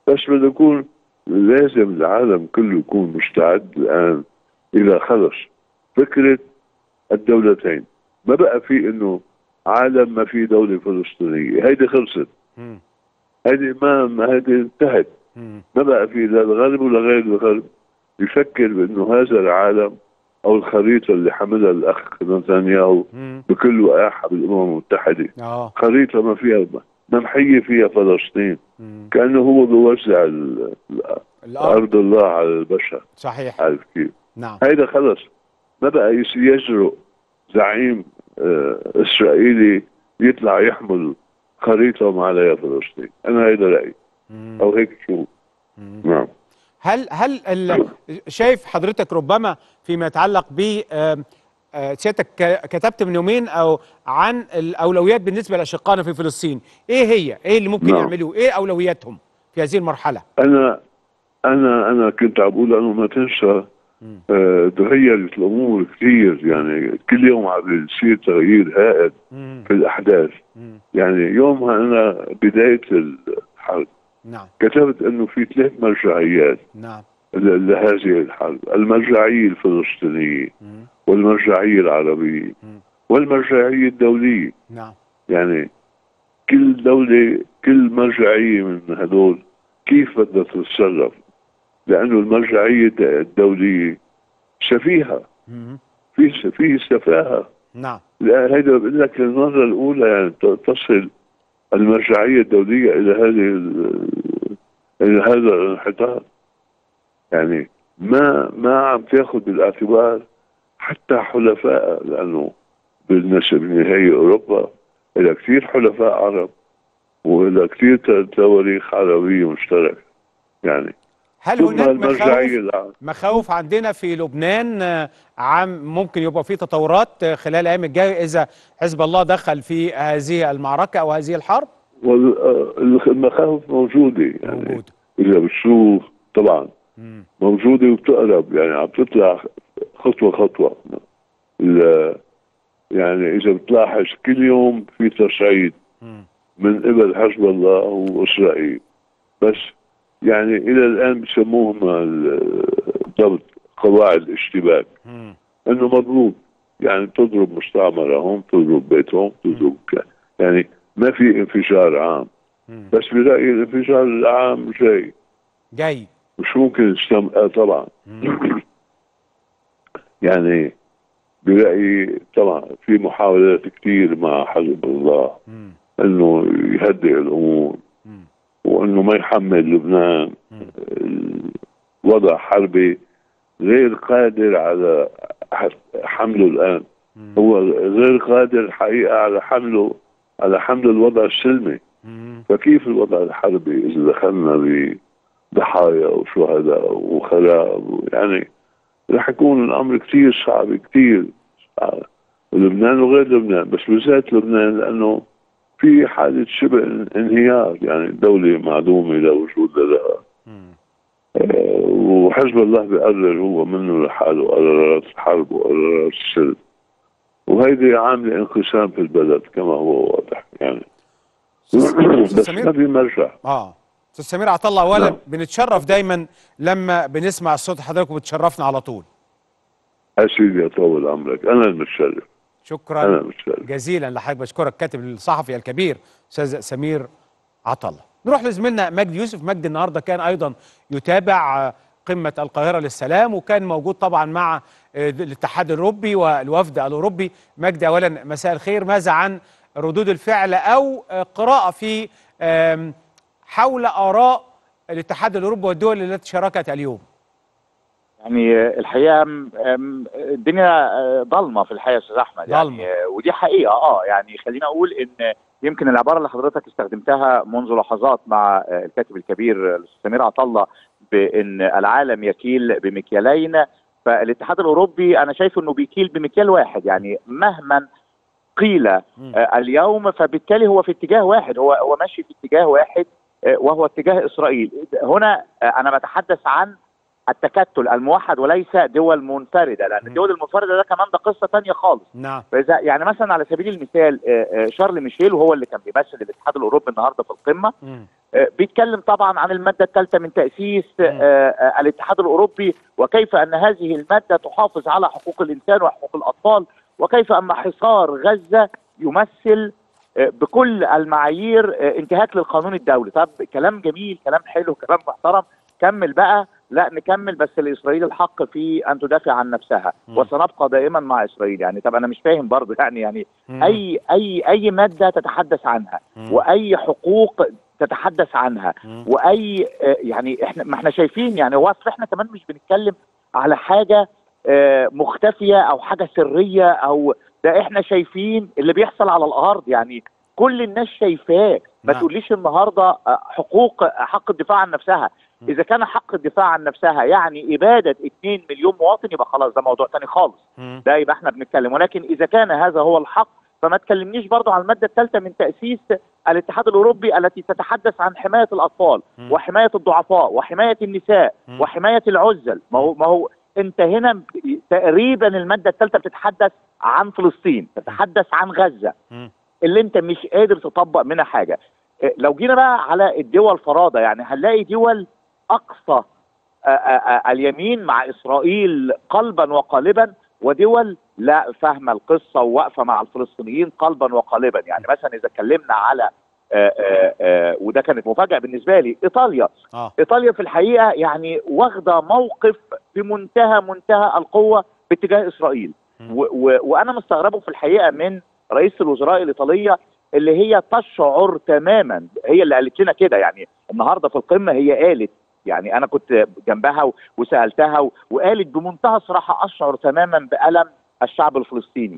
بس بده يكون لازم العالم كله يكون مستعد الان الى خلص فكره الدولتين ما بقى في انه عالم ما في دوله فلسطينيه هيدي خلصت مم. هيدي ما ما هيدي انتهت مم. ما بقى في لا الغرب ولا غير الغرب يفكر بانه هذا العالم او الخريطه اللي حملها الاخ نتنياهو مم. بكل وقاحه بالامم المتحده اه خريطه ما فيها ممحيه فيها فلسطين مم. كانه هو بيوزع ال- الارض ارض الله على البشر صحيح عارف كيف نعم هيدا خلص ما بقى يس- يجرؤ زعيم آه، اسرائيلي يطلع يحمل خريطه ما عليها فلسطين انا هيدا رايي مم. او هيك شو مم. نعم هل هل ال- شايف حضرتك ربما فيما يتعلق ب آم، آه، سيادتك ك- كتبت من يومين او عن الاولويات بالنسبه لاشقائنا في فلسطين ايه هي ايه اللي ممكن نعم. يعملوه ايه اولوياتهم في هذه المرحله انا انا انا كنت عم بقول انه ما تنسى مم. آه، تغيرت الامور كثير يعني كل يوم عم بيصير تغيير هائل مم. في الاحداث مم. يعني يومها انا بدايه الحرب نعم كتبت انه في ثلاث مرجعيات نعم ل- لهذه الحرب المرجعيه الفلسطينيه مم. والمرجعيه العربيه مم. والمرجعيه الدوليه نعم يعني كل دولة كل مرجعية من هدول كيف بدها تتصرف لأنه المرجعية الد- الدولية سفيهة مم. في في سفاهة نعم لا هيدا بقول لك المرة الأولى يعني ت- تصل المرجعية الدولية إلى هذه ال- إلى هذا الانحطاط يعني ما ما عم تاخذ بالاعتبار حتى حلفائها لأنه بالنسبة بالنهاية أوروبا إلى كثير حلفاء عرب وإلى كثير ت- تواريخ عربية مشتركة يعني هل ثم هناك المرجعية مخاوف الع- مخاوف عندنا في لبنان آه، عام ممكن يبقى في تطورات آه، خلال الايام الجايه اذا حزب الله دخل في هذه المعركه او هذه الحرب والمخاوف موجودة يعني موجود إذا بتشوف طبعا مم. موجودة وبتقرب يعني عم تطلع خطوة خطوة ال- يعني إذا بتلاحظ كل يوم في تصعيد مم. من قبل حزب الله وإسرائيل بس يعني إلى الآن بسموهم ال- ضبط قواعد الاشتباك مم. إنه مضروب يعني بتضرب مستعمرة هون بتضرب بيتهم بتضرب ك- يعني ما في انفجار عام مم. بس برأيي الانفجار العام جاي جاي مش ممكن يستم آه طبعا مم. يعني برأيي طبعا في محاولات كثير مع حزب الله مم. انه يهدئ الامور مم. وانه ما يحمل لبنان وضع حربي غير قادر على ح- حمله الان مم. هو غير قادر الحقيقه على حمله على حمل الوضع السلمي مم. فكيف الوضع الحربي اذا دخلنا بضحايا وشهداء وخراب يعني رح يكون الامر كثير صعب كثير صعب لبنان وغير لبنان بس بالذات لبنان لانه في حاله شبه انهيار يعني الدوله معدومه لا وجود لها مم. آه، وحزب الله بيقرر هو منه لحاله قرارات الحرب وقرارات السلم وهيدي عامله انقسام في البلد كما هو واضح يعني أستاذ بس سمير؟ ما في مرجع اه استاذ سمير عطا الله اولا نعم. بنتشرف دايما لما بنسمع صوت حضرتك وبتشرفنا على طول أسيدي يطول عمرك أنا المتشرف أنا شكرا المتشرف جزيلا لحضرتك بشكرك كاتب الصحفي الكبير استاذ سمير عطا الله نروح لزميلنا مجدي يوسف مجدي النهارده كان ايضا يتابع آه، قمه القاهره للسلام وكان موجود طبعا مع آه، الاتحاد الاوروبي والوفد الاوروبي مجدي اولا مساء الخير ماذا عن ردود الفعل او آه، قراءه في آم، حول اراء الاتحاد الاوروبي والدول التي شاركت اليوم يعني الحقيقه م- م- الدنيا آه، ضلمه في الحقيقه يا استاذ احمد ضلمة. يعني آه، ودي حقيقه اه يعني خلينا اقول ان يمكن العباره اللي حضرتك استخدمتها منذ لحظات مع آه، الكاتب الكبير الاستاذ سمير عطا الله بان العالم يكيل بمكيالين فالاتحاد الاوروبي انا شايف انه بيكيل بمكيال واحد يعني مهما قيل آه، اليوم فبالتالي هو في اتجاه واحد هو هو ماشي في اتجاه واحد آه، وهو اتجاه اسرائيل هنا آه، انا بتحدث عن التكتل الموحد وليس دول منفرده لان م. الدول المنفرده ده كمان ده قصه تانية خالص نعم فاذا يعني مثلا على سبيل المثال آه، آه، شارل ميشيل وهو اللي كان بيمثل الاتحاد الاوروبي النهارده في القمه مم. آه، بيتكلم طبعا عن الماده الثالثه من تاسيس آه، مم. آه، الاتحاد الاوروبي وكيف ان هذه الماده تحافظ على حقوق الانسان وحقوق الاطفال وكيف ان حصار غزه يمثل آه، بكل المعايير آه، انتهاك للقانون الدولي طب كلام جميل كلام حلو كلام محترم كمل بقى لا نكمل بس لاسرائيل الحق في ان تدافع عن نفسها مم. وسنبقى دائما مع اسرائيل يعني طب انا مش فاهم برضه يعني يعني مم. اي اي اي ماده تتحدث عنها مم. واي حقوق تتحدث عنها مم. واي آه، يعني احنا ما احنا شايفين يعني هو اصل احنا كمان مش بنتكلم على حاجه آه، مختفيه او حاجه سريه او ده احنا شايفين اللي بيحصل على الارض يعني كل الناس شايفاه ما نعم. تقوليش النهارده آه، حقوق حق الدفاع عن نفسها م. اذا كان حق الدفاع عن نفسها يعني اباده 2 مليون مواطن يبقى خلاص ده موضوع تاني خالص مم. ده يبقى احنا بنتكلم ولكن اذا كان هذا هو الحق فما تكلمنيش برضو عن الماده الثالثه من تاسيس الاتحاد الاوروبي التي تتحدث عن حمايه الاطفال مم. وحمايه الضعفاء وحمايه النساء مم. وحمايه العزل ما هو ما هو انت هنا تقريبا الماده الثالثه بتتحدث عن فلسطين تتحدث عن غزه مم. اللي انت مش قادر تطبق منها حاجه إيه، لو جينا بقى على الدول فرادة يعني هنلاقي دول اقصى آه، آه، آه، اليمين مع اسرائيل قلبا وقالبا ودول لا فاهمه القصه وواقفه مع الفلسطينيين قلبا وقالبا يعني مثلا اذا اتكلمنا على آه، آه، آه، وده كانت مفاجاه بالنسبه لي ايطاليا اه ايطاليا في الحقيقه يعني واخده موقف في منتهى منتهى القوه باتجاه اسرائيل مم. و و وانا مستغربه في الحقيقه من رئيس الوزراء الايطاليه اللي هي تشعر تماما هي اللي قالت لنا كده يعني النهارده في القمه هي قالت يعني انا كنت جنبها و- وسالتها و- وقالت بمنتهى الصراحه اشعر تماما بالم الشعب الفلسطيني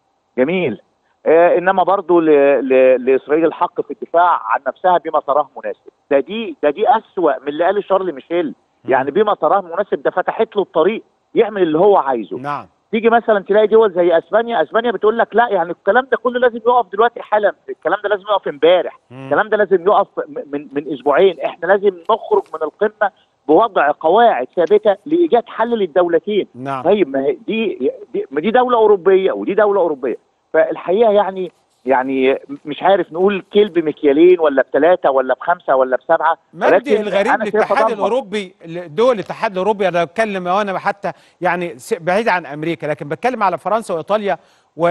جميل آه انما برضو ل... ل... لاسرائيل الحق في الدفاع عن نفسها بما تراه مناسب ده دي ده دي اسوا من اللي قاله شارل ميشيل يعني بما تراه مناسب ده فتحت له الطريق يعمل اللي هو عايزه نعم تيجي مثلا تلاقي دول زي اسبانيا اسبانيا بتقول لك لا يعني الكلام ده كله لازم يقف دلوقتي حالا الكلام ده لازم يقف امبارح مم. الكلام ده لازم يقف م- من من اسبوعين احنا لازم نخرج من القمه بوضع قواعد ثابته لايجاد حل للدولتين نعم طيب ما هي دي دي, ما دي دوله اوروبيه ودي دوله اوروبيه فالحقيقه يعني يعني مش عارف نقول كيل بمكيالين ولا بثلاثه ولا بخمسه ولا بسبعه مجدي ولكن الغريب أنا شايفها الاتحاد ضلمة. الاوروبي دول الاتحاد الاوروبي انا بتكلم وانا حتى يعني س- بعيد عن امريكا لكن بتكلم على فرنسا وايطاليا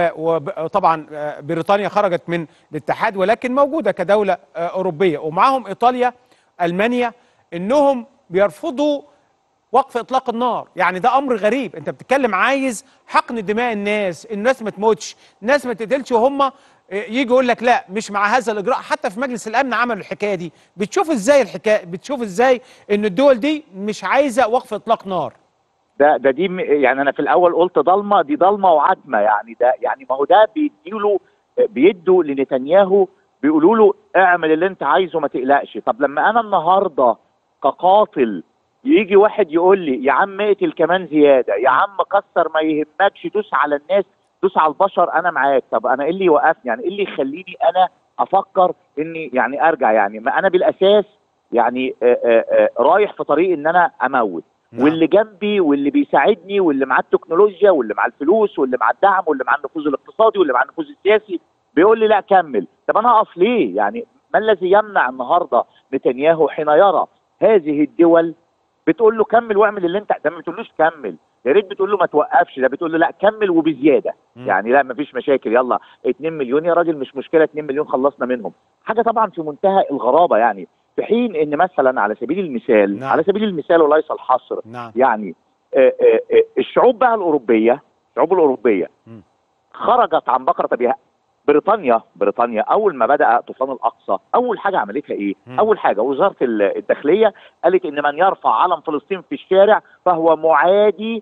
وطبعا بريطانيا خرجت من الاتحاد ولكن موجوده كدوله آه، اوروبيه ومعاهم ايطاليا المانيا انهم بيرفضوا وقف اطلاق النار يعني ده امر غريب انت بتتكلم عايز حقن دماء الناس الناس ما تموتش الناس ما تقتلش وهم يجي يقول لك لا مش مع هذا الاجراء حتى في مجلس الامن عملوا الحكايه دي بتشوف ازاي الحكايه بتشوف ازاي ان الدول دي مش عايزه وقف اطلاق نار ده ده دي م- يعني انا في الاول قلت ضلمه دي ضلمه وعتمه يعني ده يعني ما هو ده بيديله بيدوا لنتنياهو بيقولوا له اعمل اللي انت عايزه ما تقلقش طب لما انا النهارده كقاتل يجي واحد يقول لي يا عم اقتل كمان زياده يا عم كسر ما يهمكش دوس على الناس دوس على البشر انا معاك طب انا ايه اللي يوقفني يعني ايه اللي يخليني انا افكر اني يعني ارجع يعني ما انا بالاساس يعني آآ آآ رايح في طريق ان انا اموت نعم. واللي جنبي واللي بيساعدني واللي معاه التكنولوجيا واللي معاه الفلوس واللي معاه الدعم واللي معاه النفوذ الاقتصادي واللي معاه النفوذ السياسي بيقول لي لا كمل طب انا اقف ليه يعني ما الذي يمنع النهارده نتنياهو حين يرى هذه الدول بتقول له كمل واعمل اللي انت ده ما بتقولوش كمل يا ريت بتقول له ما توقفش ده بتقول له لا كمل وبزياده مم. يعني لا مفيش مشاكل يلا 2 مليون يا راجل مش مشكله 2 مليون خلصنا منهم حاجه طبعا في منتهى الغرابه يعني في حين ان مثلا على سبيل المثال نعم. على سبيل المثال وليس الحصر نعم يعني آه، آه، آه، الشعوب بقى الاوروبيه الشعوب الاوروبيه مم. خرجت عن بقره ابيها بريطانيا بريطانيا اول ما بدا طوفان الاقصى اول حاجه عملتها ايه مم. اول حاجه وزاره ال- الداخليه قالت ان من يرفع علم فلسطين في الشارع فهو معادي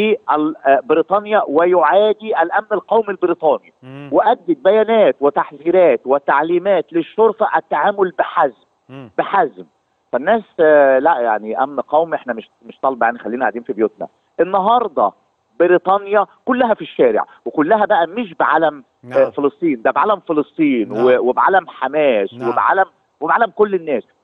لبريطانيا ويعادي الامن القومي البريطاني مم. وادت بيانات وتحذيرات وتعليمات للشرطه التعامل بحزم مم. بحزم فالناس آه، لا يعني امن قومي احنا مش مش طالبه يعني خلينا قاعدين في بيوتنا النهارده بريطانيا كلها في الشارع وكلها بقى مش بعلم آه، نعم فلسطين ده بعلم فلسطين نعم. و- وبعلم حماس نعم. وبعلم وبعلم كل الناس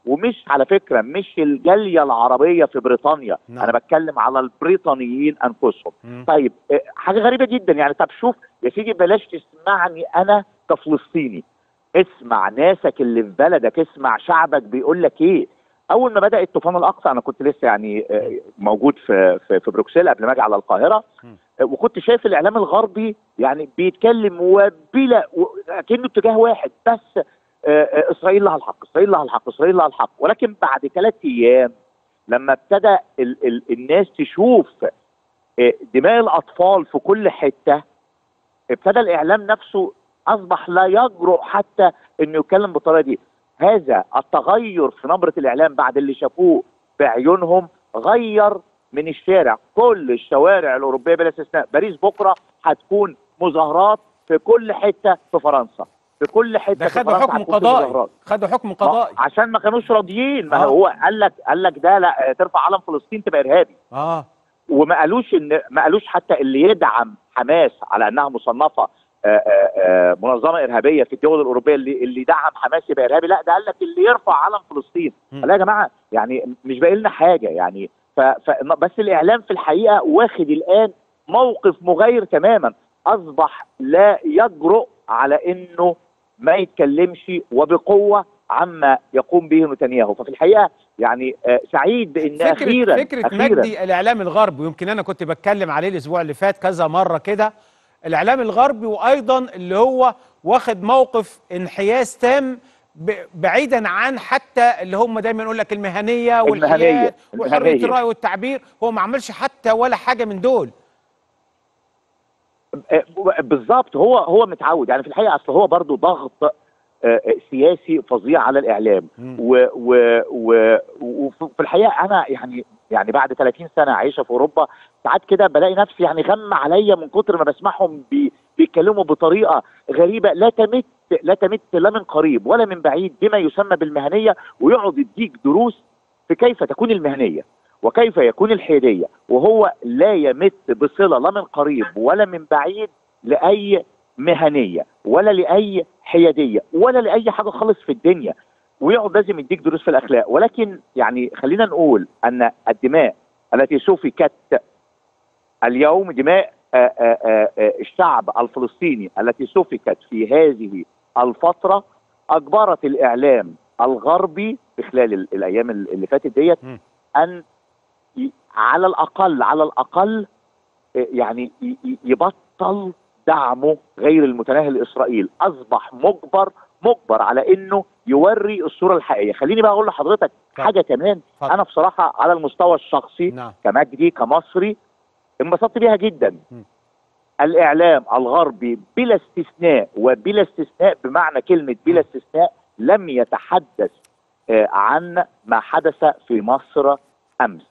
ومش على فكره مش الجاليه العربيه في بريطانيا نعم. انا بتكلم على البريطانيين انفسهم مم. طيب آه، حاجه غريبه جدا يعني طب شوف يا سيدي بلاش تسمعني انا كفلسطيني اسمع ناسك اللي في بلدك اسمع شعبك بيقول لك ايه اول ما بدا الطوفان الاقصى انا كنت لسه يعني آه، موجود في في, في بروكسل قبل ما اجي على القاهره مم. آه، وكنت شايف الاعلام الغربي يعني بيتكلم وبلا و- كانه اتجاه واحد بس آه، آه، اسرائيل لها الحق اسرائيل لها الحق اسرائيل لها الحق ولكن بعد ثلاث ايام لما ابتدى ال ال الناس تشوف آه، دماء الاطفال في كل حته ابتدى الاعلام نفسه اصبح لا يجرؤ حتى انه يتكلم بالطريقه دي هذا التغير في نبره الاعلام بعد اللي شافوه بعيونهم غير من الشارع كل الشوارع الاوروبيه بلا استثناء باريس بكره هتكون مظاهرات في كل حته في فرنسا في كل حته ده في خدوا فرنسا حكم هتكون في قضائي مظاهرات. خدوا حكم ما- قضائي عشان ما كانوش راضيين ما آه. هو قال لك قال لك ده لا ترفع علم فلسطين تبقى ارهابي اه وما قالوش ان ما قالوش حتى اللي يدعم حماس على انها مصنفه آه، آه، آه، منظمه ارهابيه في الدول الاوروبيه اللي اللي يدعم حماس يبقى ارهابي لا ده قال لك اللي يرفع علم فلسطين مم. لا يا جماعه يعني مش باين لنا حاجه يعني ف ف بس الاعلام في الحقيقه واخد الان موقف مغاير تماما اصبح لا يجرؤ على انه ما يتكلمش وبقوه عما يقوم به نتنياهو ففي الحقيقه يعني آه، سعيد بان فكرة اخيرا فكرة أخيراً مجدي الإعلام الغربي ويمكن أنا كنت بتكلم عليه الأسبوع اللي فات كذا مرة كده الإعلام الغربي وأيضا اللي هو واخد موقف انحياز تام ب- بعيدا عن حتى اللي هم دايما يقول لك المهنية والحياد المهنية، وحرية المهنية. الرأي والتعبير هو ما عملش حتى ولا حاجة من دول آه، بالظبط هو هو متعود يعني في الحقيقه اصل هو برضو ضغط آه، آه، سياسي فظيع على الاعلام مم. و- و- و- وفي الحقيقه انا يعني يعني بعد 30 سنه عايشه في اوروبا ساعات كده بلاقي نفسي يعني غم عليا من كتر ما بسمعهم بي بيتكلموا بطريقه غريبه لا تمت لا تمت لا من قريب ولا من بعيد بما يسمى بالمهنيه ويقعد يديك دروس في كيف تكون المهنيه وكيف يكون الحياديه وهو لا يمت بصله لا من قريب ولا من بعيد لاي مهنيه ولا لاي حياديه ولا لاي حاجه خالص في الدنيا ويقعد لازم يديك دروس في الاخلاق ولكن يعني خلينا نقول ان الدماء التي سفكت اليوم دماء آه، آه، آه، آه، الشعب الفلسطيني التي سفكت في هذه الفتره اجبرت الاعلام الغربي في خلال ال- الايام ال- اللي فاتت ديت مم. ان ي- على الاقل على الاقل آه، يعني ي- ي- يبطل دعمه غير المتناهي لاسرائيل اصبح مجبر مجبر على انه يوري الصوره الحقيقيه خليني بقى اقول لحضرتك اتفضل. حاجه كمان اتفضل. انا بصراحه على المستوى الشخصي نعم كمجدي كمصري انبسطت بيها جدا م. الاعلام الغربي بلا استثناء وبلا استثناء بمعنى كلمه بلا استثناء لم يتحدث آه، عن ما حدث في مصر امس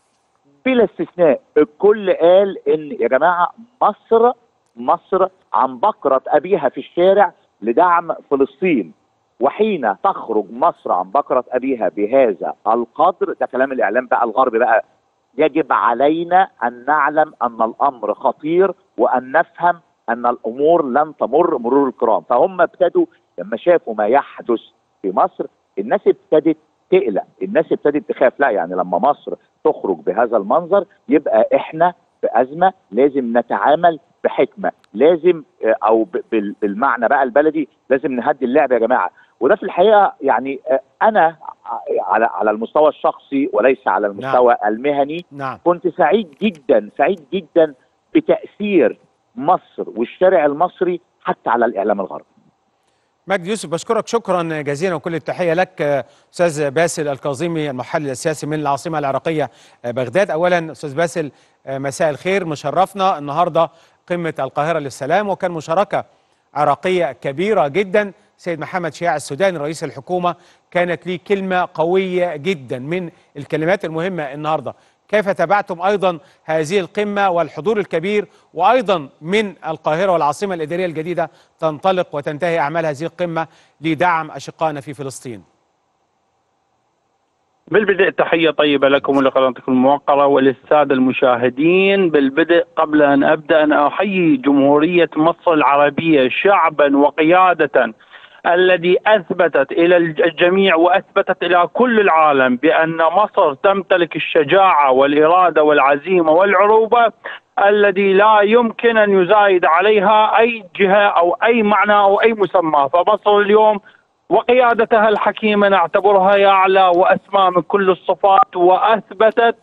بلا استثناء الكل قال ان يا جماعه مصر مصر عن بكره ابيها في الشارع لدعم فلسطين وحين تخرج مصر عن بكره ابيها بهذا القدر ده كلام الاعلام بقى الغربي بقى يجب علينا ان نعلم ان الامر خطير وان نفهم ان الامور لن تمر مرور الكرام فهم ابتدوا لما شافوا ما يحدث في مصر الناس ابتدت تقلق الناس ابتدت تخاف لا يعني لما مصر تخرج بهذا المنظر يبقى احنا في ازمه لازم نتعامل بحكمه لازم آه، او ب- بال- بالمعنى بقى البلدي لازم نهدي اللعب يا جماعه وده في الحقيقه يعني آه، انا ع- على على المستوى الشخصي وليس على المستوى المهني نعم كنت سعيد جدا سعيد جدا بتاثير مصر والشارع المصري حتى على الاعلام الغربي مجدي يوسف بشكرك شكرا جزيلا وكل التحيه لك آه، استاذ باسل الكاظمي المحلل السياسي من العاصمه العراقيه آه، بغداد اولا استاذ باسل آه، مساء الخير مشرفنا النهارده قمه القاهره للسلام وكان مشاركه عراقيه كبيره جدا سيد محمد شياع السوداني رئيس الحكومه كانت ليه كلمه قويه جدا من الكلمات المهمه النهارده كيف تابعتم ايضا هذه القمه والحضور الكبير وايضا من القاهره والعاصمه الاداريه الجديده تنطلق وتنتهي اعمال هذه القمه لدعم اشقائنا في فلسطين. بالبدء تحية طيبة لكم ولقناتكم الموقرة وللسادة المشاهدين بالبدء قبل أن أبدأ أن أحيي جمهورية مصر العربية شعبا وقيادة الذي اثبتت الى الجميع واثبتت الى كل العالم بان مصر تمتلك الشجاعه والاراده والعزيمه والعروبه الذي لا يمكن ان يزايد عليها اي جهه او اي معنى او اي مسمى، فمصر اليوم وقيادتها الحكيمه نعتبرها يعلى واسمى من كل الصفات واثبتت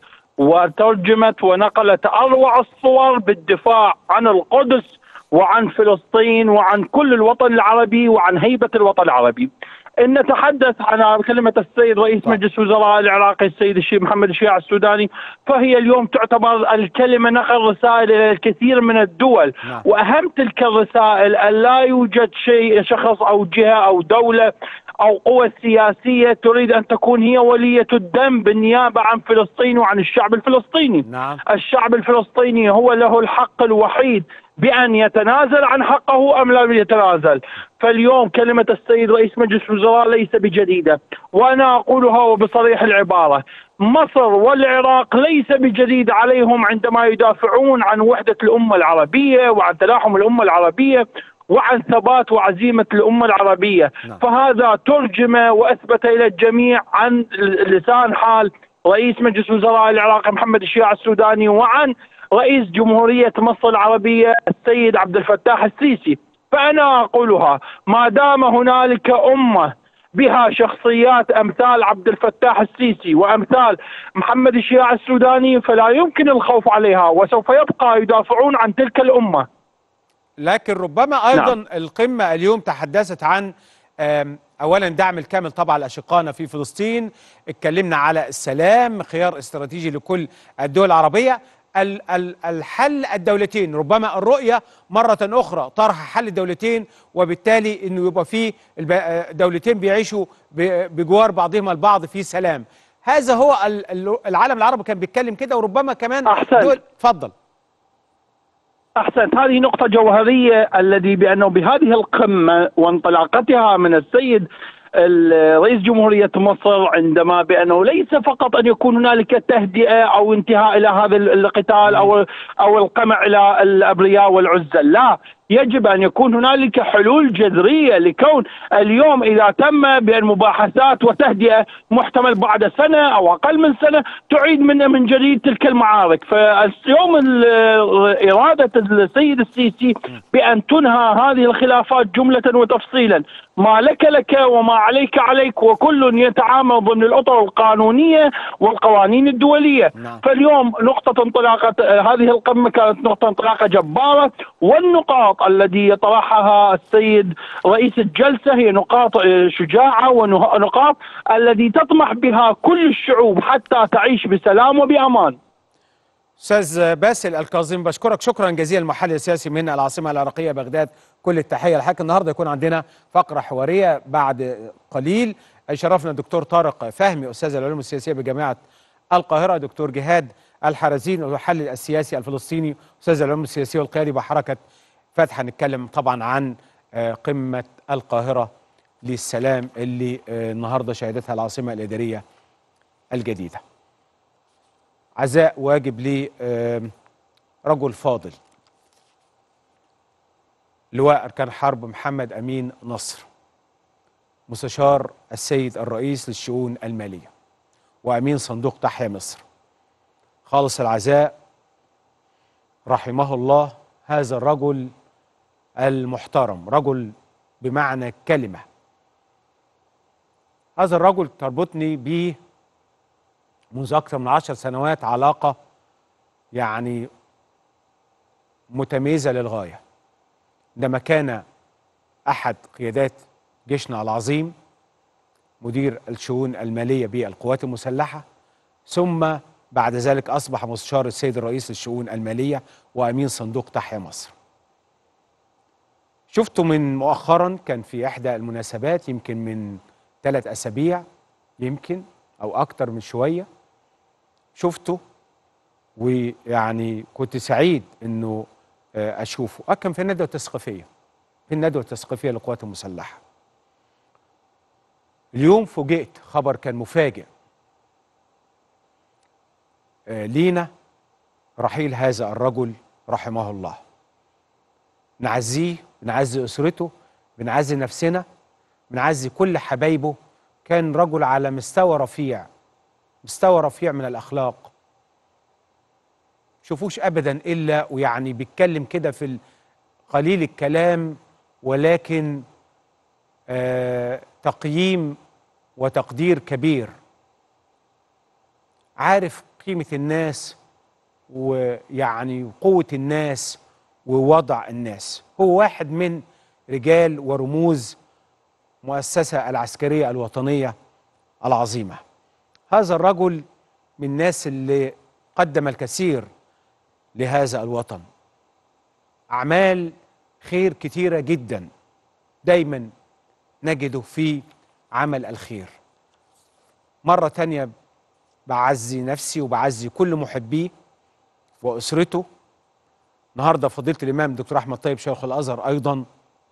وترجمت ونقلت اروع الصور بالدفاع عن القدس وعن فلسطين وعن كل الوطن العربي وعن هيبه الوطن العربي. ان نتحدث عن كلمه السيد رئيس مجلس وزراء العراقي السيد الشيخ محمد الشيع السوداني فهي اليوم تعتبر الكلمه نقل رسائل الى الكثير من الدول نعم. واهم تلك الرسائل ان لا يوجد شيء شخص او جهه او دوله او قوى سياسيه تريد ان تكون هي وليه الدم بالنيابه عن فلسطين وعن الشعب الفلسطيني. نعم الشعب الفلسطيني هو له الحق الوحيد بأن يتنازل عن حقه أم لا يتنازل فاليوم كلمة السيد رئيس مجلس الوزراء ليس بجديدة وأنا أقولها وبصريح العبارة مصر والعراق ليس بجديد عليهم عندما يدافعون عن وحدة الأمة العربية وعن تلاحم الأمة العربية وعن ثبات وعزيمة الأمة العربية نعم. فهذا ترجم وأثبت إلى الجميع عن لسان حال رئيس مجلس وزراء العراق محمد الشيع السوداني وعن رئيس جمهورية مصر العربية السيد عبد الفتاح السيسي فأنا أقولها ما دام هنالك أمة بها شخصيات أمثال عبد الفتاح السيسي وأمثال محمد الشيع السوداني فلا يمكن الخوف عليها وسوف يبقى يدافعون عن تلك الأمة لكن ربما ايضا نعم. القمه اليوم تحدثت عن آم، اولا دعم الكامل طبعا لاشقائنا في فلسطين اتكلمنا على السلام خيار استراتيجي لكل الدول العربيه ال- ال- الحل الدولتين ربما الرؤيه مره اخرى طرح حل الدولتين وبالتالي انه يبقى فيه الب- آه، دولتين بيعيشوا ب- بجوار بعضهما البعض في سلام هذا هو ال- ال- العالم العربي كان بيتكلم كده وربما كمان أحسنت. دول اتفضل أحسنت هذه نقطة جوهرية الذي بأنه بهذه القمة وانطلاقتها من السيد ال- رئيس جمهورية مصر عندما بأنه ليس فقط أن يكون هنالك تهدئة أو انتهاء إلى هذا ال- القتال أو أو القمع إلى الأبرياء والعزل لا يجب أن يكون هنالك حلول جذرية لكون اليوم إذا تم بأن مباحثات وتهدئة محتمل بعد سنة أو أقل من سنة تعيد من من جديد تلك المعارك فاليوم ال- إرادة السيد السيسي بأن تنهى هذه الخلافات جملة وتفصيلا ما لك لك وما عليك عليك وكل يتعامل ضمن الأطر القانونية والقوانين الدولية نعم. فاليوم نقطة انطلاقة آه، هذه القمة كانت نقطة انطلاقة جبارة والنقاط الذي يطرحها السيد رئيس الجلسة هي نقاط آه، شجاعة ونقاط الذي تطمح بها كل الشعوب حتى تعيش بسلام وبأمان استاذ باسل الكاظم بشكرك شكرا جزيلا المحلل السياسي من العاصمه العراقيه بغداد كل التحيه لحضرتك النهارده يكون عندنا فقره حواريه بعد قليل شرفنا الدكتور طارق فهمي استاذ العلوم السياسيه بجامعه القاهره دكتور جهاد الحرزين المحلل السياسي الفلسطيني استاذ العلوم السياسيه والقيادي بحركه فتح هنتكلم طبعا عن آه، قمه القاهره للسلام اللي آه، النهارده شهدتها العاصمه الاداريه الجديده عزاء واجب لرجل فاضل لواء أركان حرب محمد أمين نصر مستشار السيد الرئيس للشؤون المالية وأمين صندوق تحيا مصر خالص العزاء رحمه الله هذا الرجل المحترم رجل بمعنى الكلمة هذا الرجل تربطني به منذ أكثر من عشر سنوات علاقة يعني متميزة للغاية عندما كان أحد قيادات جيشنا العظيم مدير الشؤون المالية بالقوات المسلحة ثم بعد ذلك أصبح مستشار السيد الرئيس للشؤون المالية وأمين صندوق تحيا مصر شفته من مؤخرا كان في إحدى المناسبات يمكن من ثلاث أسابيع يمكن أو أكتر من شوية شفته ويعني كنت سعيد انه آه، اشوفه آه، كان في الندوه التثقيفيه في الندوه التثقيفيه للقوات المسلحه اليوم فوجئت خبر كان مفاجئ آه، لينا رحيل هذا الرجل رحمه الله نعزيه بنعزي اسرته بنعزي نفسنا بنعزي كل حبايبه كان رجل على مستوى رفيع مستوى رفيع من الاخلاق شوفوش ابدا الا ويعني بيتكلم كده في قليل الكلام ولكن آه تقييم وتقدير كبير عارف قيمة الناس ويعني قوة الناس ووضع الناس هو واحد من رجال ورموز مؤسسة العسكرية الوطنية العظيمة هذا الرجل من الناس اللي قدم الكثير لهذا الوطن أعمال خير كتيرة جدا دايما نجده في عمل الخير مرة تانية بعزي نفسي وبعزي كل محبيه وأسرته النهارده فضيلة الإمام دكتور أحمد طيب شيخ الأزهر أيضا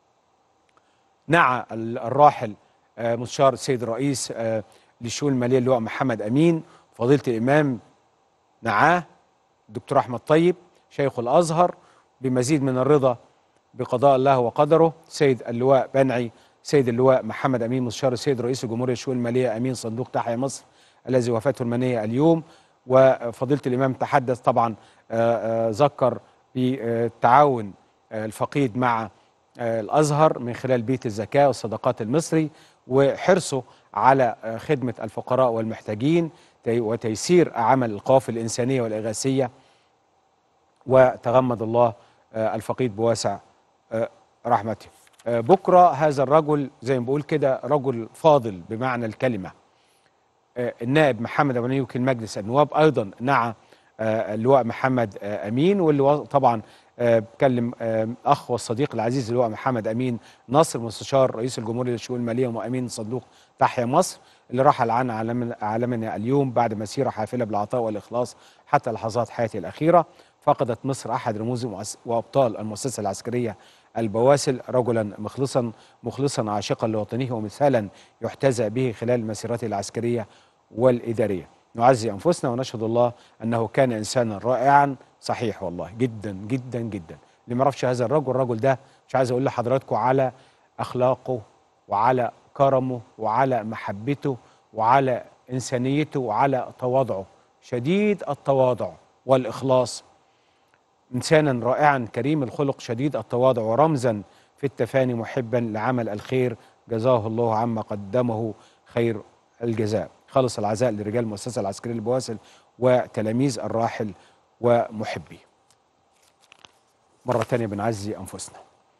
نعى الراحل آه، مستشار السيد الرئيس آه، للشؤون المالية اللواء محمد أمين فضيلة الإمام نعاه الدكتور أحمد طيب شيخ الأزهر بمزيد من الرضا بقضاء الله وقدره سيد اللواء بنعي سيد اللواء محمد أمين مستشار السيد رئيس الجمهورية للشؤون المالية أمين صندوق تحيا مصر الذي وفاته المنية اليوم وفضيلة الإمام تحدث طبعا آه، آه، ذكر بالتعاون آه، الفقيد مع آه، الأزهر من خلال بيت الزكاة والصدقات المصري وحرصه على آه، خدمة الفقراء والمحتاجين تي- وتيسير عمل القوافل الإنسانية والإغاثية وتغمد الله آه، الفقيد بواسع آه، رحمته آه، بكرة هذا الرجل زي ما بقول كده رجل فاضل بمعنى الكلمة آه، النائب محمد أبو نيوك المجلس النواب أيضا نعى آه، اللواء محمد آه، أمين واللي و- طبعا آه، بكلم آه، أخ والصديق العزيز اللواء محمد أمين نصر مستشار رئيس الجمهورية للشؤون المالية وأمين صندوق تحيا مصر اللي رحل عن عالم- عالمنا اليوم بعد مسيرة حافلة بالعطاء والإخلاص حتى لحظات حياته الأخيرة فقدت مصر أحد رموز مؤس- وأبطال المؤسسة العسكرية البواسل رجلا مخلصا مخلصا عاشقا لوطنه ومثالا يحتذى به خلال مسيرته العسكرية والإدارية نعزي أنفسنا ونشهد الله أنه كان إنسانا رائعا صحيح والله جدا جدا جدا اللي ما يعرفش هذا الرجل الرجل ده مش عايز أقول لحضراتكم على أخلاقه وعلى كرمه وعلى محبته وعلى إنسانيته وعلى تواضعه شديد التواضع والإخلاص إنسانا رائعا كريم الخلق شديد التواضع ورمزا في التفاني محبا لعمل الخير جزاه الله عما قدمه خير الجزاء خالص العزاء لرجال المؤسسة العسكرية للبواسل وتلاميذ الراحل ومحبيه مرة تانية بنعزي أنفسنا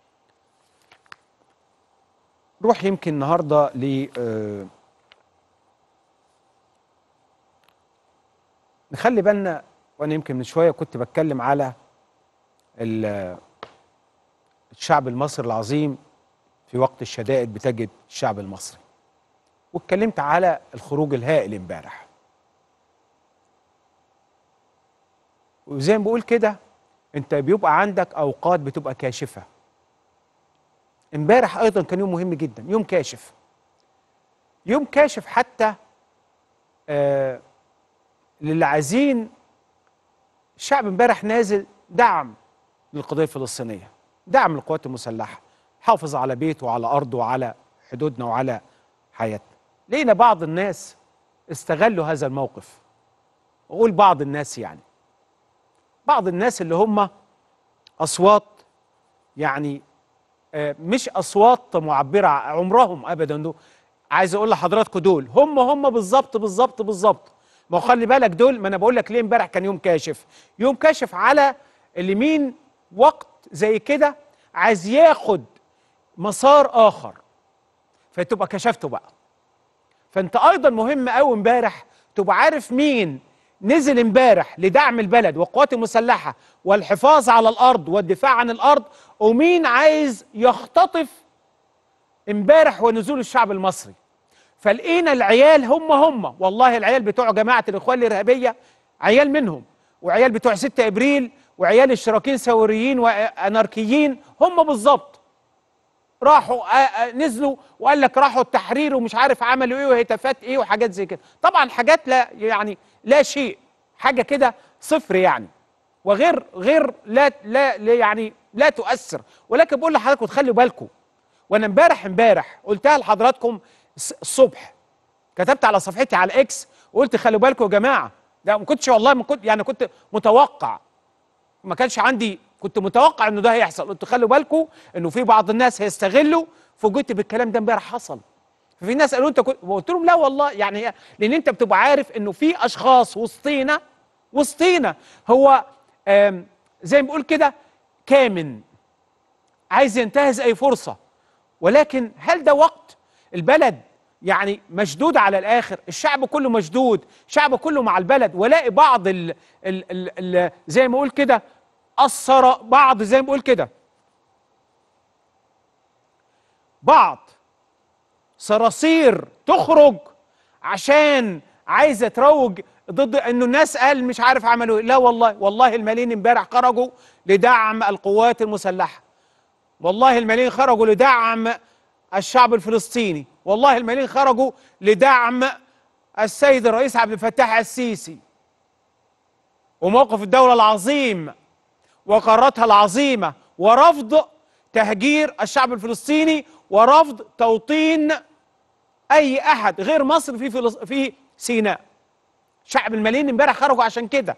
نروح يمكن النهاردة ل آه، نخلي بالنا وأنا يمكن من شوية كنت بتكلم على ال- الشعب المصري العظيم في وقت الشدائد بتجد الشعب المصري واتكلمت على الخروج الهائل امبارح وزي ما بقول كده انت بيبقى عندك اوقات بتبقى كاشفه امبارح ايضا كان يوم مهم جدا يوم كاشف يوم كاشف حتى آه للي عايزين الشعب امبارح نازل دعم للقضيه الفلسطينيه دعم للقوات المسلحه حافظ على بيته وعلى ارضه وعلى حدودنا وعلى حياتنا لقينا بعض الناس استغلوا هذا الموقف اقول بعض الناس يعني بعض الناس اللي هم اصوات يعني آه، مش اصوات معبره عمرهم ابدا دول عايز اقول لحضراتكم دول هم هم بالظبط بالظبط بالظبط ما هو خلي بالك دول ما انا بقول لك ليه امبارح كان يوم كاشف يوم كاشف على اللي مين وقت زي كده عايز ياخد مسار اخر فتبقى كشفته بقى فانت ايضا مهم قوي امبارح تبقى عارف مين نزل امبارح لدعم البلد والقوات المسلحه والحفاظ على الارض والدفاع عن الارض ومين عايز يختطف امبارح ونزول الشعب المصري فلقينا العيال هم هم والله العيال بتوع جماعه الاخوان الارهابيه عيال منهم وعيال بتوع 6 ابريل وعيال اشتراكيين ثوريين واناركيين هم بالظبط راحوا آه، آه، نزلوا وقال لك راحوا التحرير ومش عارف عملوا ايه وهتافات ايه وحاجات زي كده طبعا حاجات لا يعني لا شيء حاجه كده صفر يعني وغير غير لا لا لا يعني لا تؤثر ولكن بقول لحضراتكم تخلوا بالكم وانا امبارح امبارح قلتها لحضراتكم الس- الصبح كتبت على صفحتي على اكس وقلت خلوا بالكم يا جماعه ده ما كنتش والله ما كنت يعني كنت متوقع ما كانش عندي كنت متوقع انه ده هيحصل قلت خلوا بالكم انه في بعض الناس هيستغلوا فوجئت بالكلام ده امبارح حصل ففي ناس قالوا انت كنت قلت لهم لا والله يعني لان انت بتبقى عارف انه في اشخاص وسطينا وسطينا هو آم، زي ما بيقول كده كامن عايز ينتهز اي فرصه ولكن هل ده وقت البلد يعني مشدود على الاخر الشعب كله مشدود الشعب كله مع البلد ولاقي بعض ال ال ال ال زي ما اقول كده اثر بعض زي ما بقول كده بعض صراصير تخرج عشان عايزه تروج ضد انه الناس قال مش عارف عملوا ايه لا والله والله الملايين امبارح خرجوا لدعم القوات المسلحه والله الملايين خرجوا لدعم الشعب الفلسطيني والله الملايين خرجوا لدعم السيد الرئيس عبد الفتاح السيسي وموقف الدولة العظيم وقراراتها العظيمة ورفض تهجير الشعب الفلسطيني ورفض توطين أي أحد غير مصر في فلس... في سيناء شعب الملايين امبارح خرجوا عشان كده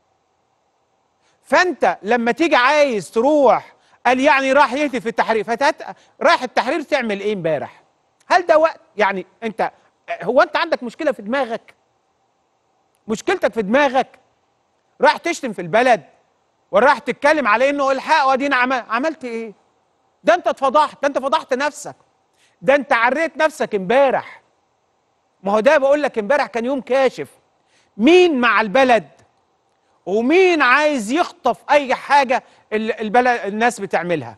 فأنت لما تيجي عايز تروح قال يعني راح يهتف في التحرير فتات رايح التحرير تعمل ايه امبارح هل ده وقت يعني انت هو انت عندك مشكله في دماغك مشكلتك في دماغك راح تشتم في البلد وراح تتكلم على انه الحق وادينا عمل عملت ايه ده انت اتفضحت ده انت فضحت نفسك ده انت عريت نفسك امبارح ما هو ده بقول لك امبارح كان يوم كاشف مين مع البلد ومين عايز يخطف اي حاجه ال- البلد الناس بتعملها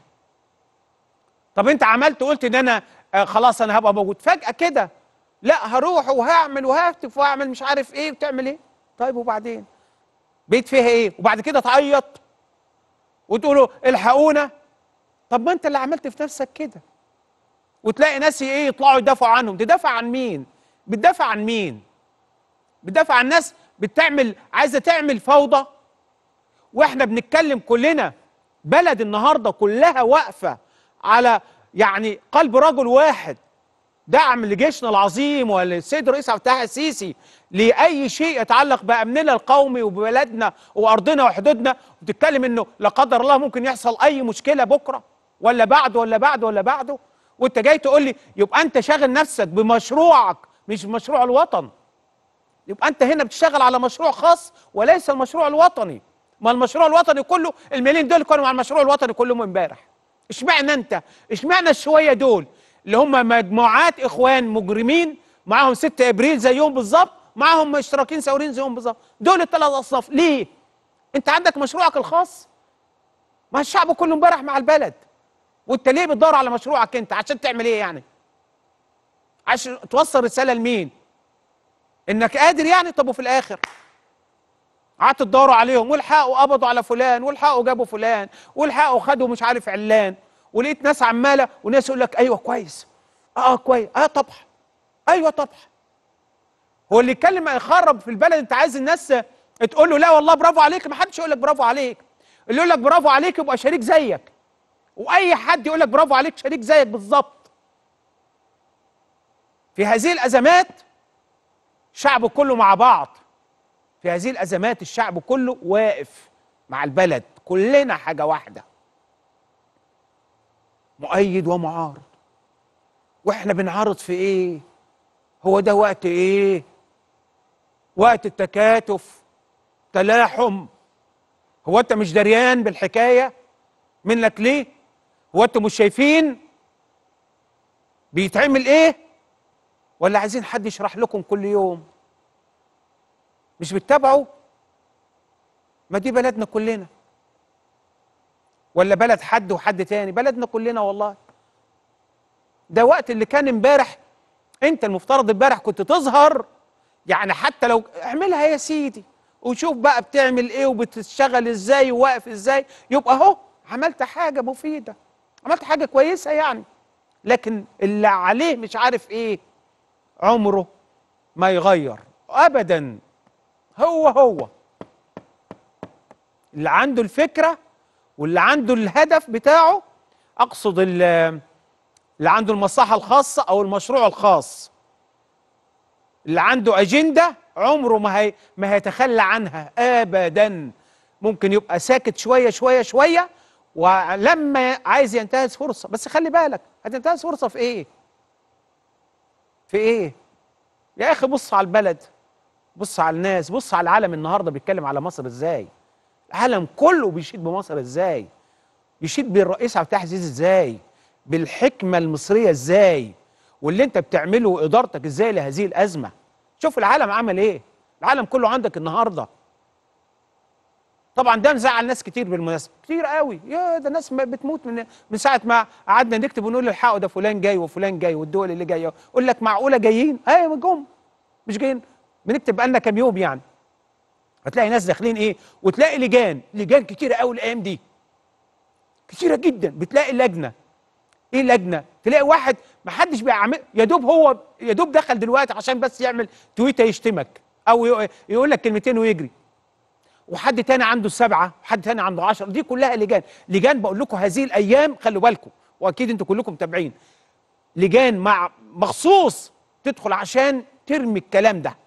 طب انت عملت قلت ان انا آه خلاص انا هبقى موجود فجاه كده لا هروح وهعمل وههتف واعمل مش عارف ايه وتعمل ايه طيب وبعدين بيت فيها ايه وبعد كده تعيط وتقولوا الحقونا طب ما انت اللي عملت في نفسك كده وتلاقي ناس ايه يطلعوا يدافعوا عنهم تدافع عن مين بتدافع عن مين بتدافع عن ناس بتعمل عايزه تعمل فوضى واحنا بنتكلم كلنا بلد النهارده كلها واقفه على يعني قلب رجل واحد دعم لجيشنا العظيم وللسيد الرئيس عبد الفتاح السيسي لاي شيء يتعلق بامننا القومي وببلدنا وارضنا وحدودنا وتتكلم انه لا قدر الله ممكن يحصل اي مشكله بكره ولا بعده ولا بعده ولا بعده وانت جاي تقول لي يبقى انت شاغل نفسك بمشروعك مش بمشروع الوطن يبقى انت هنا بتشتغل على مشروع خاص وليس المشروع الوطني ما المشروع الوطني كله المليون دول كانوا مع المشروع الوطني كلهم امبارح اشمعنى انت اشمعنى الشويه دول اللي هم مجموعات اخوان مجرمين معاهم 6 ابريل زيهم بالظبط معاهم اشتراكين ثوريين زيهم بالظبط دول الثلاث اصناف ليه انت عندك مشروعك الخاص ما الشعب كله امبارح مع البلد وانت ليه بتدور على مشروعك انت عشان تعمل ايه يعني عشان توصل رساله لمين انك قادر يعني طب وفي الاخر قعدت تدوروا عليهم والحقوا قبضوا على فلان والحقوا جابوا فلان والحقوا خدوا مش عارف علان ولقيت ناس عماله وناس يقول لك ايوه كويس اه كويس اه طبعا ايوه طبعا هو اللي يتكلم يخرب في البلد انت عايز الناس تقول له لا والله برافو عليك ما حدش يقول لك برافو عليك اللي يقول لك برافو عليك يبقى شريك زيك واي حد يقول لك برافو عليك شريك زيك بالظبط في هذه الازمات الشعب كله مع بعض في هذه الازمات الشعب كله واقف مع البلد كلنا حاجه واحده مؤيد ومعارض واحنا بنعارض في ايه هو ده وقت ايه وقت التكاتف تلاحم هو انت مش دريان بالحكايه منك ليه هو انتوا مش شايفين بيتعمل ايه ولا عايزين حد يشرح لكم كل يوم مش بتتابعوا ما دي بلدنا كلنا ولا بلد حد وحد تاني بلدنا كلنا والله ده وقت اللي كان امبارح انت المفترض امبارح كنت تظهر يعني حتى لو اعملها يا سيدي وشوف بقى بتعمل ايه وبتشتغل ازاي وواقف ازاي يبقى اهو عملت حاجه مفيده عملت حاجه كويسه يعني لكن اللي عليه مش عارف ايه عمره ما يغير ابدا هو هو اللي عنده الفكره واللي عنده الهدف بتاعه اقصد ال اللي عنده المصلحه الخاصه او المشروع الخاص اللي عنده اجنده عمره ما هي ما هيتخلى عنها ابدا ممكن يبقى ساكت شويه شويه شويه ولما عايز ينتهز فرصه بس خلي بالك هتنتهز فرصه في ايه في ايه يا اخي بص على البلد بص على الناس بص على العالم النهارده بيتكلم على مصر ازاي العالم كله بيشيد بمصر ازاي يشيد بالرئيس عبد الفتاح السيسي ازاي بالحكمه المصريه ازاي واللي انت بتعمله وادارتك ازاي لهذه الازمه شوف العالم عمل ايه العالم كله عندك النهارده طبعا ده مزعل ناس كتير بالمناسبه كتير قوي يا ده ناس ما بتموت من من ساعه ما قعدنا نكتب ونقول الحقوا ده فلان جاي وفلان جاي والدول اللي جايه يقول لك معقوله جايين ايوه جم مش جايين بنكتب بقالنا كام يوم يعني هتلاقي ناس داخلين ايه وتلاقي لجان لجان كتيره قوي الايام دي كتيره جدا بتلاقي لجنه ايه لجنه تلاقي واحد ما حدش بيعمل يا دوب هو يا دوب دخل دلوقتي عشان بس يعمل تويته يشتمك او يق- يقول لك كلمتين ويجري وحد تاني عنده سبعه وحد تاني عنده عشرة دي كلها لجان لجان بقول لكم هذه الايام خلوا بالكم واكيد انتوا كلكم متابعين لجان مع مخصوص تدخل عشان ترمي الكلام ده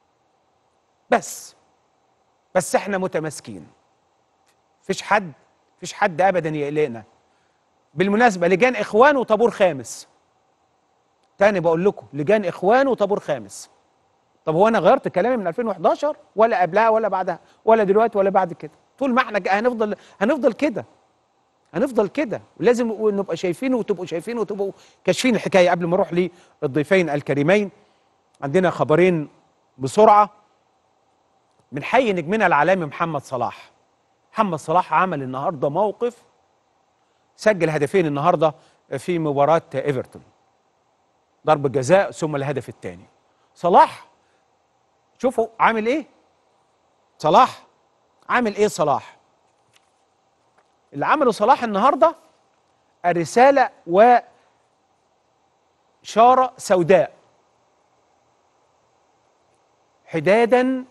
بس بس احنا متماسكين فيش حد فيش حد ابدا يقلقنا بالمناسبه لجان اخوان وطابور خامس تاني بقول لكم لجان اخوان وطابور خامس طب هو انا غيرت كلامي من 2011 ولا قبلها ولا بعدها ولا دلوقتي ولا بعد كده طول ما احنا ج- هنفضل هنفضل كده هنفضل كده ولازم نبقى شايفينه وتبقوا شايفينه وتبقوا كاشفين الحكايه قبل ما اروح للضيفين الكريمين عندنا خبرين بسرعه من حي نجمنا العالمي محمد صلاح محمد صلاح عمل النهارده موقف سجل هدفين النهارده في مباراه ايفرتون ضربه جزاء ثم الهدف الثاني صلاح شوفوا عامل ايه صلاح عامل ايه صلاح اللي عمله صلاح النهارده الرساله وشاره سوداء حدادا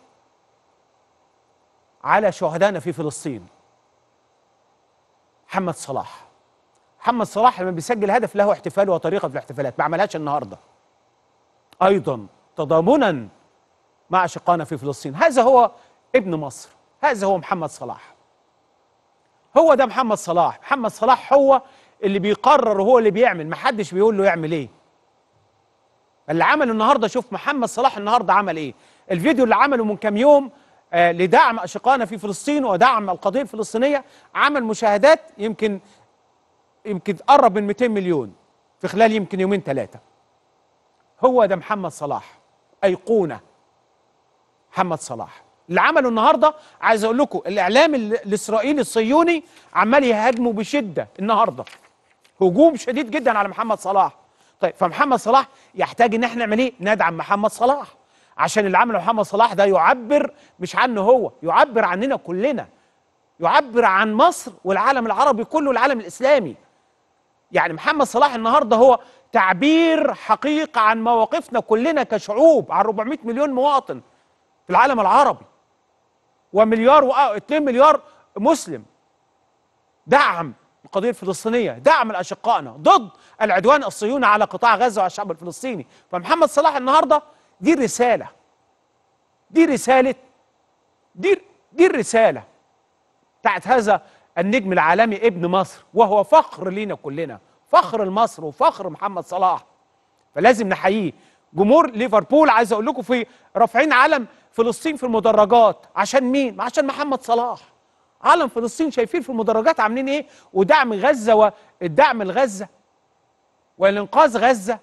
على شهدائنا في فلسطين محمد صلاح محمد صلاح لما بيسجل هدف له احتفال وطريقه في الاحتفالات ما عملهاش النهارده ايضا تضامنا مع اشقائنا في فلسطين هذا هو ابن مصر هذا هو محمد صلاح هو ده محمد صلاح محمد صلاح هو اللي بيقرر وهو اللي بيعمل محدش بيقول له يعمل ايه اللي عمل النهارده شوف محمد صلاح النهارده عمل ايه الفيديو اللي عمله من كام يوم آه لدعم اشقائنا في فلسطين ودعم القضيه الفلسطينيه عمل مشاهدات يمكن يمكن قرب من 200 مليون في خلال يمكن يومين ثلاثه هو ده محمد صلاح ايقونه محمد صلاح اللي عمله النهارده عايز اقول لكم الاعلام ال- الاسرائيلي الصهيوني عمال يهاجمه بشده النهارده هجوم شديد جدا على محمد صلاح طيب فمحمد صلاح يحتاج ان احنا نعمل ايه ندعم محمد صلاح عشان اللي عمله محمد صلاح ده يعبر مش عنه هو يعبر عننا كلنا يعبر عن مصر والعالم العربي كله والعالم الاسلامي يعني محمد صلاح النهارده هو تعبير حقيقي عن مواقفنا كلنا كشعوب عن 400 مليون مواطن في العالم العربي ومليار و 2 مليار مسلم دعم القضيه الفلسطينيه دعم الاشقائنا ضد العدوان الصهيوني على قطاع غزه وعلى الشعب الفلسطيني فمحمد صلاح النهارده دي رساله دي رساله دي دي الرساله بتاعت هذا النجم العالمي ابن مصر وهو فخر لينا كلنا فخر لمصر وفخر محمد صلاح فلازم نحييه جمهور ليفربول عايز اقول لكم في رافعين علم فلسطين في المدرجات عشان مين عشان محمد صلاح علم فلسطين شايفين في المدرجات عاملين ايه ودعم غزه والدعم لغزه والانقاذ غزه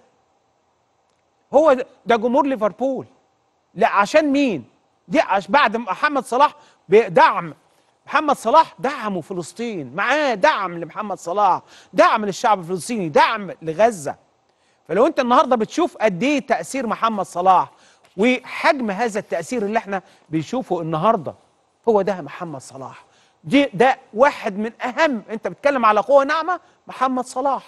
هو ده- ده جمهور ليفربول لا عشان مين دي عش بعد ما محمد صلاح بدعم محمد صلاح دعموا فلسطين معاه دعم لمحمد صلاح دعم للشعب الفلسطيني دعم لغزه فلو انت النهارده بتشوف قد ايه تاثير محمد صلاح وحجم هذا التاثير اللي احنا بنشوفه النهارده هو ده محمد صلاح دي ده واحد من اهم انت بتتكلم على قوه ناعمه محمد صلاح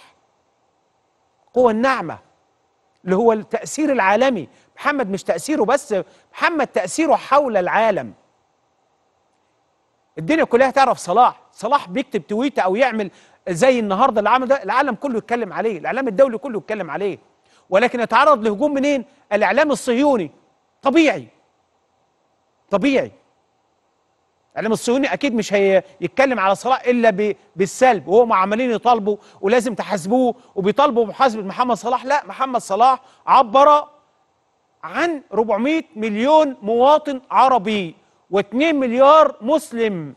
قوه الناعمه اللي هو التاثير العالمي محمد مش تاثيره بس محمد تاثيره حول العالم الدنيا كلها تعرف صلاح صلاح بيكتب تويته او يعمل زي النهارده اللي عمل ده العالم كله يتكلم عليه الاعلام الدولي كله يتكلم عليه ولكن يتعرض لهجوم منين الاعلام الصهيوني طبيعي طبيعي الاعلام الصهيوني اكيد مش هيتكلم على صلاح الا ب- بالسلب وهم عمالين يطالبوا ولازم تحاسبوه وبيطالبوا بمحاسبه محمد صلاح لا محمد صلاح عبر عن 400 مليون مواطن عربي و2 مليار مسلم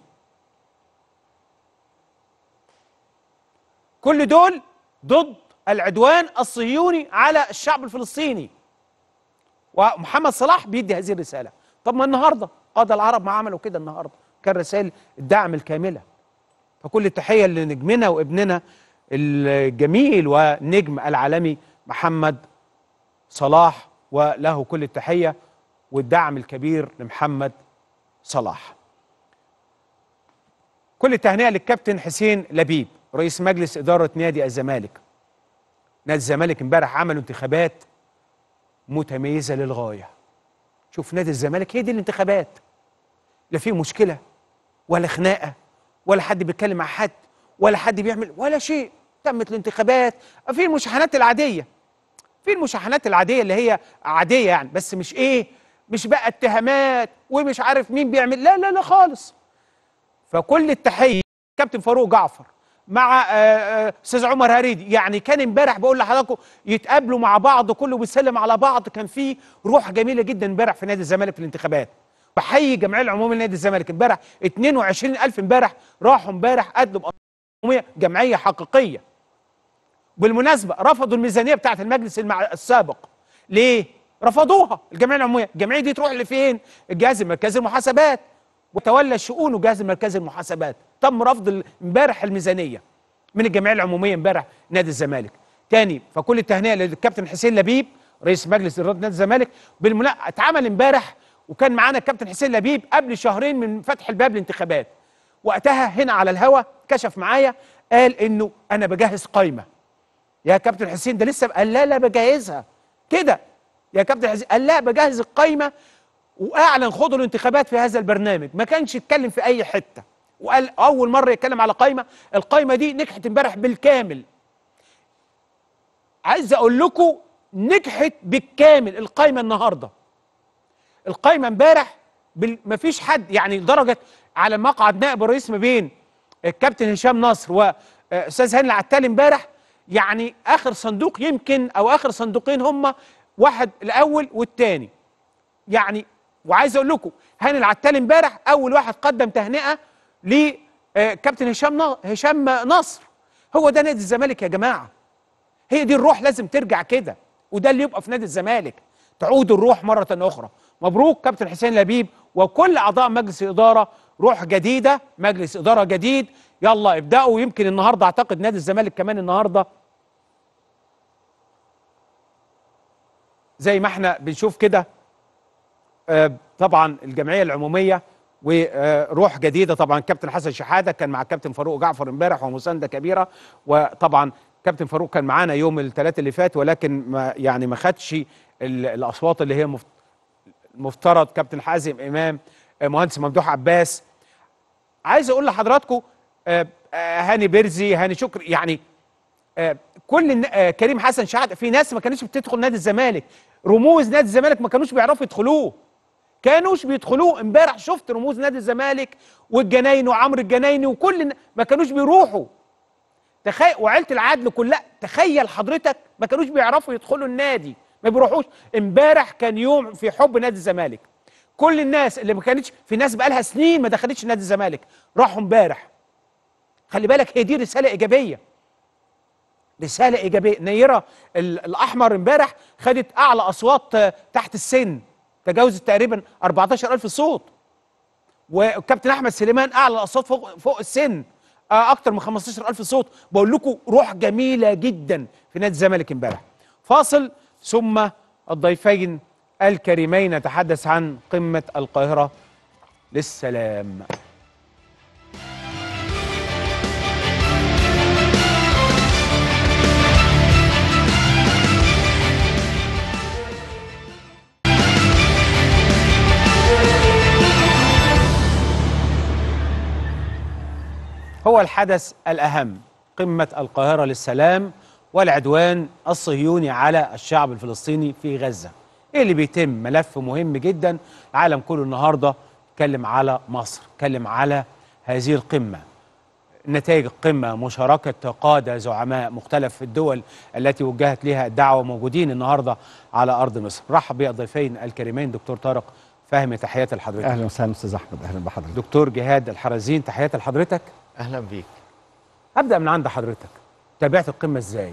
كل دول ضد العدوان الصهيوني على الشعب الفلسطيني ومحمد صلاح بيدي هذه الرساله طب ما النهارده قاده العرب ما عملوا كده النهارده كان رسائل الدعم الكامله فكل التحيه لنجمنا وابننا الجميل والنجم العالمي محمد صلاح وله كل التحيه والدعم الكبير لمحمد صلاح كل التهنئه للكابتن حسين لبيب رئيس مجلس اداره نادي الزمالك نادي الزمالك امبارح عملوا انتخابات متميزه للغايه شوف نادي الزمالك هي دي الانتخابات لا في مشكله ولا خناقه ولا حد بيتكلم مع حد ولا حد بيعمل ولا شيء تمت الانتخابات في المشاحنات العاديه في المشاحنات العاديه اللي هي عاديه يعني بس مش ايه مش بقى اتهامات ومش عارف مين بيعمل لا لا لا خالص فكل التحيه كابتن فاروق جعفر مع آه، آه، استاذ عمر هريدي يعني كان امبارح بقول لحضراتكم يتقابلوا مع بعض كله بيسلم على بعض كان في روح جميله جدا امبارح في نادي الزمالك في الانتخابات بحيي الجمعيه العموميه لنادي الزمالك امبارح 22000 امبارح راحوا امبارح قدموا عموميه جمعيه حقيقيه بالمناسبه رفضوا الميزانيه بتاعه المجلس المع... السابق ليه رفضوها الجمعيه العموميه الجمعيه دي تروح لفين الجهاز المركزي المحاسبات وتولى شؤون الجهاز المركزي المحاسبات تم رفض ال- امبارح الميزانيه من الجمعيه العموميه امبارح نادي الزمالك تاني فكل التهنئه للكابتن حسين لبيب رئيس مجلس اداره نادي الزمالك بالمنا اتعمل امبارح وكان معانا الكابتن حسين لبيب قبل شهرين من فتح الباب للانتخابات وقتها هنا على الهوا كشف معايا قال انه انا بجهز قايمه يا كابتن حسين ده لسه قال لا لا بجهزها كده يا كابتن حسين قال لا بجهز القايمه واعلن خوض الانتخابات في هذا البرنامج ما كانش يتكلم في اي حته وقال اول مره يتكلم على قايمه القايمه دي نجحت امبارح بالكامل عايز اقول لكم نجحت بالكامل القايمه النهارده القايمه امبارح بال- مفيش حد يعني لدرجه على مقعد نائب الرئيس ما بين الكابتن هشام نصر واستاذ هاني العتالي امبارح يعني اخر صندوق يمكن او اخر صندوقين هم واحد الاول والثاني يعني وعايز اقول لكم هاني العتالي امبارح اول واحد قدم تهنئه لكابتن هشام ن- هشام نصر هو ده نادي الزمالك يا جماعه هي دي الروح لازم ترجع كده وده اللي يبقى في نادي الزمالك تعود الروح مرة أخرى مبروك كابتن حسين لبيب وكل أعضاء مجلس الإدارة روح جديدة مجلس إدارة جديد يلا ابدأوا يمكن النهاردة أعتقد نادي الزمالك كمان النهاردة زي ما احنا بنشوف كده آه، طبعا الجمعيه العموميه وروح جديده طبعا كابتن حسن شحاته كان مع كابتن فاروق جعفر امبارح ومسانده كبيره وطبعا كابتن فاروق كان معانا يوم الثلاث اللي فات ولكن ما يعني ما خدش ال- الاصوات اللي هي مفت- المفترض كابتن حازم امام آه، مهندس ممدوح عباس عايز اقول لحضراتكم آه، آه، هاني بيرزي هاني شكري يعني آه، كل الن- آه، كريم حسن شحاته في ناس ما كانتش بتدخل نادي الزمالك رموز نادي الزمالك ما كانوش بيعرفوا يدخلوه كانوش بيدخلوه امبارح شفت رموز نادي الزمالك والجناين وعمرو الجنايني وكل الن- ما كانوش بيروحوا تخيل وعيله العدل كلها تخيل حضرتك ما كانوش بيعرفوا يدخلوا النادي ما بيروحوش امبارح كان يوم في حب نادي الزمالك كل الناس اللي ما كانتش في ناس بقالها سنين ما دخلتش نادي الزمالك راحوا امبارح خلي بالك هي دي رساله ايجابيه رساله ايجابيه نيره ال- الاحمر امبارح خدت اعلى اصوات آه، تحت السن تجاوزت تقريبا 14000 صوت والكابتن احمد سليمان اعلى الاصوات فوق فوق السن آه، اكتر من 15000 صوت بقول لكم روح جميله جدا في نادي الزمالك امبارح فاصل ثم الضيفين الكريمين نتحدث عن قمه القاهره للسلام هو الحدث الأهم قمة القاهرة للسلام والعدوان الصهيوني على الشعب الفلسطيني في غزة ايه اللي بيتم ملف مهم جدا العالم كله النهاردة اتكلم على مصر اتكلم على هذه القمة نتائج القمة مشاركة قادة زعماء مختلف الدول التي وجهت لها الدعوة موجودين النهاردة على أرض مصر رحب بالضيفين الكريمين دكتور طارق فهمي تحياتي لحضرتك اهلا وسهلا استاذ احمد اهلا بحضرتك دكتور جهاد الحرزين تحياتي لحضرتك اهلا بيك هبدأ من عند حضرتك تابعت القمة ازاي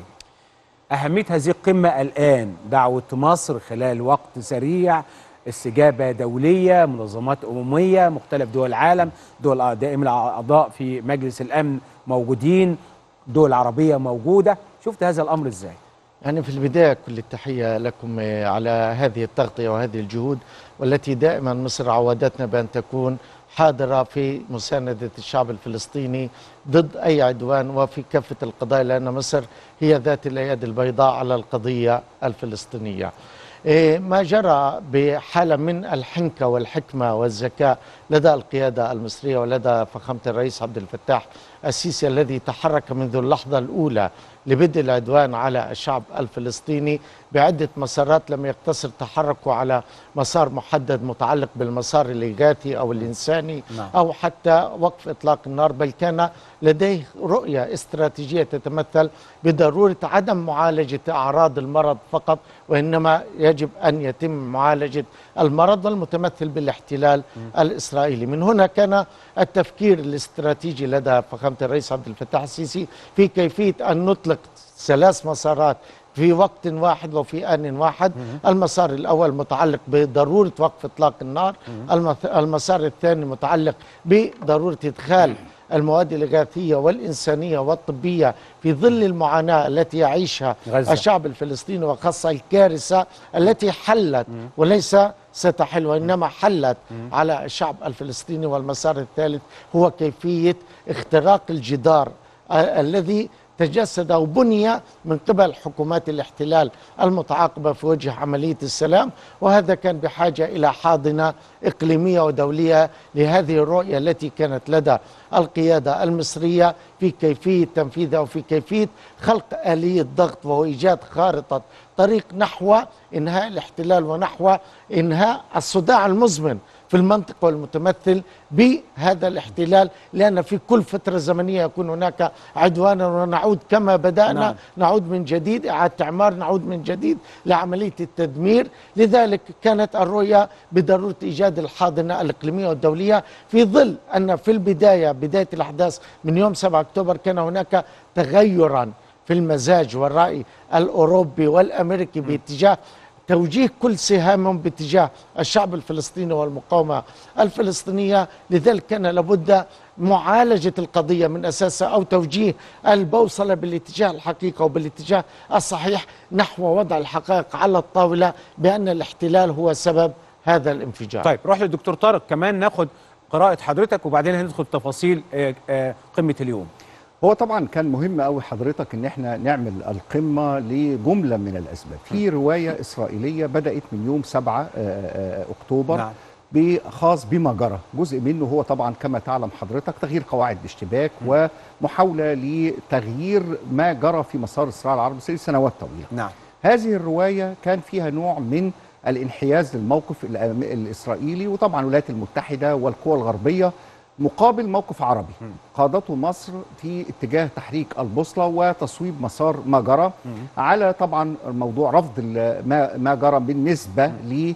أهمية هذه القمة الآن دعوة مصر خلال وقت سريع استجابة دولية منظمات أممية مختلف دول العالم دول دائم الأعضاء في مجلس الأمن موجودين دول عربية موجودة شفت هذا الأمر ازاي يعني في البداية كل التحية لكم على هذه التغطية وهذه الجهود والتي دائما مصر عودتنا بأن تكون حاضرة في مساندة الشعب الفلسطيني ضد أي عدوان وفي كافة القضايا لأن مصر هي ذات اليد البيضاء على القضية الفلسطينية إيه ما جرى بحالة من الحنكة والحكمة والذكاء لدى القيادة المصرية ولدى فخامة الرئيس عبد الفتاح السيسي الذي تحرك منذ اللحظة الأولى لبدء العدوان على الشعب الفلسطيني بعدة مسارات لم يقتصر تحركه على مسار محدد متعلق بالمسار الليغاتي أو الإنساني نعم. أو حتى وقف إطلاق النار بل كان لديه رؤية استراتيجية تتمثل بضرورة عدم معالجة أعراض المرض فقط وإنما يجب أن يتم معالجة المرض والمتمثل بالاحتلال الإسرائيلي من هنا كان التفكير الاستراتيجي لدى فخامة الرئيس عبد الفتاح السيسي في كيفية أن نطلق ثلاث مسارات في وقت واحد وفي آن واحد المسار الأول متعلق بضرورة وقف إطلاق النار المث- المسار الثاني متعلق بضرورة إدخال المواد الإغاثية والإنسانية والطبية في ظل المعاناة التي يعيشها غزة. الشعب الفلسطيني وخاصة الكارثة التي حلت وليس ستحل وإنما حلت على الشعب الفلسطيني والمسار الثالث هو كيفية اختراق الجدار آه، الذي تجسد أو بني من قبل حكومات الاحتلال المتعاقبة في وجه عملية السلام وهذا كان بحاجة إلى حاضنة إقليمية ودولية لهذه الرؤية التي كانت لدى القيادة المصرية في كيفية تنفيذها وفي كيفية خلق آلية ضغط وإيجاد خارطة طريق نحو إنهاء الاحتلال ونحو إنهاء الصداع المزمن في المنطقة والمتمثل بهذا الاحتلال لأن في كل فترة زمنية يكون هناك عدوانا ونعود كما بدأنا نعم. نعم. نعود من جديد إعادة إعمار نعود من جديد لعملية التدمير لذلك كانت الرؤية بضرورة إيجاد الحاضنة الإقليمية والدولية في ظل أن في البداية بداية الأحداث من يوم 7 أكتوبر كان هناك تغيرا في المزاج والرأي الأوروبي والأمريكي باتجاه توجيه كل سهامهم باتجاه الشعب الفلسطيني والمقاومة الفلسطينية لذلك كان لابد معالجة القضية من أساسها أو توجيه البوصلة بالاتجاه الحقيقة وبالاتجاه الصحيح نحو وضع الحقائق على الطاولة بأن الاحتلال هو سبب هذا الانفجار طيب روح للدكتور طارق كمان ناخد قراءة حضرتك وبعدين هندخل في تفاصيل آه، آه، قمة اليوم هو طبعا كان مهم قوي حضرتك ان احنا نعمل القمه لجمله من الاسباب في روايه اسرائيليه بدات من يوم 7 آه، آه، اكتوبر نعم. خاص بما جرى جزء منه هو طبعا كما تعلم حضرتك تغيير قواعد الاشتباك ومحاوله لتغيير ما جرى في مسار الصراع العربي الإسرائيلي سنوات طويله نعم هذه الرواية كان فيها نوع من الانحياز للموقف الأم- الإسرائيلي وطبعا الولايات المتحدة والقوى الغربية مقابل موقف عربي قادته مصر في اتجاه تحريك البوصلة وتصويب مسار ما جرى على طبعا موضوع رفض ال- ما, ما جرى بالنسبة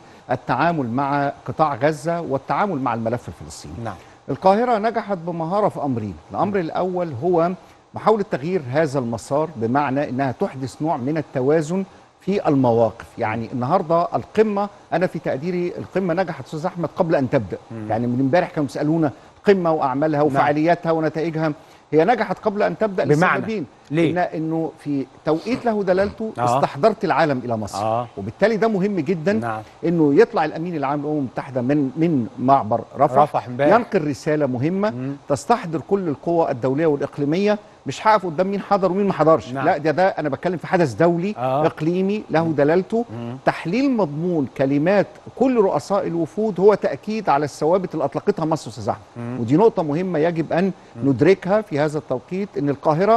للتعامل مع قطاع غزة والتعامل مع الملف الفلسطيني نعم القاهرة نجحت بمهارة في أمرين الأمر الأول هو محاولة تغيير هذا المسار بمعنى أنها تحدث نوع من التوازن في المواقف يعني النهاردة القمة أنا في تقديري القمة نجحت أستاذ أحمد قبل أن تبدأ يعني من امبارح كانوا بيسألونا قمة وأعمالها وفعالياتها ونتائجها هي نجحت قبل أن تبدأ بمعنى؟ لسببين ليه؟ إن إنه في توقيت له دلالته آه. استحضرت العالم إلى مصر آه. وبالتالي ده مهم جدا نعم. انه يطلع الامين العام للامم المتحده من من معبر رفح, رفح امبارح. ينقل رساله مهمه تستحضر كل القوى الدوليه والاقليميه مش هقف قدام مين حضر ومين ما حضرش نعم. لا ده ده انا بتكلم في حدث دولي آه. اقليمي له دلالته تحليل مضمون كلمات كل رؤساء الوفود هو تاكيد على الثوابت اللي اطلقتها مصر استاذ احمد ودي نقطه مهمه يجب ان ندركها في هذا التوقيت ان القاهره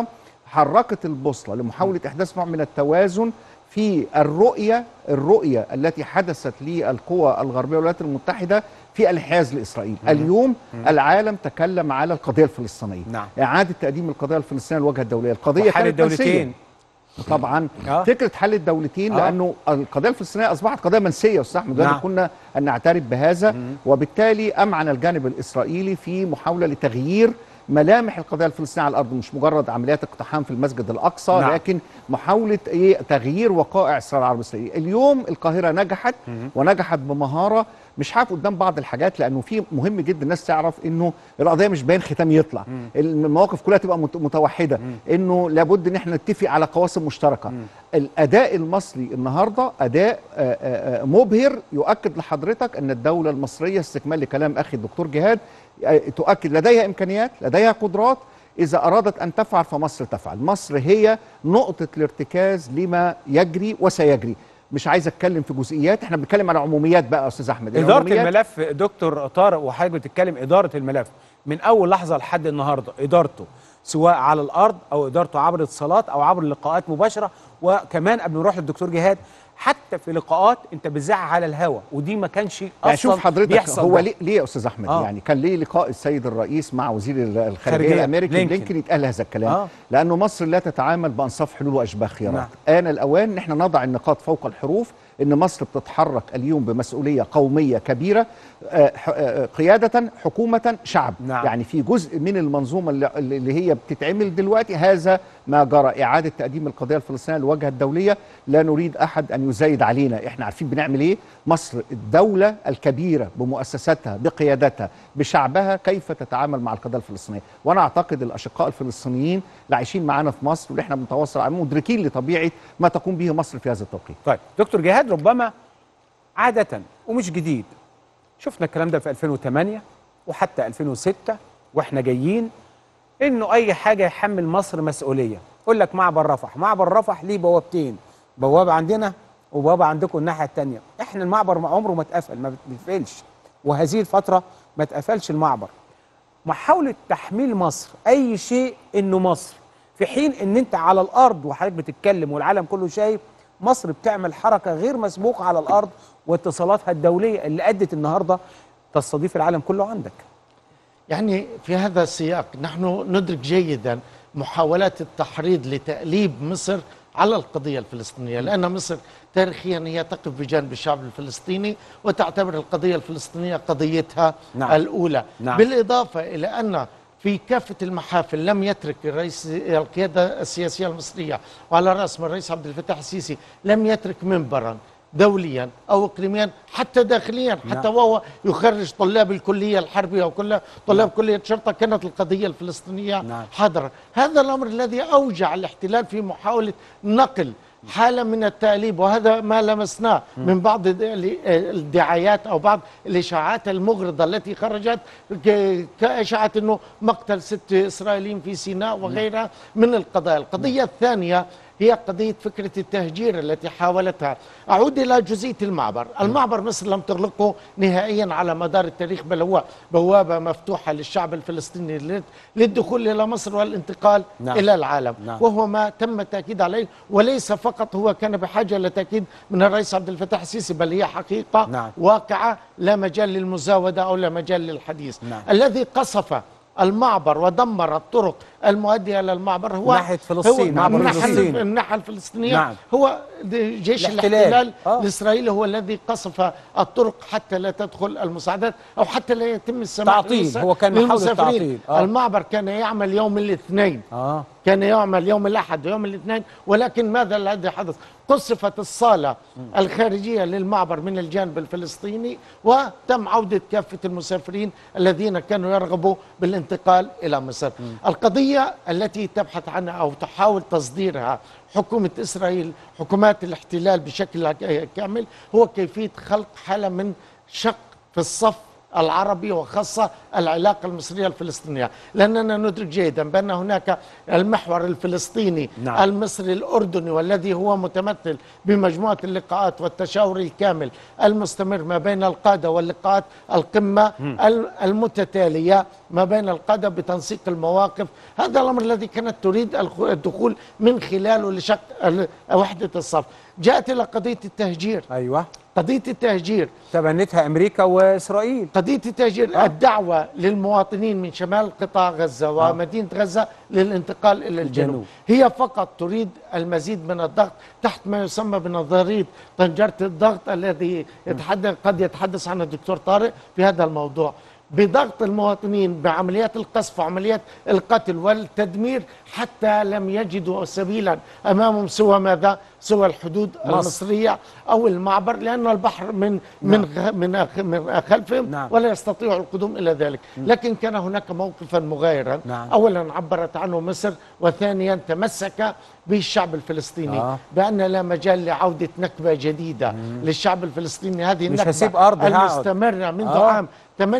حركت البوصله لمحاوله احداث نوع من التوازن في الرؤيه الرؤيه التي حدثت للقوى الغربيه والولايات المتحده في الانحياز لاسرائيل اليوم العالم تكلم على القضيه الفلسطينيه نعم. اعاده تقديم القضيه الفلسطينيه للواجهه الدوليه القضيه وحل كانت منسية. الدولتين طبعا آه. فكره حل الدولتين آه. لانه القضيه الفلسطينيه اصبحت قضيه منسيه يا استاذ احمد نعم. نعم. كنا ان نعترف بهذا وبالتالي امعن الجانب الاسرائيلي في محاوله لتغيير ملامح القضيه الفلسطينيه على الارض مش مجرد عمليات اقتحام في المسجد الاقصى نعم. نعم. لكن محاوله ايه تغيير وقائع الصراع العربي الاسرائيلي اليوم القاهره نجحت ونجحت بمهاره مش هقف قدام بعض الحاجات لانه في مهم جدا الناس تعرف انه القضيه مش باين ختام يطلع المواقف كلها تبقى مت- متوحده انه لابد ان احنا نتفق على قواسم مشتركه الاداء المصري النهارده اداء آه، آه، آه، مبهر يؤكد لحضرتك ان الدوله المصريه استكمال لكلام اخي الدكتور جهاد آه، تؤكد لديها امكانيات لديها قدرات إذا أرادت أن تفعل فمصر تفعل مصر هي نقطة الارتكاز لما يجري وسيجري مش عايز اتكلم في جزئيات احنا بنتكلم على عموميات بقى يا استاذ احمد إدارة العموميات- الملف دكتور طارق وحضرتك بتتكلم إدارة الملف من أول لحظة لحد النهاردة إدارته سواء على الأرض أو إدارته عبر اتصالات أو عبر لقاءات مباشرة وكمان قبل ما نروح للدكتور جهاد حتى في لقاءات أنت بتذاع على الهواء ودي ما كانش أصلا يعني شوف حضرتك بيحصل هو ده. ليه ليه يا استاذ احمد آه. آه. يعني كان ليه لقاء السيد الرئيس مع وزير ال- الخارجيه خارجية الامريكي بلينكن. بلينكن يتقال هذا الكلام آه. آه. لانه مصر لا تتعامل بانصاف حلول واشباه خيارات نعم. نعم. آن الاوان ان احنا نضع النقاط فوق الحروف ان مصر بتتحرك اليوم بمسؤوليه قوميه كبيره آه، ح- آه، قياده حكومه شعب نعم. يعني في جزء من المنظومه اللي- اللي هي بتتعمل دلوقتي هذا ما جرى اعاده تقديم القضيه الفلسطينيه للواجهه الدوليه لا نريد احد ان يزايد علينا احنا عارفين بنعمل ايه مصر الدوله الكبيره بمؤسساتها بقيادتها بشعبها كيف تتعامل مع القضيه الفلسطينيه وانا اعتقد الاشقاء الفلسطينيين اللي عايشين معانا في مصر واللي احنا بنتواصل معاهم مدركين لطبيعه ما تقوم به مصر في هذا التوقيت طيب دكتور جهاد ربما عادة ومش جديد شفنا الكلام ده في 2008 وحتى 2006 واحنا جايين انه اي حاجه يحمل مصر مسؤوليه يقول لك معبر رفح معبر رفح ليه بوابتين بوابه عندنا وبوابه عندكم الناحيه الثانيه احنا المعبر ما عمره ما اتقفل ما بيتقفلش وهذه الفتره ما اتقفلش المعبر محاوله تحميل مصر اي شيء انه مصر في حين ان انت على الارض وحضرتك بتتكلم والعالم كله شايف مصر بتعمل حركه غير مسبوقه على الارض واتصالاتها الدوليه اللي ادت النهارده تستضيف العالم كله عندك يعني في هذا السياق نحن ندرك جيدا محاولات التحريض لتأليب مصر على القضية الفلسطينية لأن مصر تاريخيا هي تقف بجانب الشعب الفلسطيني وتعتبر القضية الفلسطينية قضيتها نعم. نعم. الأولى نعم. نعم. بالإضافة إلى أن في كافة المحافل لم يترك الرئيس القيادة السياسية المصرية وعلى رأس من الرئيس عبد الفتاح السيسي لم يترك منبرا دوليا او اقليميا حتى داخليا حتى نعم. وهو يخرج طلاب الكليه الحربيه وكل طلاب كليه شرطه كانت القضيه الفلسطينيه نعم. حاضره هذا الامر الذي اوجع الاحتلال في محاوله نقل حالة من التأليب وهذا ما لمسناه من بعض الد- الدعايات أو بعض الإشاعات المغرضة التي خرجت ك- كإشاعة أنه مقتل ست إسرائيليين في سيناء وغيرها من القضايا القضية الثانية هي قضية فكرة التهجير التي حاولتها أعود إلى جزئية المعبر المعبر مصر لم تغلقه نهائيا على مدار التاريخ بل هو بوابة مفتوحة للشعب الفلسطيني لل- للدخول إلى مصر والانتقال نعم. نعم. إلى العالم نعم. نعم. وهو ما تم التأكيد عليه وليس فقط هو كان بحاجة إلى تأكيد من الرئيس عبد الفتاح السيسي بل هي حقيقة نعم. واقعة لا مجال للمزاودة أو لا مجال للحديث نعم. الذي قصف المعبر ودمر الطرق المؤدية إلى المعبر هو ناحية فلسطين، هو معبر الناحية فلسطين. الناحية الفلسطينية نعم. هو جيش الاحتلال. الاحتلال آه. الإسرائيلي هو الذي قصف الطرق حتى لا تدخل المساعدات أو حتى لا يتم السماح تعطيل. للمس- هو كان محاولة للمسافرين. تعطيل. آه. المعبر كان يعمل يوم الاثنين اه كان يعمل يوم الأحد ويوم الاثنين ولكن ماذا الذي حدث قصفت الصالة الخارجية للمعبر من الجانب الفلسطيني وتم عودة كافة المسافرين الذين كانوا يرغبوا بالانتقال إلى مصر القضية التي تبحث عنها أو تحاول تصديرها حكومة إسرائيل حكومات الاحتلال بشكل كامل هو كيفية خلق حالة من شق في الصف العربي وخاصة العلاقة المصرية الفلسطينية لأننا ندرك جيدا بأن هناك المحور الفلسطيني نعم. المصري الأردني والذي هو متمثل بمجموعة اللقاءات والتشاور الكامل المستمر ما بين القادة واللقاءات القمة ال- المتتالية ما بين القادة بتنسيق المواقف هذا الأمر الذي كانت تريد الخ- الدخول من خلاله لشق ال- وحدة الصف جاءت إلى قضية التهجير ايوه قضية التهجير تبنتها امريكا واسرائيل قضية التهجير آه. الدعوة للمواطنين من شمال قطاع غزة ومدينة غزة للانتقال إلى الجنوب الجنوب. هي فقط تريد المزيد من الضغط تحت ما يسمى بنظرية طنجرة الضغط الذي يتحدث قد يتحدث عنه الدكتور طارق في هذا الموضوع بضغط المواطنين بعمليات القصف وعمليات القتل والتدمير حتى لم يجدوا سبيلا امامهم سوى ماذا؟ سوى الحدود مصر. المصريه او المعبر لان البحر من من غ- من أخ- من خلفهم نعم. ولا يستطيعوا القدوم الى ذلك، لكن كان هناك موقفا مغايرا نعم. اولا عبرت عنه مصر وثانيا تمسك به الشعب الفلسطيني آه. بان لا مجال لعوده نكبه جديده للشعب الفلسطيني هذه مش النكبه هسيب أرضي، هقعد. المستمره منذ آه. عام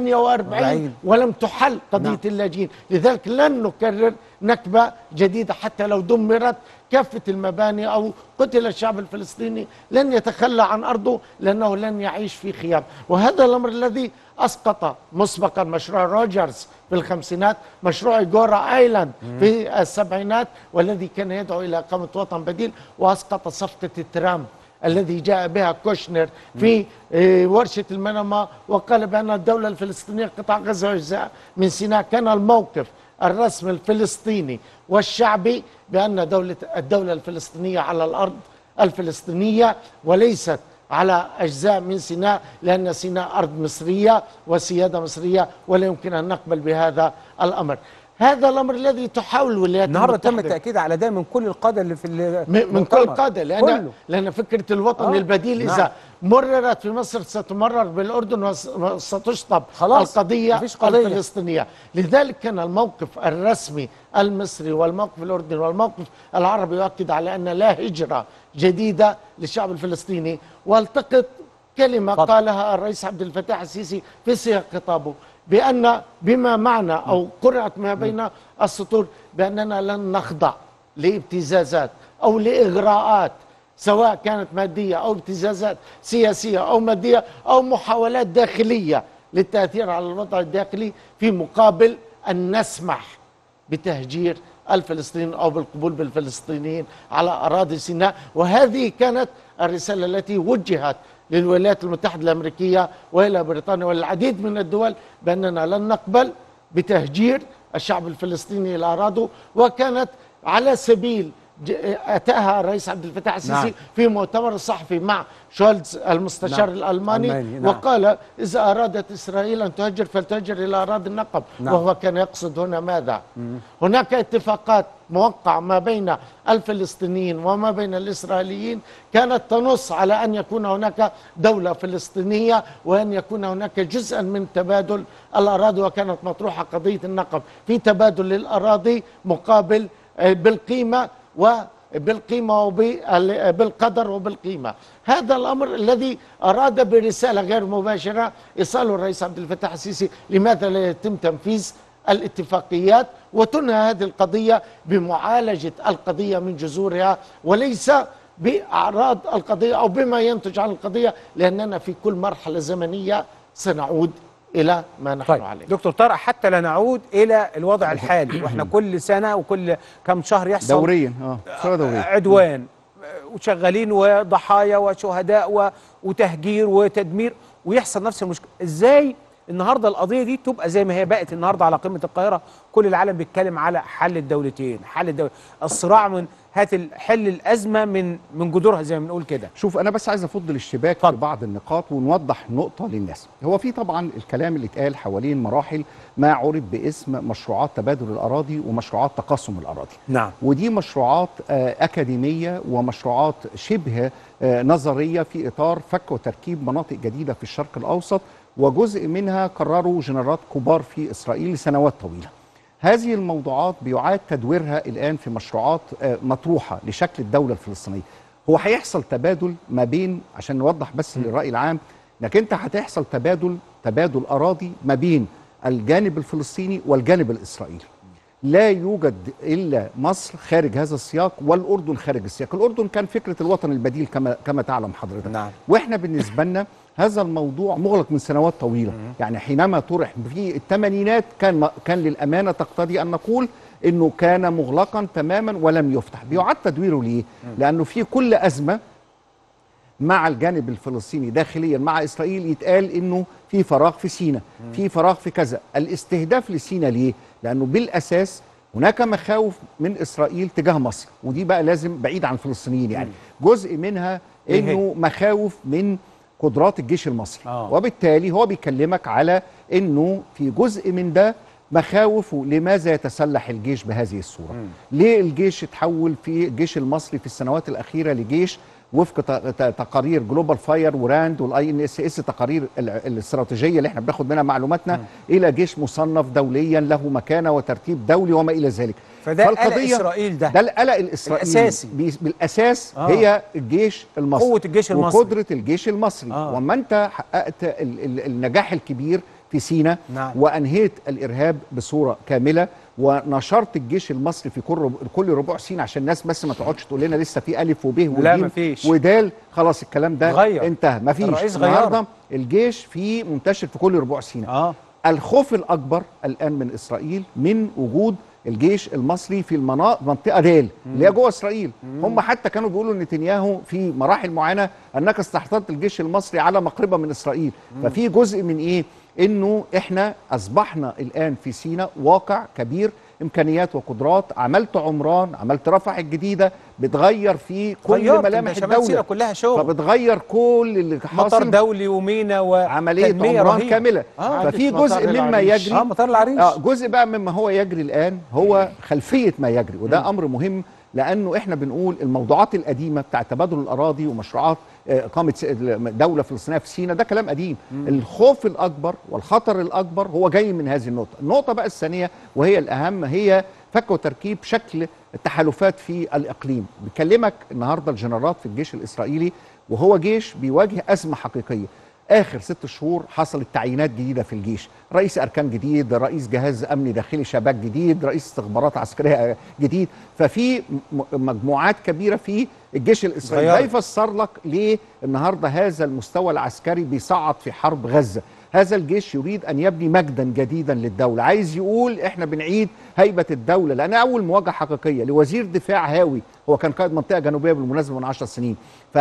48 40. ولم تحل قضيه نعم. اللاجئين لذلك لن نكرر نكبه جديده حتى لو دمرت كافه المباني او قتل الشعب الفلسطيني لن يتخلى عن ارضه لانه لن يعيش في خيام وهذا الامر الذي اسقط مسبقا مشروع روجرز في الخمسينات مشروع جورا ايلاند في السبعينات والذي كان يدعو الى اقامه وطن بديل واسقط صفقه الترام الذي جاء بها كوشنر في آه، ورشة المنما وقال بأن الدولة الفلسطينية قطاع غزة وأجزاء من سيناء كان الموقف الرسمي الفلسطيني والشعبي بأن دولة الدولة الفلسطينية على الأرض الفلسطينية وليست على أجزاء من سيناء لأن سيناء أرض مصرية وسيادة مصرية ولا يمكن أن نقبل بهذا الأمر هذا الأمر الذي تحاول الولايات النهارده تم المتحدة التاكيد على ده من كل القاده اللي في ال- من, من كل المؤتمر. قادة لأن كله. لأن فكرة الوطن آه، البديل نعم. إذا مررت في مصر ستمرر بالأردن وس- وستشطب خلاص، القضية مفيش قضية. الفلسطينية لذلك كان الموقف الرسمي المصري والموقف الأردني والموقف العربي يؤكد على أن لا هجرة جديدة للشعب الفلسطيني والتقط كلمة اتفضل. قالها الرئيس عبد الفتاح السيسي في سياق خطابه بأن بما معنى أو قرأت ما بين السطور بأننا لن نخضع لابتزازات أو لإغراءات سواء كانت مادية أو ابتزازات سياسية أو مادية أو محاولات داخلية للتأثير على الوضع الداخلي في مقابل أن نسمح بتهجير الفلسطينيين او بالقبول بالفلسطينيين على اراضي سيناء وهذه كانت الرساله التي وجهت للولايات المتحده الامريكيه والى بريطانيا والعديد من الدول باننا لن نقبل بتهجير الشعب الفلسطيني الى اراضيه وكانت على سبيل ج- اتاها الرئيس عبد الفتاح السيسي نعم. نعم. في مؤتمر الصحفي مع شولز المستشار نعم. نعم. الالماني ألماني، نعم. وقال اذا ارادت اسرائيل ان تهجر فلتهجر الى اراضي النقب نعم. وهو كان يقصد هنا ماذا؟ هناك اتفاقات موقعة ما بين الفلسطينيين وما بين الإسرائيليين كانت تنص على أن يكون هناك دولة فلسطينية وأن يكون هناك جزءا من تبادل الأراضي وكانت مطروحة قضية النقب في تبادل للأراضي مقابل آه، بالقيمة وبالقيمة وبالقدر وبالقيمة هذا الأمر الذي أراد برسالة غير مباشرة إيصاله الرئيس عبد الفتاح السيسي لماذا لا يتم تنفيذ الاتفاقيات وتنهى هذه القضية بمعالجة القضية من جذورها وليس بأعراض القضية أو بما ينتج عن القضية لأننا في كل مرحلة زمنية سنعود إلى ما نحن طيب عليه دكتور طارق حتى لا نعود الى الوضع الحالي واحنا كل سنه وكل كم شهر يحصل دوريا اه صوره دوريه عدوان وشغالين وضحايا وشهداء و- وتهجير وتدمير ويحصل نفس المشكله ازاي النهارده القضيه دي تبقى زي ما هي بقت النهارده على قمه القاهره كل العالم بيتكلم على حل الدولتين حل الدول الصراع من هات ال- حل الازمه من من جذورها زي ما بنقول كده شوف انا بس عايز افض الاشتباك في بعض النقاط ونوضح نقطه للناس هو في طبعا الكلام اللي اتقال حوالين مراحل ما عرف باسم مشروعات تبادل الاراضي ومشروعات تقاسم الاراضي نعم ودي مشروعات آه، أكاديمية ومشروعات شبه آه، نظرية في إطار فك وتركيب مناطق جديدة في الشرق الأوسط وجزء منها قرروا جنرالات كبار في إسرائيل لسنوات طويلة هذه الموضوعات بيعاد تدويرها الآن في مشروعات آه، مطروحة لشكل الدولة الفلسطينية هو هيحصل تبادل ما بين عشان نوضح بس للرأي العام انك انت هتحصل تبادل تبادل اراضي ما بين الجانب الفلسطيني والجانب الاسرائيلي لا يوجد الا مصر خارج هذا السياق والاردن خارج السياق الاردن كان فكره الوطن البديل كما كما تعلم حضرتك نعم. واحنا بالنسبه لنا هذا الموضوع مغلق من سنوات طويله يعني حينما طرح في الثمانينات كان كان للامانه تقتضي ان نقول انه كان مغلقا تماما ولم يفتح بيعاد تدويره ليه لانه في كل ازمه مع الجانب الفلسطيني داخليا مع اسرائيل يتقال انه في فراغ في سيناء في فراغ في كذا الاستهداف لسيناء ليه لانه بالاساس هناك مخاوف من اسرائيل تجاه مصر ودي بقى لازم بعيد عن الفلسطينيين يعني جزء منها إيه هي؟ انه مخاوف من قدرات الجيش المصري آه. وبالتالي هو بيكلمك على انه في جزء من ده مخاوف لماذا يتسلح الجيش بهذه الصوره ليه الجيش اتحول في الجيش المصري في السنوات الاخيره لجيش وفق ت- ت- تقارير جلوبال فاير وراند والاي ان اس اس تقارير ال- الاستراتيجيه اللي احنا بناخد منها معلوماتنا الى جيش مصنف دوليا له مكانه وترتيب دولي وما الى ذلك فده قلق إسرائيل ده. ده القلق الاسرائيلي الأساسي. بي- بالاساس آه. هي الجيش المصري قوة الجيش المصري. وقدره الجيش المصري آه. وما انت حققت ال ال النجاح الكبير في سيناء نعم. وانهيت الارهاب بصوره كامله ونشرت الجيش المصري في كل ربع كل ربوع سيناء عشان الناس بس ما تقعدش تقول لنا لسه في الف وب لا، وجيم مفيش. ودال خلاص الكلام ده اتغير. انتهى مفيش الرئيس غيره. النهارده الجيش في منتشر في كل ربوع سيناء اه الخوف الاكبر الان من اسرائيل من وجود الجيش المصري في المناطق منطقه دال اللي هي جوه اسرائيل هم حتى كانوا بيقولوا لنتنياهو في مراحل معينه انك استحضرت الجيش المصري على مقربه من اسرائيل ففي جزء من ايه انه احنا اصبحنا الان في سيناء واقع كبير امكانيات وقدرات عملت عمران عملت رفح الجديده بتغير في كل غيرت ملامح انت شمال سيناء الدوله كلها شغل فبتغير كل اللي مطار حاصل دولي ومينا عمليه وتنمية عمران رهيبة. كامله آه. ففي مطار جزء مما العريش. يجري اه مطار العريش اه جزء بقى مما هو يجري الان هو خلفيه ما يجري وده امر مهم لانه احنا بنقول الموضوعات القديمه بتاع تبادل الاراضي ومشروعات آه، اقامه س- دوله فلسطينيه في سيناء ده كلام قديم الخوف الاكبر والخطر الاكبر هو جاي من هذه النقطه النقطه بقى الثانيه وهي الاهم هي فك وتركيب شكل التحالفات في الاقليم بيكلمك النهارده الجنرالات في الجيش الاسرائيلي وهو جيش بيواجه ازمه حقيقيه اخر ست شهور حصلت تعيينات جديده في الجيش رئيس اركان جديد رئيس جهاز امني داخلي شباك جديد رئيس استخبارات عسكريه جديد ففي م- مجموعات كبيره في الجيش الاسرائيلي ده اتغيرت. يفسر لك ليه النهارده هذا المستوى العسكري بيصعد في حرب غزه هذا الجيش يريد ان يبني مجدا جديدا للدوله عايز يقول احنا بنعيد هيبه الدوله لان اول مواجهه حقيقيه لوزير دفاع هاوي هو كان قائد منطقه جنوبيه بالمناسبه من 10 سنين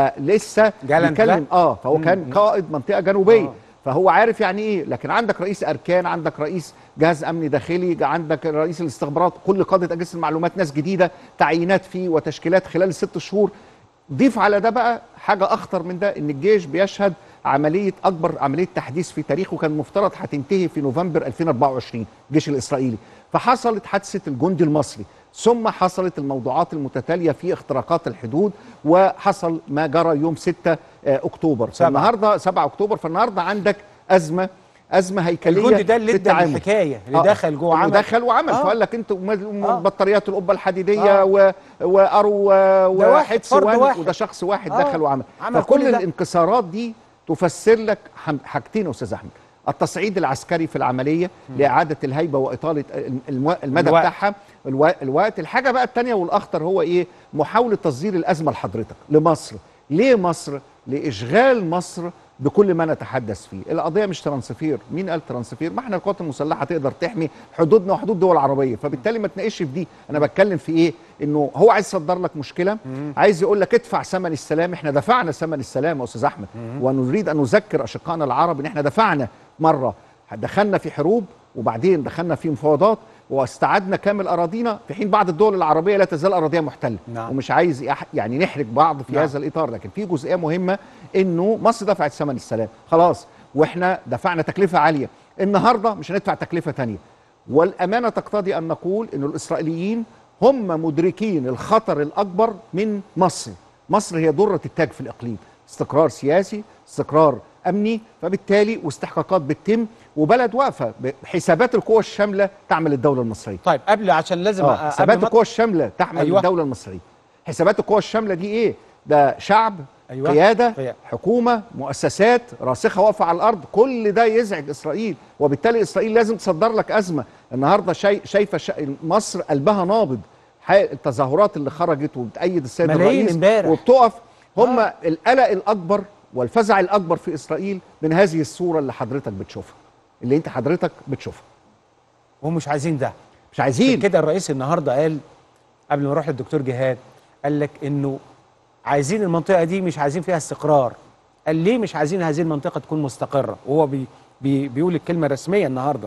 فلسه جالنت بيتكلم ده؟ اه فهو كان قائد منطقه جنوبيه آه. فهو عارف يعني ايه لكن عندك رئيس اركان عندك رئيس جهاز امني داخلي عندك رئيس الاستخبارات كل قاده اجهزه المعلومات ناس جديده تعيينات فيه وتشكيلات خلال الست شهور ضيف على ده بقى حاجه اخطر من ده ان الجيش بيشهد عمليه اكبر عمليه تحديث في تاريخه كان مفترض هتنتهي في نوفمبر 2024 الجيش الاسرائيلي فحصلت حادثه الجندي المصري ثم حصلت الموضوعات المتتاليه في اختراقات الحدود وحصل ما جرى يوم 6 اكتوبر سبعة. فالنهارده 7 اكتوبر فالنهارده عندك ازمه ازمه هيكليه الجندي ده اللي في ادى التعامل. الحكايه اللي آه، دخل جوه اللي عمل دخل وعمل آه. فقال لك انتوا م- آه. بطاريات القبه الحديديه آه. و... وارو ده واحد، وحدس فرد وان واحد. وده شخص واحد آه. دخل وعمل عمل فكل كل ده. الانكسارات دي تفسر لك حم- حاجتين يا استاذ احمد التصعيد العسكري في العمليه لاعاده الهيبه واطاله الم- المدى الوقت. بتاعها الوا- الوقت الحاجه بقى الثانيه والاخطر هو ايه محاوله تصدير الازمه لحضرتك لمصر ليه مصر لاشغال مصر بكل ما نتحدث فيه القضيه مش ترانسفير مين قال ترانسفير ما احنا القوات المسلحه تقدر تحمي حدودنا وحدود دول عربيه فبالتالي ما تناقش في دي انا بتكلم في ايه انه هو عايز يصدر لك مشكله عايز يقول لك ادفع ثمن السلام احنا دفعنا ثمن السلام يا استاذ احمد ونريد ان نذكر اشقائنا العرب ان احنا دفعنا مره دخلنا في حروب وبعدين دخلنا في مفاوضات واستعدنا كامل اراضينا في حين بعض الدول العربيه لا تزال اراضيها محتله نعم. ومش عايز يح- يعني نحرج بعض في نعم. هذا الاطار لكن في جزئيه مهمه انه مصر دفعت ثمن السلام خلاص واحنا دفعنا تكلفه عاليه النهارده مش هندفع تكلفه تانية والامانه تقتضي ان نقول ان الاسرائيليين هم مدركين الخطر الاكبر من مصر مصر هي ذره التاج في الاقليم استقرار سياسي استقرار امني فبالتالي واستحقاقات بتتم وبلد واقفه بحسابات القوى الشامله تعمل الدوله المصريه طيب قبل عشان لازم اه أ- حسابات قبل ما- القوى الشامله تحمل أيوة. أيوة. الدوله المصريه حسابات القوى الشامله دي ايه ده شعب أيوة. قياده قيادة. حكومه مؤسسات راسخه واقفه على الارض كل ده يزعج اسرائيل وبالتالي اسرائيل لازم تصدر لك ازمه النهارده شاي شايفه شا... مصر قلبها نابض ح- التظاهرات اللي خرجت وبتأيد السيد ملايين الرئيس امبارح. وبتقف هم آه. القلق الاكبر والفزع الاكبر في اسرائيل من هذه الصوره اللي حضرتك بتشوفها اللي انت حضرتك بتشوفها وهم مش عايزين ده مش عايزين كده الرئيس النهارده قال قبل ما اروح للدكتور جهاد قال لك انه عايزين المنطقه دي مش عايزين فيها استقرار قال ليه مش عايزين هذه المنطقه تكون مستقره وهو بي بي بيقول الكلمه الرسميه النهارده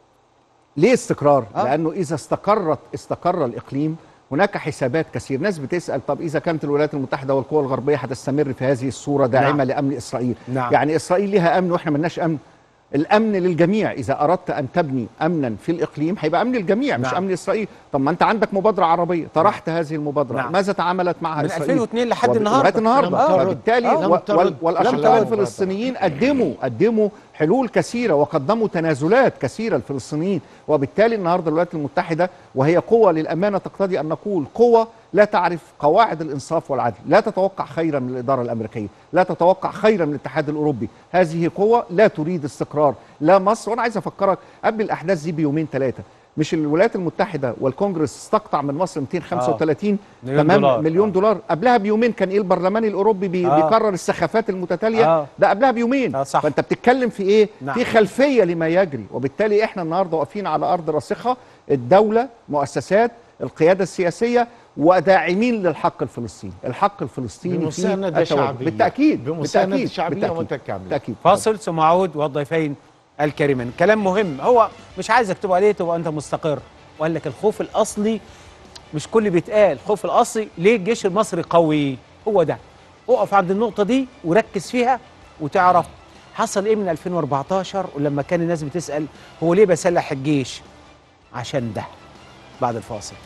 ليه استقرار؟ آه. آه. لانه اذا استقرت استقر الاقليم هناك حسابات كثير ناس بتسال طب اذا كانت الولايات المتحده والقوى الغربيه هتستمر في هذه الصوره داعمه نعم. نعم. لامن اسرائيل نعم. يعني اسرائيل لها امن واحنا ملناش امن الامن للجميع اذا اردت ان تبني امنا في الاقليم هيبقى امن الجميع مش نعم. امن اسرائيل طب ما انت عندك مبادره عربيه طرحت هذه المبادره نعم. ماذا تعاملت معها من اسرائيل 2002 لحد وب- النهاردة. لغايه النهارده لم ترد. وبالتالي آه. لم و- ترد. وال- والاشقاء لم ترد. الفلسطينيين قدموا قدموا حلول كثيره وقدموا تنازلات كثيره الفلسطينيين وبالتالي النهارده الولايات المتحده وهي قوه للامانه تقتضي ان نقول قوه لا تعرف قواعد الانصاف والعدل لا تتوقع خيرا من الاداره الامريكيه لا تتوقع خيرا من الاتحاد الاوروبي هذه قوه لا تريد استقرار لا مصر وانا عايز افكرك قبل الاحداث دي بيومين ثلاثه مش الولايات المتحده والكونجرس استقطع من مصر 235 مليون تمام دولار. مليون آه. دولار قبلها بيومين كان ايه البرلمان الاوروبي بي آه. بيقرر السخافات المتتاليه آه. ده قبلها بيومين آه، صح. فانت بتتكلم في ايه نعم. في خلفيه لما يجري وبالتالي احنا النهارده واقفين على ارض راسخه الدوله مؤسسات القياده السياسيه وداعمين للحق الفلسطيني الحق الفلسطيني بمساندة فيه التواجد. شعبية. بالتاكيد بمساندة بالتأكيد. شعبية بالتأكيد. متكاملة. بالتاكيد فاصل ثم اعود والضيفين الكريمين كلام مهم هو مش عايزك تبقى ليه تبقى انت مستقر وقال لك الخوف الاصلي مش كل بيتقال الخوف الاصلي ليه الجيش المصري قوي هو ده اقف عند النقطه دي وركز فيها وتعرف حصل ايه من 2014 ولما كان الناس بتسال هو ليه بسلح الجيش عشان ده بعد الفاصل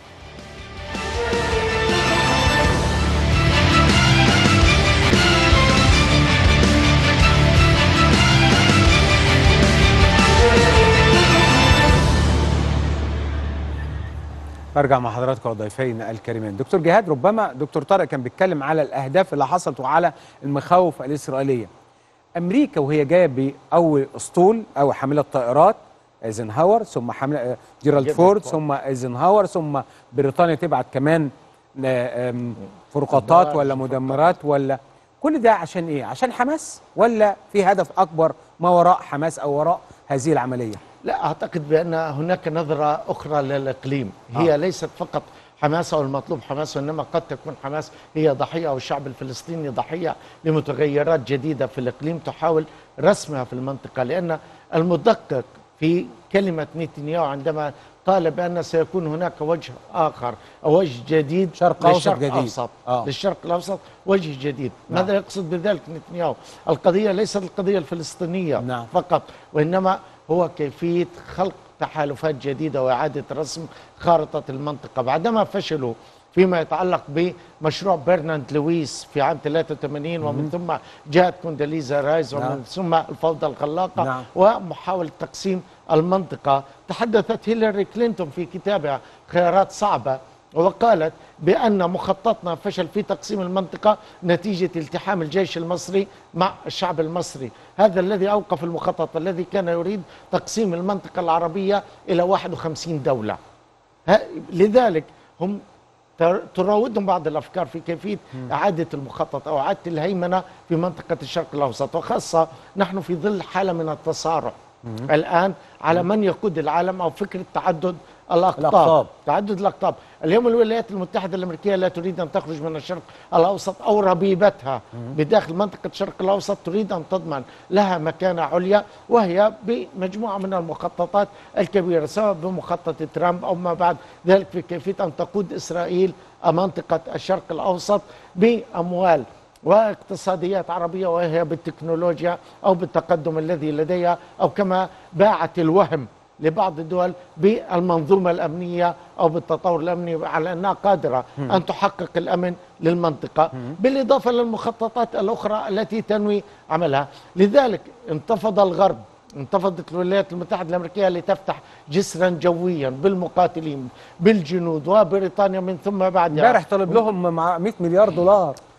برجع مع حضراتكم والضيفين الكريمين دكتور جهاد ربما دكتور طارق كان بيتكلم على الاهداف اللي حصلت وعلى المخاوف الاسرائيليه امريكا وهي جايه باول اسطول او حامله طائرات ايزنهاور ثم حامله جيرالد فورد ثم ايزنهاور ثم بريطانيا تبعت كمان آه، آم، فرقاطات مدمرات، ولا مدمرات ولا كل ده عشان ايه عشان حماس ولا في هدف اكبر ما وراء حماس او وراء هذه العمليه لا اعتقد بان هناك نظره اخرى للاقليم هي آه. آه. ليست فقط حماس او المطلوب حماس وانما قد تكون حماس هي ضحيه او الشعب الفلسطيني ضحيه لمتغيرات جديده في الاقليم تحاول رسمها في المنطقه لان المدقق في كلمه نتنياهو عندما قال بان سيكون هناك وجه اخر او وجه جديد شرق أوسط للشرق جديد. الأوسط آه. للشرق الاوسط وجه جديد نعم. ماذا يقصد بذلك نتنياهو القضيه ليست القضيه الفلسطينيه نعم. فقط وإنما هو كيفية خلق تحالفات جديدة وإعادة رسم خارطة المنطقة بعدما فشلوا فيما يتعلق بمشروع برنارد لويس في عام 83 ومن ثم جاءت كونداليزا رايز ومن نعم. ثم الفوضى الخلاقة نعم. ومحاولة تقسيم المنطقة تحدثت هيلاري كلينتون في كتابها خيارات صعبة وقالت بأن مخططنا فشل في تقسيم المنطقة نتيجة التحام الجيش المصري مع الشعب المصري هذا الذي أوقف المخطط الذي كان يريد تقسيم المنطقة العربية إلى 51 دولة ه- لذلك هم تر- تراودهم بعض الافكار في كيفيه اعاده المخطط او اعاده الهيمنه في منطقه الشرق الاوسط وخاصه نحن في ظل حاله من التصارع الان على من يقود العالم او فكره تعدد الاقطاب, الأقطاب. تعدد الاقطاب اليوم الولايات المتحده الامريكيه لا تريد ان تخرج من الشرق الاوسط او ربيبتها بداخل منطقه الشرق الاوسط تريد ان تضمن لها مكانه عليا وهي بمجموعه من المخططات الكبيره سواء بمخطط ترامب او ما بعد ذلك في كيفيه ان تقود اسرائيل منطقه الشرق الاوسط باموال واقتصاديات عربيه وهي بالتكنولوجيا او بالتقدم الذي لديها او كما باعت الوهم لبعض الدول بالمنظومة الأمنية أو بالتطور الأمني على أنها قادرة أن تحقق الأمن للمنطقة بالإضافة للمخططات الأخرى التي تنوي عملها لذلك انتفض الغرب انتفضت الولايات المتحدة الأمريكية لتفتح جسرا جويا بالمقاتلين بالجنود وبريطانيا من ثم بعدها امبارح طلب لهم مع 100 مليار دولار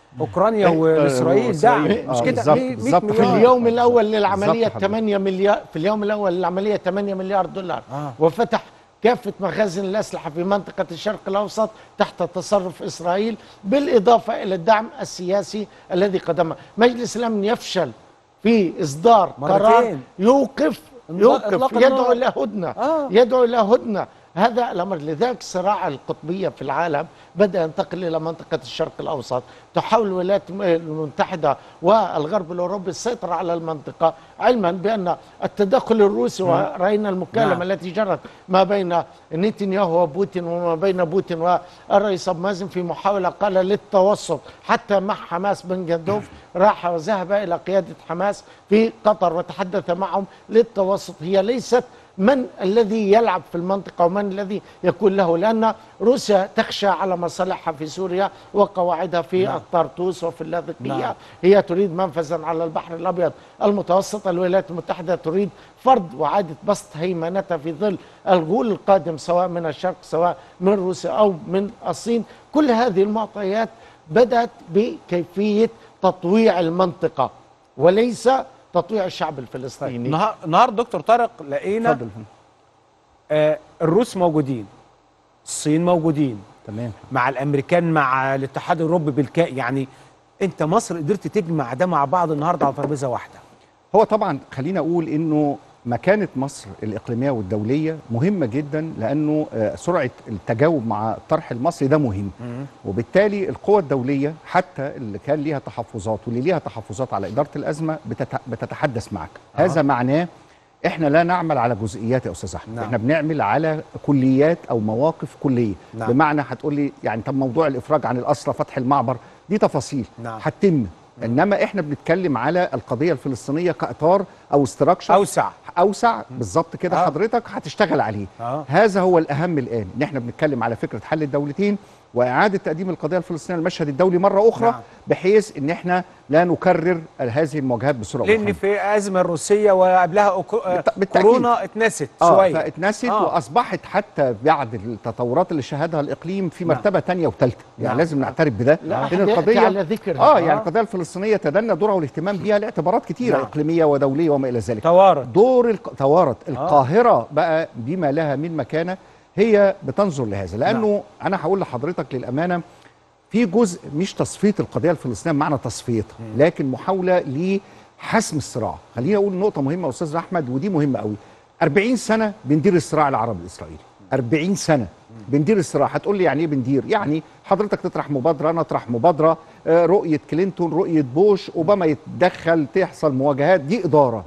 اوكرانيا إيه، واسرائيل دعم وإسرائيل. مش آه، كده بالظبط، 100 بالظبط. في مليار اليوم الاول للعمليه بالظبط حضرتك. 8 مليار في اليوم الاول للعمليه 8 مليار دولار آه. وفتح كافه مخازن الاسلحه في منطقه الشرق الاوسط تحت تصرف اسرائيل بالاضافه الى الدعم السياسي الذي قدمه مجلس الامن يفشل في اصدار قرار مرتين. يوقف يوقف إطلاق يدعو النار. الى هدنه آه. يدعو الى هدنه هذا الامر لذلك صراع القطبيه في العالم بدا ينتقل الى منطقه الشرق الاوسط تحاول الولايات المتحده والغرب الاوروبي السيطره على المنطقه علما بان التدخل الروسي وراينا المكالمه نعم. التي جرت ما بين نتنياهو وبوتين وما بين بوتين والرئيس ابو مازن في محاوله قال للتوسط حتى مع حماس بن جندوف راح وذهب الى قياده حماس في قطر وتحدث معهم للتوسط هي ليست من الذي يلعب في المنطقة ومن الذي يكون له لأن روسيا تخشى على مصالحها في سوريا وقواعدها في نعم. الطرطوس وفي اللاذقية نعم. هي تريد منفذا على البحر الأبيض المتوسط الولايات المتحدة تريد فرض وعادة بسط هيمنتها في ظل الغول القادم سواء من الشرق سواء من روسيا أو من الصين كل هذه المعطيات بدأت بكيفية تطويع المنطقة وليس تطويع الشعب الفلسطيني نهار نهار دكتور طارق لقينا اتفضل آه الروس موجودين الصين موجودين تمام مع الامريكان مع الاتحاد الاوروبي بالكاء يعني انت مصر قدرت تجمع ده مع بعض النهارده على ترابيزه واحده هو طبعا خلينا اقول انه مكانه مصر الاقليميه والدوليه مهمه جدا لانه آه، سرعه التجاوب مع الطرح المصري ده مهم وبالتالي القوى الدوليه حتى اللي كان ليها تحفظات واللي ليها تحفظات على اداره الازمه بتت- بتتحدث معك آه. هذا معناه احنا لا نعمل على جزئيات يا استاذ احمد نعم. احنا بنعمل على كليات او مواقف كليه نعم. بمعنى هتقول لي يعني طب موضوع الافراج عن الاسرى فتح المعبر دي تفاصيل نعم. هتتم انما احنا بنتكلم على القضيه الفلسطينيه كاطار او استراكشر اوسع اوسع بالظبط كده آه. آه. حضرتك هتشتغل عليه آه. هذا هو الاهم الان ان احنا بنتكلم على فكره حل الدولتين واعاده تقديم القضيه الفلسطينيه للمشهد الدولي مره اخرى نعم. نعم. بحيث ان احنا لا نكرر هذه المواجهات بسرعه لان أخرى. في ازمه الروسيه وقبلها أوكو... آه، بالت- بالتأكيد. كورونا اتنست اه شويه فاتنست آه. آه. واصبحت حتى بعد التطورات اللي شهدها الاقليم في نعم. مرتبه ثانيه وثالثه يعني نعم. لازم نعترف بده لا أحد لان يأتي القضيه على ذكرها. اه آه. يعني القضيه الفلسطينيه تدنى دورها والاهتمام بها لاعتبارات كثيره نعم. اقليميه ودوليه وما الى ذلك توارد دور الق... توارت القاهره بقى بما لها من مكانه هي بتنظر لهذا لانه نعم. انا هقول لحضرتك للامانه في جزء مش تصفيه القضيه الفلسطينيه بمعنى تصفيتها لكن محاوله لحسم الصراع خليني اقول نقطه مهمه يا استاذ احمد ودي مهمه قوي 40 سنه بندير الصراع العربي الاسرائيلي 40 سنه بندير الصراع هتقول لي يعني ايه بندير يعني حضرتك تطرح مبادره انا اطرح مبادره آه، رؤيه كلينتون رؤيه بوش اوباما يتدخل تحصل مواجهات دي اداره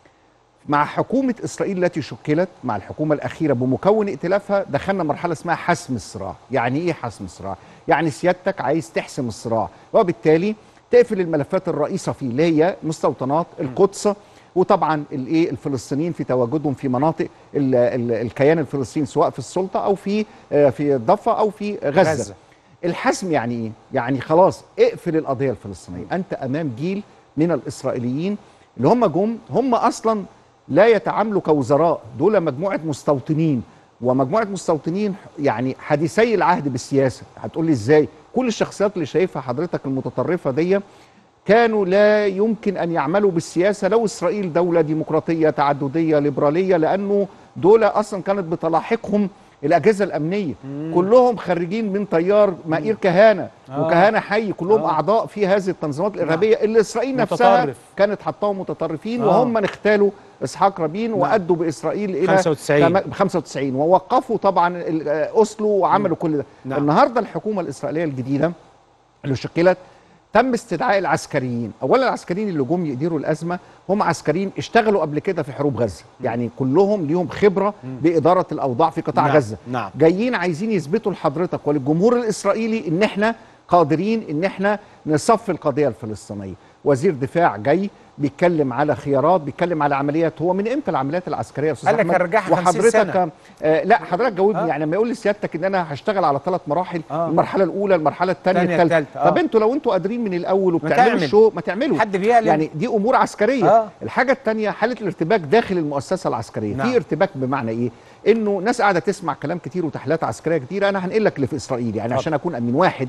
مع حكومة إسرائيل التي شكلت مع الحكومة الأخيرة بمكون ائتلافها دخلنا مرحلة اسمها حسم الصراع يعني إيه حسم الصراع؟ يعني سيادتك عايز تحسم الصراع وبالتالي تقفل الملفات الرئيسة فيه اللي هي مستوطنات القدس وطبعا الايه الفلسطينيين في تواجدهم في مناطق ال ال الكيان الفلسطيني سواء في السلطه او في آه، في الضفه او في غزه, غزة. غزة. الحسم يعني ايه؟ يعني خلاص اقفل القضيه الفلسطينيه، انت امام جيل من الاسرائيليين اللي هم جم هم اصلا لا يتعاملوا كوزراء، دول مجموعه مستوطنين ومجموعه مستوطنين يعني حديثي العهد بالسياسه، هتقول لي ازاي؟ كل الشخصيات اللي شايفها حضرتك المتطرفه دي كانوا لا يمكن ان يعملوا بالسياسه لو اسرائيل دوله ديمقراطيه تعدديه ليبراليه لانه دول اصلا كانت بتلاحقهم الاجهزه الامنيه كلهم خريجين من تيار مائير كهانه آه. وكهانه حي كلهم آه. اعضاء في هذه التنظيمات الارهابيه اللي اسرائيل نفسها متطرف. كانت حطاهم متطرفين آه. وهم اختالوا اسحاق رابين وادوا باسرائيل الى 95. ب 95 ووقفوا طبعا ال- آه، اوسلو وعملوا كل ده نعم. النهارده الحكومه الاسرائيليه الجديده اللي شكلت تم استدعاء العسكريين اولا العسكريين اللي جم يديروا الازمه هم عسكريين اشتغلوا قبل كده في حروب غزه يعني كلهم ليهم خبره باداره الاوضاع في قطاع نعم، غزه نعم. جايين عايزين يثبتوا لحضرتك وللجمهور الاسرائيلي ان احنا قادرين ان احنا نصفي القضيه الفلسطينيه وزير دفاع جاي بيتكلم على خيارات بيتكلم على عمليات هو من امتى العمليات العسكريه يا استاذ قال لك أحمد؟ هنرجعها 50 وحضرتك سنة. آه لا حضرتك جاوبني آه. يعني لما يقول لسيادتك ان انا هشتغل على ثلاث مراحل آه. المرحله الاولى المرحله الثانيه التانية، الثالثه التالتة، آه. طب انتوا لو انتوا قادرين من الاول وبتعملوا تعمل. الشو ما تعملوا حد بيعلن. يعني دي امور عسكريه آه. الحاجه الثانيه حاله الارتباك داخل المؤسسه العسكريه نعم. في ارتباك بمعنى ايه انه ناس قاعده تسمع كلام كتير وتحليلات عسكريه كتير انا هنقل لك اللي في اسرائيل يعني عشان اكون امين واحد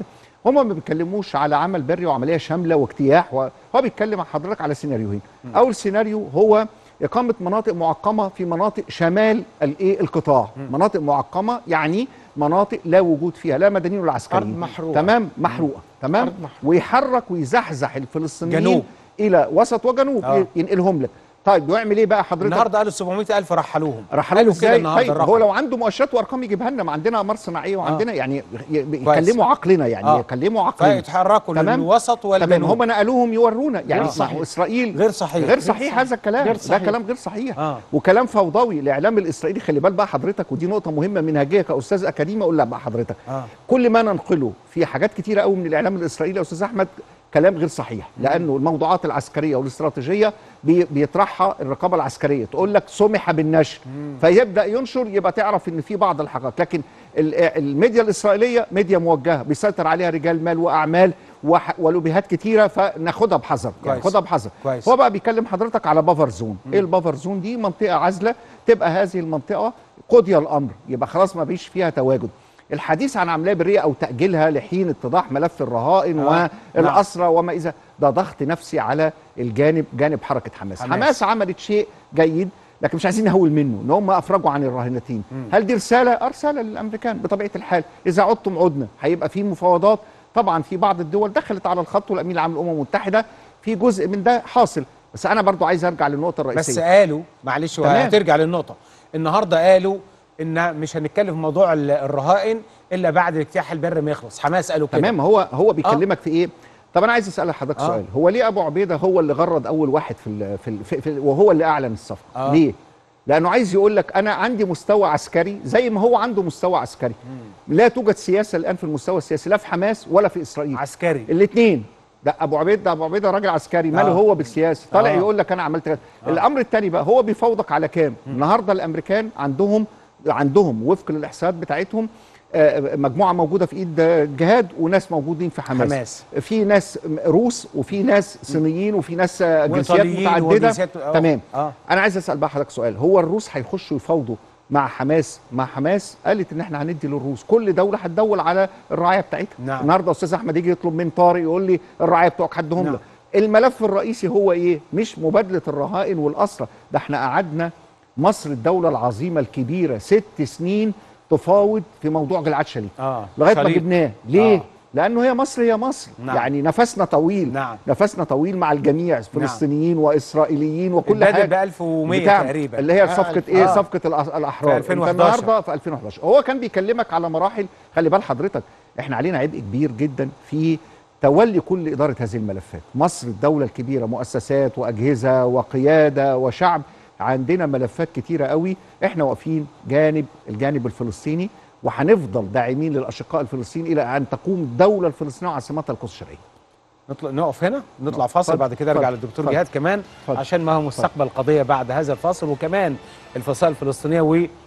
هما ما بيتكلموش على عمل بري وعمليه شامله واجتياح و... هو بيتكلم مع حضرتك على سيناريوهين اول سيناريو هو اقامه مناطق معقمه في مناطق شمال الايه القطاع مناطق معقمه يعني مناطق لا وجود فيها لا مدنيين ولا عسكريين أرض محروقة. تمام محروقه تمام أرض محروقة. ويحرك ويزحزح الفلسطينيين جنوب. الى وسط وجنوب آه. ينقلهم لك طيب يعمل ايه بقى حضرتك النهارده قالوا 700 ألف رحلوهم رحلوا قالوا كده ازاي النهارده طيب الرقم هو لو عنده مؤشرات وارقام يجيبها لنا ما عندنا اقمار صناعيه وعندنا يعني ي- يكلموا عقلنا يعني آه. يكلموا عقلنا فيتحركوا تمام؟ للوسط تمام والجنوب هم نقلوهم يورونا يعني غير ما صحيح. هو اسرائيل غير صحيح غير صحيح هذا الكلام غير ده صحيح. كلام غير صحيح آه. وكلام فوضوي الاعلام الاسرائيلي خلي بال بقى حضرتك ودي نقطه مهمه منهجيه كاستاذ اكاديمي اقول لك بقى حضرتك آه. كل ما ننقله في حاجات كتيره قوي من الاعلام الاسرائيلي يا استاذ احمد كلام غير صحيح لانه الموضوعات العسكريه والاستراتيجيه بي بيطرحها الرقابه العسكريه تقول لك سمح بالنشر فيبدا ينشر يبقى تعرف ان في بعض الحاجات لكن ال- الميديا الاسرائيليه ميديا موجهه بيسيطر عليها رجال مال واعمال وح- ولوبيهات كتيره فناخدها بحذر يعني كويس. خدها بحذر كويس. هو بقى بيكلم حضرتك على بافر زون ايه البافر زون دي منطقه عازله تبقى هذه المنطقه قضي الامر يبقى خلاص ما فيش فيها تواجد الحديث عن عمليه بريه او تاجيلها لحين اتضاح ملف الرهائن آه، والاسرى وما اذا ده ضغط نفسي على الجانب جانب حركه حماس حماس. حماس, عملت شيء جيد لكن مش عايزين نهول منه ان هم افرجوا عن الراهنتين هل دي رساله آه، رساله للامريكان بطبيعه الحال اذا عدتم عدنا هيبقى في مفاوضات طبعا في بعض الدول دخلت على الخط والامين العام للامم المتحده في جزء من ده حاصل بس انا برضو عايز ارجع للنقطه الرئيسيه بس قالوا معلش تمام. وهترجع للنقطه النهارده قالوا ان مش هنتكلم في موضوع ال- الرهائن الا بعد الاجتياح البري ما يخلص حماس قالوا كده تمام هو هو بيكلمك في ايه طب انا عايز اسال حضرتك آه. سؤال هو ليه ابو عبيده هو اللي غرد اول واحد في ال في, ال في, في وهو اللي اعلن الصفقه آه. ليه لانه عايز يقول لك انا عندي مستوى عسكري زي ما هو عنده مستوى عسكري لا توجد سياسه الان في المستوى السياسي لا في حماس ولا في اسرائيل عسكري الاثنين ده ابو عبيد ده ابو عبيده راجل عسكري ماله آه. هو بالسياسه طالع آه. يقول لك انا عملت كده الامر الثاني بقى هو بيفاوضك على كام النهارده الامريكان عندهم عندهم وفق للاحصاءات بتاعتهم آه، مجموعه موجوده في ايد آه، جهاد وناس موجودين في حماس, حماس. في ناس روس وفي ناس صينيين وفي ناس آه، جنسيات وإيطاليين متعدده وجنسيات- آه. تمام آه. انا عايز اسال بقى حضرتك سؤال هو الروس هيخشوا يفاوضوا مع حماس مع حماس قالت ان احنا هندي للروس كل دوله هتدول على الرعايه بتاعتها نعم. النهارده استاذ احمد يجي يطلب من طارق يقول لي الرعايه بتوعك هدهم نعم. لك الملف الرئيسي هو ايه مش مبادله الرهائن والاسرى ده احنا قعدنا مصر الدوله العظيمه الكبيره ست سنين تفاوض في موضوع جلعاد شليل اه لغايه ما شريط. جبناه ليه آه. لانه هي مصر هي مصر نعم. يعني نفسنا طويل نعم. نفسنا طويل مع الجميع فلسطينيين واسرائيليين وكل البدء حاجه ب 1100 بتاع- تقريبا اللي هي صفقه ايه آه. صفقه الأس- الاحرار في أنت 2011. النهارده في 2011 هو كان بيكلمك على مراحل خلي بال حضرتك احنا علينا عبء كبير جدا في تولي كل اداره هذه الملفات مصر الدوله الكبيره مؤسسات واجهزه وقياده وشعب عندنا ملفات كتيره قوي احنا واقفين جانب الجانب الفلسطيني وهنفضل داعمين للاشقاء الفلسطينيين الى ان تقوم الدوله الفلسطينيه وعاصمتها القدس الشرقيه نطلع نقف هنا نطلع فاصل اتفضل. بعد كده ارجع اتفضل. للدكتور اتفضل. جهاد كمان اتفضل. عشان ما هو مستقبل قضيه بعد هذا الفاصل وكمان الفصائل الفلسطينيه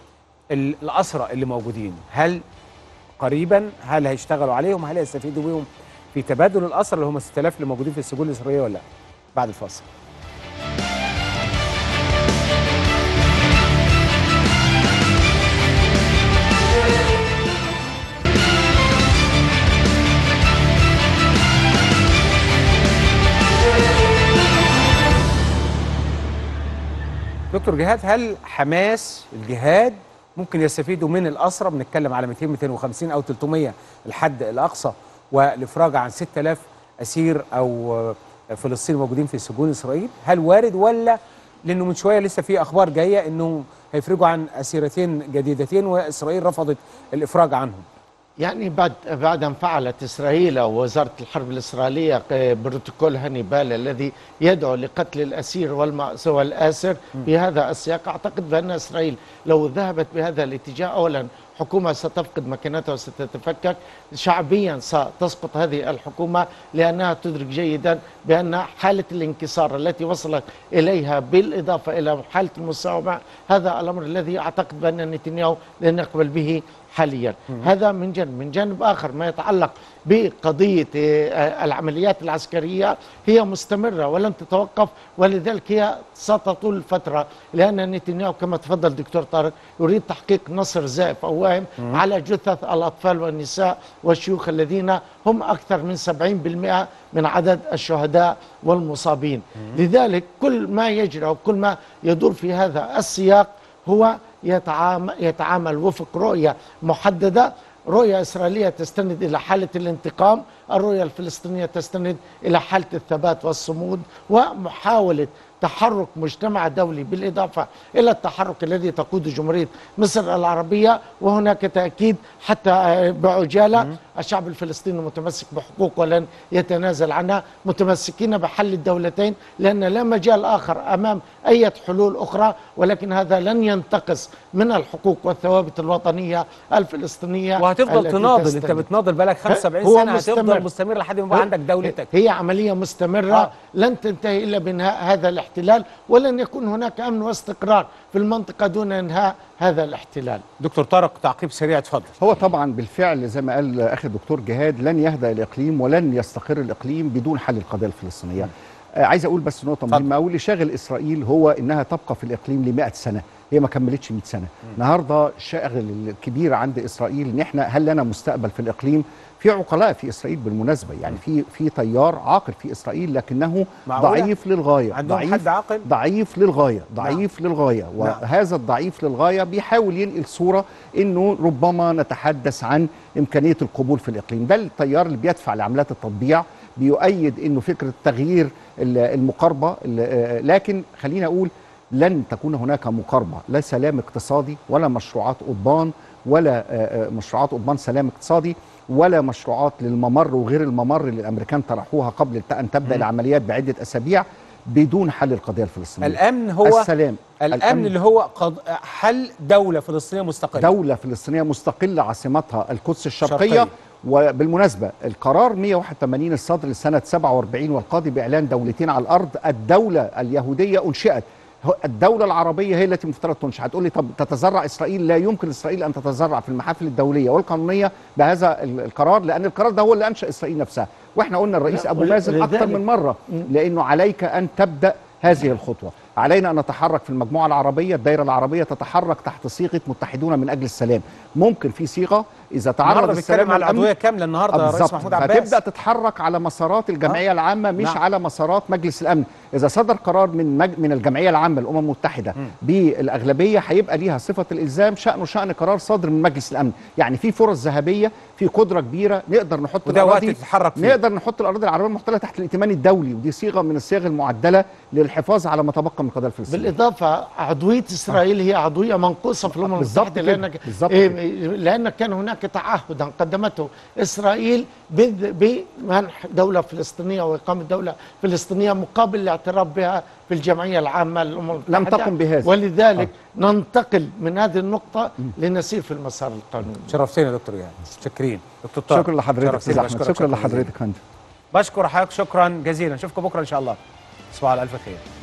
والاسرى اللي موجودين هل قريبا هل هيشتغلوا عليهم هل هيستفيدوا بيهم في تبادل الاسرى اللي هم 6000 اللي موجودين في السجون الاسرائيليه ولا لا بعد الفاصل دكتور جهاد هل حماس الجهاد ممكن يستفيدوا من الأسرى بنتكلم على 200 250 أو 300 الحد الأقصى والإفراج عن 6000 أسير أو آه، فلسطيني موجودين في سجون إسرائيل هل وارد ولا لأنه من شوية لسه في أخبار جاية إنه هيفرجوا عن أسيرتين جديدتين وإسرائيل رفضت الإفراج عنهم يعني بعد بعد ان فعلت اسرائيل او وزاره الحرب الاسرائيليه ق- بروتوكول هانيبال الذي يدعو لقتل الاسير والمأس والاسر بهذا السياق اعتقد بان اسرائيل لو ذهبت بهذا الاتجاه اولا حكومه ستفقد مكانتها وستتفكك شعبيا ستسقط هذه الحكومه لانها تدرك جيدا بان حاله الانكسار التي وصلت اليها بالاضافه الى حاله المساومه هذا الامر الذي اعتقد بان نتنياهو لن يقبل به حاليا هذا من جانب من جانب آخر ما يتعلق بقضية آه، العمليات العسكرية هي مستمرة ولن تتوقف ولذلك هي ستطول فترة لأن نتنياهو كما تفضل دكتور طارق يريد تحقيق نصر زائف أو قوائم على جثث الأطفال والنساء والشيوخ الذين هم أكثر من 70% من عدد الشهداء والمصابين لذلك كل ما يجري وكل ما يدور في هذا السياق هو يتعامل, يتعامل وفق رؤية محددة رؤية إسرائيلية تستند إلى حالة الانتقام الرؤية الفلسطينية تستند إلى حالة الثبات والصمود ومحاولة تحرك مجتمع دولي بالإضافة إلى التحرك الذي تقود جمهورية مصر العربية وهناك تأكيد حتى آه، بعجالة الشعب الفلسطيني متمسك بحقوق ولن يتنازل عنها متمسكين بحل الدولتين لأن لا مجال آخر أمام أي حلول أخرى ولكن هذا لن ينتقص من الحقوق والثوابت الوطنية الفلسطينية وهتفضل التي تناضل انت تستند. بتناضل بقالك 75 هو سنه مستمر. هتفضل مستمر لحد ما يبقى عندك دولتك هي عملية مستمرة آه. آه. لن تنتهي إلا بإنهاء هذا الاحتلال ولن يكون هناك أمن واستقرار في المنطقة دون إنهاء هذا الاحتلال دكتور طارق تعقيب سريع اتفضل هو طبعا بالفعل زي ما قال اخي الدكتور جهاد لن يهدأ الاقليم ولن يستقر الاقليم بدون حل القضيه الفلسطينيه. آه عايز اقول بس نقطه اتفضل. مهمه قوي اللي شاغل اسرائيل هو انها تبقى في الاقليم ل 100 سنه هي ما كملتش 100 سنه. النهارده الشاغل الكبير عند اسرائيل ان احنا هل لنا مستقبل في الاقليم؟ في عقلاء في اسرائيل بالمناسبه يعني في في تيار عاقل في اسرائيل لكنه معقولة؟ ضعيف للغايه عندهم ضعيف حد عاقل؟ ضعيف للغايه ضعيف للغايه وهذا الضعيف للغايه بيحاول ينقل صوره انه ربما نتحدث عن امكانيه القبول في الاقليم ده التيار اللي بيدفع لعمليات التطبيع بيؤيد انه فكره تغيير ال- المقاربه ال- آه، لكن خلينا اقول لن تكون هناك مقاربه لا سلام اقتصادي ولا مشروعات قضبان ولا آه، آه، مشروعات قضبان سلام اقتصادي ولا مشروعات للممر وغير الممر اللي الامريكان طرحوها قبل ان تبدا العمليات بعده اسابيع بدون حل القضيه الفلسطينيه الامن هو السلام الامن اللي هو قض... حل دوله فلسطينيه مستقله دولة فلسطينية مستقلة عاصمتها القدس الشرقية شرقية. وبالمناسبة القرار 181 الصدر لسنة 47 والقاضي بإعلان دولتين على الأرض الدولة اليهودية أنشئت هو- الدولة العربية هي التي مفترض تنشئ هتقول لي طب تتزرع إسرائيل لا يمكن إسرائيل أن تتزرع في المحافل الدولية والقانونية بهذا ال- القرار لأن القرار ده هو اللي أنشأ إسرائيل نفسها وإحنا قلنا الرئيس لا، أبو ول- مازن أكثر ولذلك- من مرة لأنه عليك أن تبدأ هذه الخطوة علينا أن نتحرك في المجموعة العربية الدائرة العربية تتحرك تحت صيغة متحدون من أجل السلام ممكن في صيغة إذا تعرض النهارده السلام بيتكلم على والأمن- العضويه كامله النهارده آه، الرئيس بالظبط. محمود عباس فتبدا تتحرك على مسارات الجمعيه العامه مش نعم. على مسارات مجلس الامن اذا صدر قرار من مج... من الجمعيه العامه للامم المتحده بالاغلبيه هيبقى ليها صفه الالزام شانه شان قرار صادر من مجلس الامن يعني في فرص ذهبيه في قدره كبيره نقدر نحط وده وقت الأراضي- تتحرك فيه. نقدر نحط الاراضي العربيه المحتله تحت الائتمان الدولي ودي صيغه من الصيغ المعدله للحفاظ على ما تبقى من القضيه الفلسطينيه بالإضافة عضوية إسرائيل هي عضوية منقوصة في الأمم بالظبط المتحدة كده، لأن بالظبط إيه، كده. لأن كان هناك تعهدا قدمته إسرائيل بذ- بمنح دولة فلسطينية وإقامة دولة فلسطينية مقابل الاعتراف بها في الجمعية العامة للأمم المتحدة لم تقم بهذا. ولذلك ننتقل من هذه النقطة لنسير في المسار القانوني شرفتنا يا دكتور يعني متشكرين دكتور طارق شكرا لحضرتك شرفتني، أستاذ أحمد. بشكرك شكرا جزيلا. لحضرتك فندم بشكر حضرتك شكرا جزيلا نشوفكم بكره ان شاء الله تصبحوا على الف خير